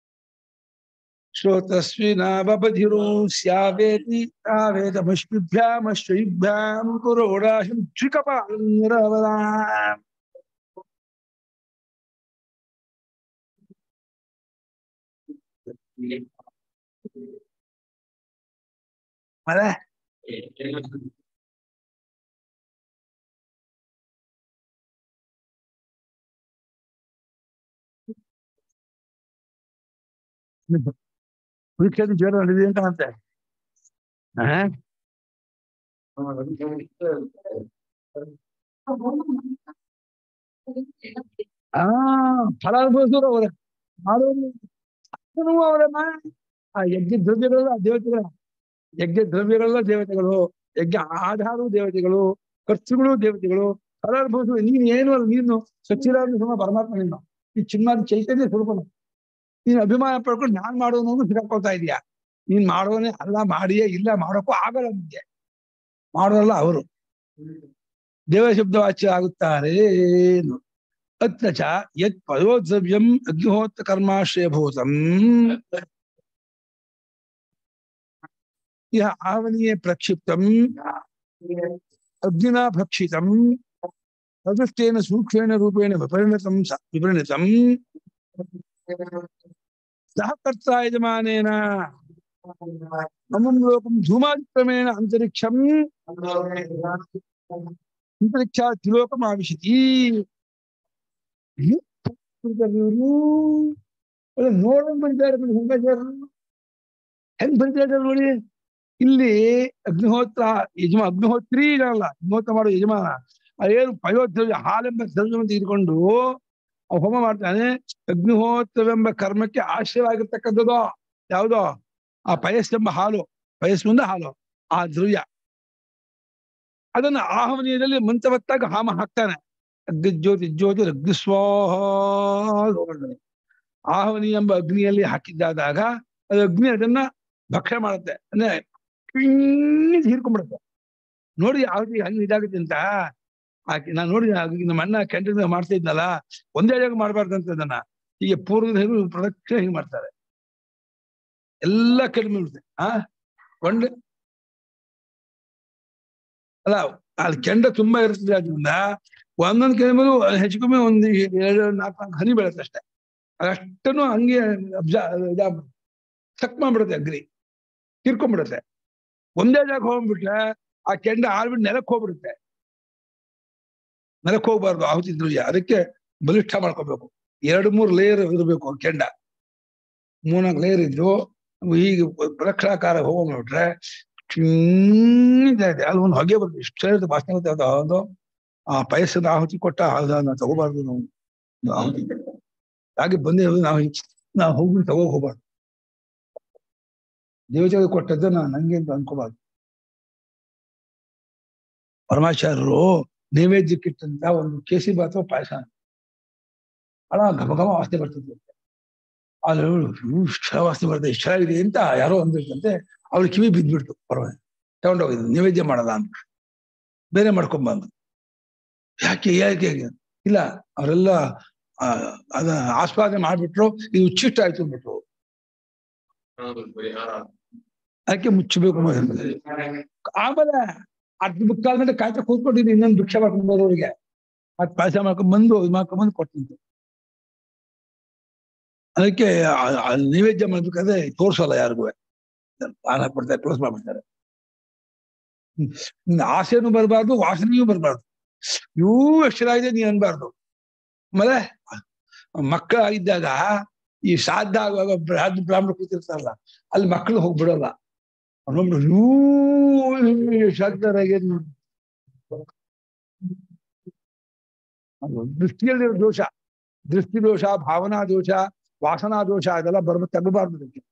ಶ್ರೋತಸ್ವಿನಾವಧಿರು ಸ್ಯಾವೇತಿ ತಾವೇತ ಮುಷ್ಪಿಭ್ಯಾಮಶ್ವಯುಭ್ಯಾಂ ಕುರೋಡಾಶಂ ತ್ರಿಕಪಾಲವರ ಅದೇ ಪರೀಕ್ಷೆ ಜೋರ ನಡೆದಿದೆ ಅಂತ ಅಂತೆ ಹಾ ಆ ಫಲ ಅನುಭವಿಸೋರು ಅವರೇ ಮಾಡೋರು ಅದನ್ನೂ ಅವರೇ ಮಾಡಿ ಆ ಯಜ್ಞ ದ್ರವ್ಯಗಳೆಲ್ಲ ದೇವತೆಗಳ ಯಜ್ಞ ದ್ರವ್ಯಗಳೆಲ್ಲ ದೇವತೆಗಳು ಯಜ್ಞ ಆಧಾರವು ದೇವತೆಗಳು ಖರ್ಚುಗಳು ದೇವತೆಗಳು ಫಲ ಅನುಭವಿಸುವ ನೀನು ಏನು ಅಲ್ಲ ನೀನು ಸಚ್ಚಿದಾನಂದ ಸುಮ ಪರಮಾತ್ಮ ನೀನು ಈ ಚಿನ್ನಾದ ಚೈತನ್ಯ ಸ್ವರೂಪನು ನೀನು ಅಭಿಮಾನ ಪಡ್ಕೊಂಡು ನಾನ್ ಮಾಡೋನು ಸಿಗಾಕೊಳ್ತಾ ಇದೀಯಾ ನೀನ್ ಮಾಡೋನೇ ಅಲ್ಲ ಮಾಡಿಯೇ ಇಲ್ಲ ಮಾಡೋಕ್ಕೂ ಆಗಲ್ಲ ನಿಮ್ಗೆ ಮಾಡೋಲ್ಲ ಅವರು ದೇವಶಬ್ದವಾಚ್ಯ ಆಗುತ್ತಾರೆ ಅತ್ರ ಚ ಯತ್ ಪಯೋದ್ರವ್ಯಂ ಅಗ್ನಿಹೋತ್ರ ಕರ್ಮಾಶ್ರಯಭೂತಂ ಇಹ ಆವನಿಯೇ ಪ್ರಕ್ಷಿಪ್ತಂ ಅಗ್ನಿನಾ ಭಕ್ಷಿತಂ ತದೃಷ್ಟೇನ ಸೂಕ್ಷ್ಮೇಣ ರೂಪೇಣ ವಿಪರಿಣತಂ ಸ- ವಿಪರಿಣತಂ ಸಹ ಕರ್ತ ಯಜಮಾನೇನ ಅಮಂ ಲೋಕಂ ಧೂಮಾದಿಕ್ರಮೇಣ ಅಂತರಿಕ್ಷಂ ಅಂತರಿಕ್ಷ ತ್ರಿಲೋಕಂ ಆವಿಶತಿ ನೋಡಂಗ್ ಬಂದಿದ್ದಾರೆ ಹೆಂಗ್ ಬಂದಿದ್ದಾರೆ ನೋಡಿ ಇಲ್ಲಿ ಅಗ್ನಿಹೋತ್ರ ಯಜಮಾ ಅಗ್ನಿಹೋತ್ರಿ ಇರಲ್ಲ ಅಗ್ನಿಹೋತ್ರ ಮಾಡೋ ಯಜಮಾನ ಅದೇನು ಪಯೋದ್ರವ್ಯ ಹಾಲೆಂಬ ದ್ರವ್ಯವನ್ನು ತೆಗೆದುಕೊಂಡು ಅವ ಹೋಮ ಮಾಡ್ತಾನೆ ಅಗ್ನಿಹೋತ್ರವೆಂಬ ಕರ್ಮಕ್ಕೆ ಆಶ್ರಯವಾಗಿರ್ತಕ್ಕಂಥದ್ದು ಯಾವುದೋ ಆ ಪಯಸ್ಸೆಂಬ ಹಾಲು ಪಯಸ್ಸಿನಿಂದ ಹಾಲು ಆ ದ್ರವ್ಯ ಅದನ್ನ ಆಹವನೀಯದಲ್ಲಿ ಮಂತ್ರವತ್ತಾಗಿ ಹಾಮ ಹಾಕ್ತಾನೆ ಅಗ್ನಿಜ್ಯೋತಿ ಜ್ಯೋತಿ ಅಗ್ನಿಸ್ವಾಹ ಆಹವನಿ ಎಂಬ ಅಗ್ನಿಯಲ್ಲಿ ಹಾಕಿದ್ದಾದಾಗ ಅದು ಅಗ್ನಿ ಅದನ್ನ ಭಕ್ಷಣೆ ಮಾಡುತ್ತೆ ಅಂದ್ರೆ ಕಿಂಗ್ ಹೀರ್ಕೊಂಡ್ಬಿಡುತ್ತೆ ನೋಡಿ ಯಾವ ರೀತಿ ಹಂಗೆ ಇದಾಗುತ್ತೆ ಅಂತ ಆಕೆ ನಾನು ನೋಡಿ ನಮ್ಮ ಅಣ್ಣ ಕ್ಯಾಂಟೀನ್ ಮಾಡ್ತಾ ಇದ್ನಲ್ಲ ಒಂದೇ ಜಾಗ ಮಾಡಬಾರ್ದಂತ ಅದನ್ನ ಹೀಗೆ ಪೂರ್ವದ ಹೇಗೆ ಪ್ರದಕ್ಷಿಣೆ ಹಿಂಗೆ ಮಾಡ್ತಾರೆ ಎಲ್ಲ ಕಡಿಮೆ ಬಿಡುತ್ತೆ ಆ ಒಂದ್ ಅಲ್ಲ ಅಲ್ಲಿ ಕೆಂಡ ತುಂಬಾ ಇರ್ತದೆ ಅದರಿಂದ ಒಂದೊಂದ್ ಕೆಮ್ಮಲು ಹೆಚ್ಚು ಕಮ್ಮಿ ಒಂದು ಎರಡು ನಾಲ್ಕು ನಾಲ್ಕು ಹನಿ ಬೆಳತ್ತೆ ಅಷ್ಟೇ ಅದಷ್ಟನ್ನು ಹಂಗೆ ಅಬ್ಸಾ ಸಕ್ ಮಾಡ್ಬಿಡುತ್ತೆ ಅಗ್ರಿ ಕಿರ್ಕೊಂಡ್ಬಿಡುತ್ತೆ ಒಂದೇ ಜಾಗ ಹೋಗ್ಬಿಟ್ರೆ ಆ ಕೆಂಡ ಆಳ್ಬಿಟ್ಟು ನೆಲಕ್ಕೆ ಹೋಗ್ಬಿಡುತ್ತೆ ನೆಲಕ್ಕೆ ಹೋಗ್ಬಾರ್ದು ಆಹುತಿ ದ್ರವ್ಯ ಅದಕ್ಕೆ ಬಲಿಷ್ಠ ಮಾಡ್ಕೋಬೇಕು ಎರಡು ಮೂರು ಲೇಯರ್ ಇರಬೇಕು ಕೆಂಡ ಮೂರ್ನಾಲ್ಕು ಲೇಯರ್ ಇದ್ದು ಹೀಗೆ ಪ್ರದಕ್ಷಿಣಾಕಾರ ಹೋಗೋ ಮಾಡ್ಬಿಟ್ರೆ ಇದೆ ಅಲ್ಲಿ ಒಂದು ಹೊಗೆ ಬರ್ತದೆ ಇಷ್ಟ ಇರುತ್ತೆ ವಾಸನೆ ಬರುತ್ತೆ ಅದು ಅದು ಆ ಪಯಸ್ಸದ ಆಹುತಿ ಕೊಟ್ಟ ಅದನ್ನ ತಗೋಬಾರ್ದು ನಾವು ಒಂದು ಆಹುತಿ ಹಾಗೆ ಬಂದೇ ನಾವು ನಾವು ಹೋಗಿ ತಗೋ ಹೋಗ್ಬಾರ್ದು ದೇವತೆಗೆ ಕೊಟ್ಟದ್ದನ್ನ ನಂಗೆ ಅಂತ ಅನ್ಕೋಬಾರ್ದು ಪರಮಾಚಾರ್ಯರು ನೈವೇದ್ಯಕ್ಕಿಟ್ಟಂತ ಒಂದು ಕೇಸಿ ಬಾತು ಪಾಯಸ ಅಳ ಘಮ ಘಮ ವಾಸನೆ ಬರ್ತದೆ ಅಲ್ಲಿ ಇಷ್ಟ ವಾಸನೆ ಬರ್ತದೆ ಇಷ್ಟ ಚೆನ್ನಾಗಿದೆ ಅಂತ ಯಾರೋ ಅಂದಿರ್ತಂತೆ ಅವ್ರ ಕಿವಿ ಬಿದ್ದ್ಬಿಡ್ತು ಪರವಾಗಿ ತಗೊಂಡೋಗಿದ್ದು ನೈವೇದ್ಯ ಮಾಡಲ್ಲ ಅಂತ ಬೇರೆ ಮಾಡ್ಕೊಂಬಂದು ಯಾಕೆ ಯಾಕೆ ಇಲ್ಲ ಅವರೆಲ್ಲ ಅದನ್ನ ಆಸ್ವಾದನೆ ಮಾಡ್ಬಿಟ್ರು ಇದು ಉಚ್ಚಿಷ್ಟ ಆಯ್ತು ಅಂದ್ಬಿಟ್ರು ಅದಕ್ಕೆ ಮುಚ್ಚಬೇಕು ಅನ್ನೋದು. ಆಮೇಲೆ ಅರ್ಧ ಮುಕ್ಕಾಲ್ ಗಂಟೆ ಕಾಯ್ತಾ ಕೂತ್ಕೊಂಡಿದ್ದು ಇನ್ನೊಂದು ಭಿಕ್ಷೆ ಮಾಡ್ಕೊಂಡು ಬರೋರಿಗೆ ಮತ್ತೆ ಪಾಯಸ ಮಾಡ್ಕೊಂಡ್ ಬಂದು ಇದು ಮಾಡ್ಕೊಂಡ್ ಬಂದು ಕೊಟ್ಟಂತೆ ಅದಕ್ಕೆ ಆ- ಆ ನೈವೇದ್ಯ ಮಾಡ್ಬೇಕಾದ್ರೆ ತೋರ್ಸಲ್ಲ ಯಾರಿಗೂ ಪಾನ್ ಹಾಕ್ಬಿಡ್ತಾರೆ ಕ್ಲೋಸ್ ಮಾಡ್ಬಿಡ್ತಾರೆ ಹ್ಮ್. ಆಸೆನೂ ಬರಬಾರ್ದು ವಾಸನೆಯೂ ಬರಬಾರ್ದು ಇವು ಎಷ್ಟರಾಗಿದೆ ನೀ ಅನ್ಬಾರ್ದು ಆಮೇಲೆ ಮಕ್ಕಳಾಗಿದ್ದಾಗ ಈ ಶ್ರಾದ್ದ ಆಗುವಾಗ ಬ್ರಾಹ್ಮ ಬ್ರಾಹ್ಮಣ ಕೂತಿರ್ತಾರಲ್ಲ ಅಲ್ಲಿ ಮಕ್ಕಳು ಹೋಗ್ಬಿಡಲ್ಲ ಅವ್ರು ಇವು ಶ್ರಾದ್ದಾರಾಗೆ ದೃಷ್ಟಿಯಲ್ಲಿರೋ ದೋಷ ದೃಷ್ಟಿ ದೋಷ ಭಾವನಾ ದೋಷ ವಾಸನಾ ದೋಷ ಅದೆಲ್ಲ ಬರ್ಬ ತಗಬಾರ್ದು ಅದಕ್ಕೆ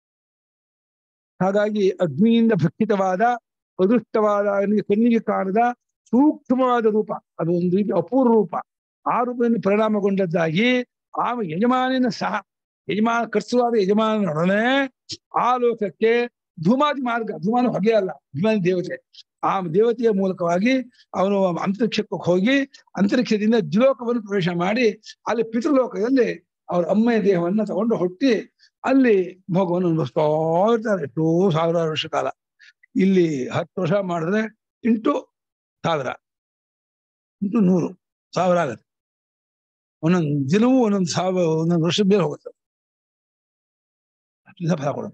ಹಾಗಾಗಿ ಅಗ್ನಿಯಿಂದ ಭಕ್ಷಿತವಾದ ಅದೃಷ್ಟವಾದ ಅವನಿಗೆ ಕಣ್ಣಿಗೆ ಕಾಣದ ಸೂಕ್ಷ್ಮವಾದ ರೂಪ ಅದು ಒಂದು ರೀತಿ ಅಪೂರ್ವ ರೂಪ ಆ ರೂಪದಲ್ಲಿ ಪರಿಣಾಮಗೊಂಡದ್ದಾಗಿ ಆ ಯಜಮಾನಿನ ಸಹ ಯಜಮಾನ ಕರ್ಸುವಾದ ಯಜಮಾನನೊಡನೆ ಆ ಲೋಕಕ್ಕೆ ಧೂಮಾದಿ ಮಾರ್ಗ ಧೂಮಾನ ಹೊಗೆ ಅಲ್ಲ ಧೂಮಾನಿ ದೇವತೆ ಆ ದೇವತೆಯ ಮೂಲಕವಾಗಿ ಅವನು ಅಂತರಿಕ್ಷಕ್ಕೆ ಹೋಗಿ ಅಂತರಿಕ್ಷದಿಂದ ದ್ವಿಲೋಕವನ್ನು ಪ್ರವೇಶ ಮಾಡಿ ಅಲ್ಲಿ ಪಿತೃಲೋಕದಲ್ಲಿ ಅವ್ರ ಅಮ್ಮೆಯ ದೇಹವನ್ನ ತಗೊಂಡು ಹುಟ್ಟಿ ಅಲ್ಲಿ ಭೋಗವನ್ನು ಅನುಭವಿಸ್ತಾ ಇರ್ತಾರೆ ಎಷ್ಟೋ ಸಾವಿರಾರು ವರ್ಷ ಕಾಲ ಇಲ್ಲಿ ಹತ್ತು ವರ್ಷ ಮಾಡಿದ್ರೆ ಇಂಟು ಸಾವಿರ ಇಂಟು ನೂರು ಸಾವಿರ ಆಗತ್ತೆ ಒಂದೊಂದು ದಿನವೂ ಒಂದೊಂದು ಸಾವಿರ ಒಂದೊಂದು ವರ್ಷದ ಮೇಲೆ ಹೋಗುತ್ತೆ ಅಷ್ಟಿಂದ ಫಲ ಕೊಡೋದು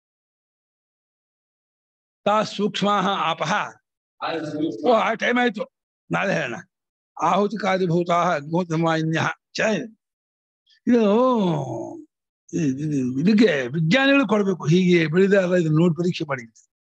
ತಾ ಸೂಕ್ಷ್ಮ ಆಪಹ ಓ ಆ ಟೈಮ್ ಆಯ್ತು ನಾಳೆ ಹೇಳೋಣ ಆಹುತಿ ಕಾದಿಭೂತ ಅಗ್ನಿಹೋತ್ರಮಾನ್ಯ ಚೆನ್ನಾಗಿದೆ ಇದು ಇ- ಇದು- ಇದಕ್ಕೆ ವಿಜ್ಞಾನಿಗಳು ಕೊಡ್ಬೇಕು ಹೀಗೆ ಬೆಳೆದಾರ ಇದನ್ನ ನೋಡಿ ಪರೀಕ್ಷೆ ಮಾಡಿ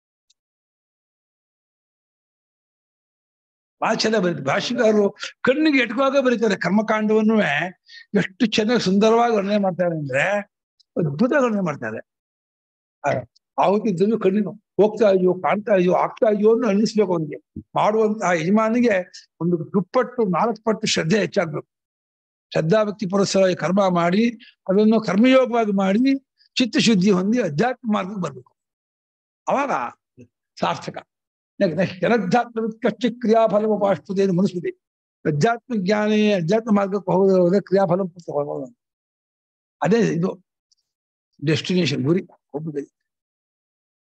ಬಹಳ ಚೆನ್ನಾಗಿ ಬರೀತಾರೆ ಭಾಷಿಕಾರರು ಕಣ್ಣಿಗೆ ಎಟ್ಕುವಾಗ ಬರೀತಾರೆ ಕರ್ಮಕಾಂಡವನ್ನು ಎಷ್ಟು ಚೆನ್ನಾಗಿ ಸುಂದರವಾಗಿ ವರ್ಣನೆ ಮಾಡ್ತಾರೆ ಅಂದ್ರೆ ಅದ್ಭುತ ವರ್ಣನೆ ಮಾಡ್ತಾರೆ ಆ ಆಹುತಿ ದ್ರವ್ಯ ಕಣ್ಣಿಗೆ ಹೋಗ್ತಾ ಇದೆಯೋ ಕಾಣ್ತಾ ಇದೆಯೋ ಆಗ್ತಾ ಇದೆಯೋ ಅಂತ ಅನ್ನಿಸ್ಬೇಕು ಅವನಿಗೆ ಮಾಡುವಂತಹ ಯಜಮಾನಿಗೆ ಒಂದು ದುಪ್ಪಟ್ಟು ನಾಲ್ಕು ಪಟ್ಟು ಶ್ರದ್ಧೆ ಹೆಚ್ಚಾಗ್ಬೇಕು ಶ್ರದ್ಧಾಭಕ್ತಿ ಪುರಸ್ಸರ ಕರ್ಮ ಮಾಡಿ ಅದನ್ನು ಕರ್ಮಯೋಗವಾಗಿ ಮಾಡಿ ಚಿತ್ತಶುದ್ಧಿ ಹೊಂದಿ ಅಧ್ಯಾತ್ಮ ಮಾರ್ಗಕ್ಕೆ ಬರ್ಬೇಕು ಅವಾಗ ಸಾರ್ಥಕ ಜನಧ್ಯಾತ್ಮ ಕ್ರಿಯಾಫಲ ಉಪಾಸ್ತದೆ ಎಂದು ಮನಸ್ಸುದೆ ಅಧ್ಯಾತ್ಮ ಜ್ಞಾನೇ ಅಧ್ಯಾತ್ಮ ಮಾರ್ಗಕ್ಕೆ ಹೋಗೋದ್ರೆ ಕ್ರಿಯಾಫಲ ಹೋಗೋದು ಅದೇ ಇದು ಡೆಸ್ಟಿನೇಷನ್ ಗುರಿ ಒಬ್ಬ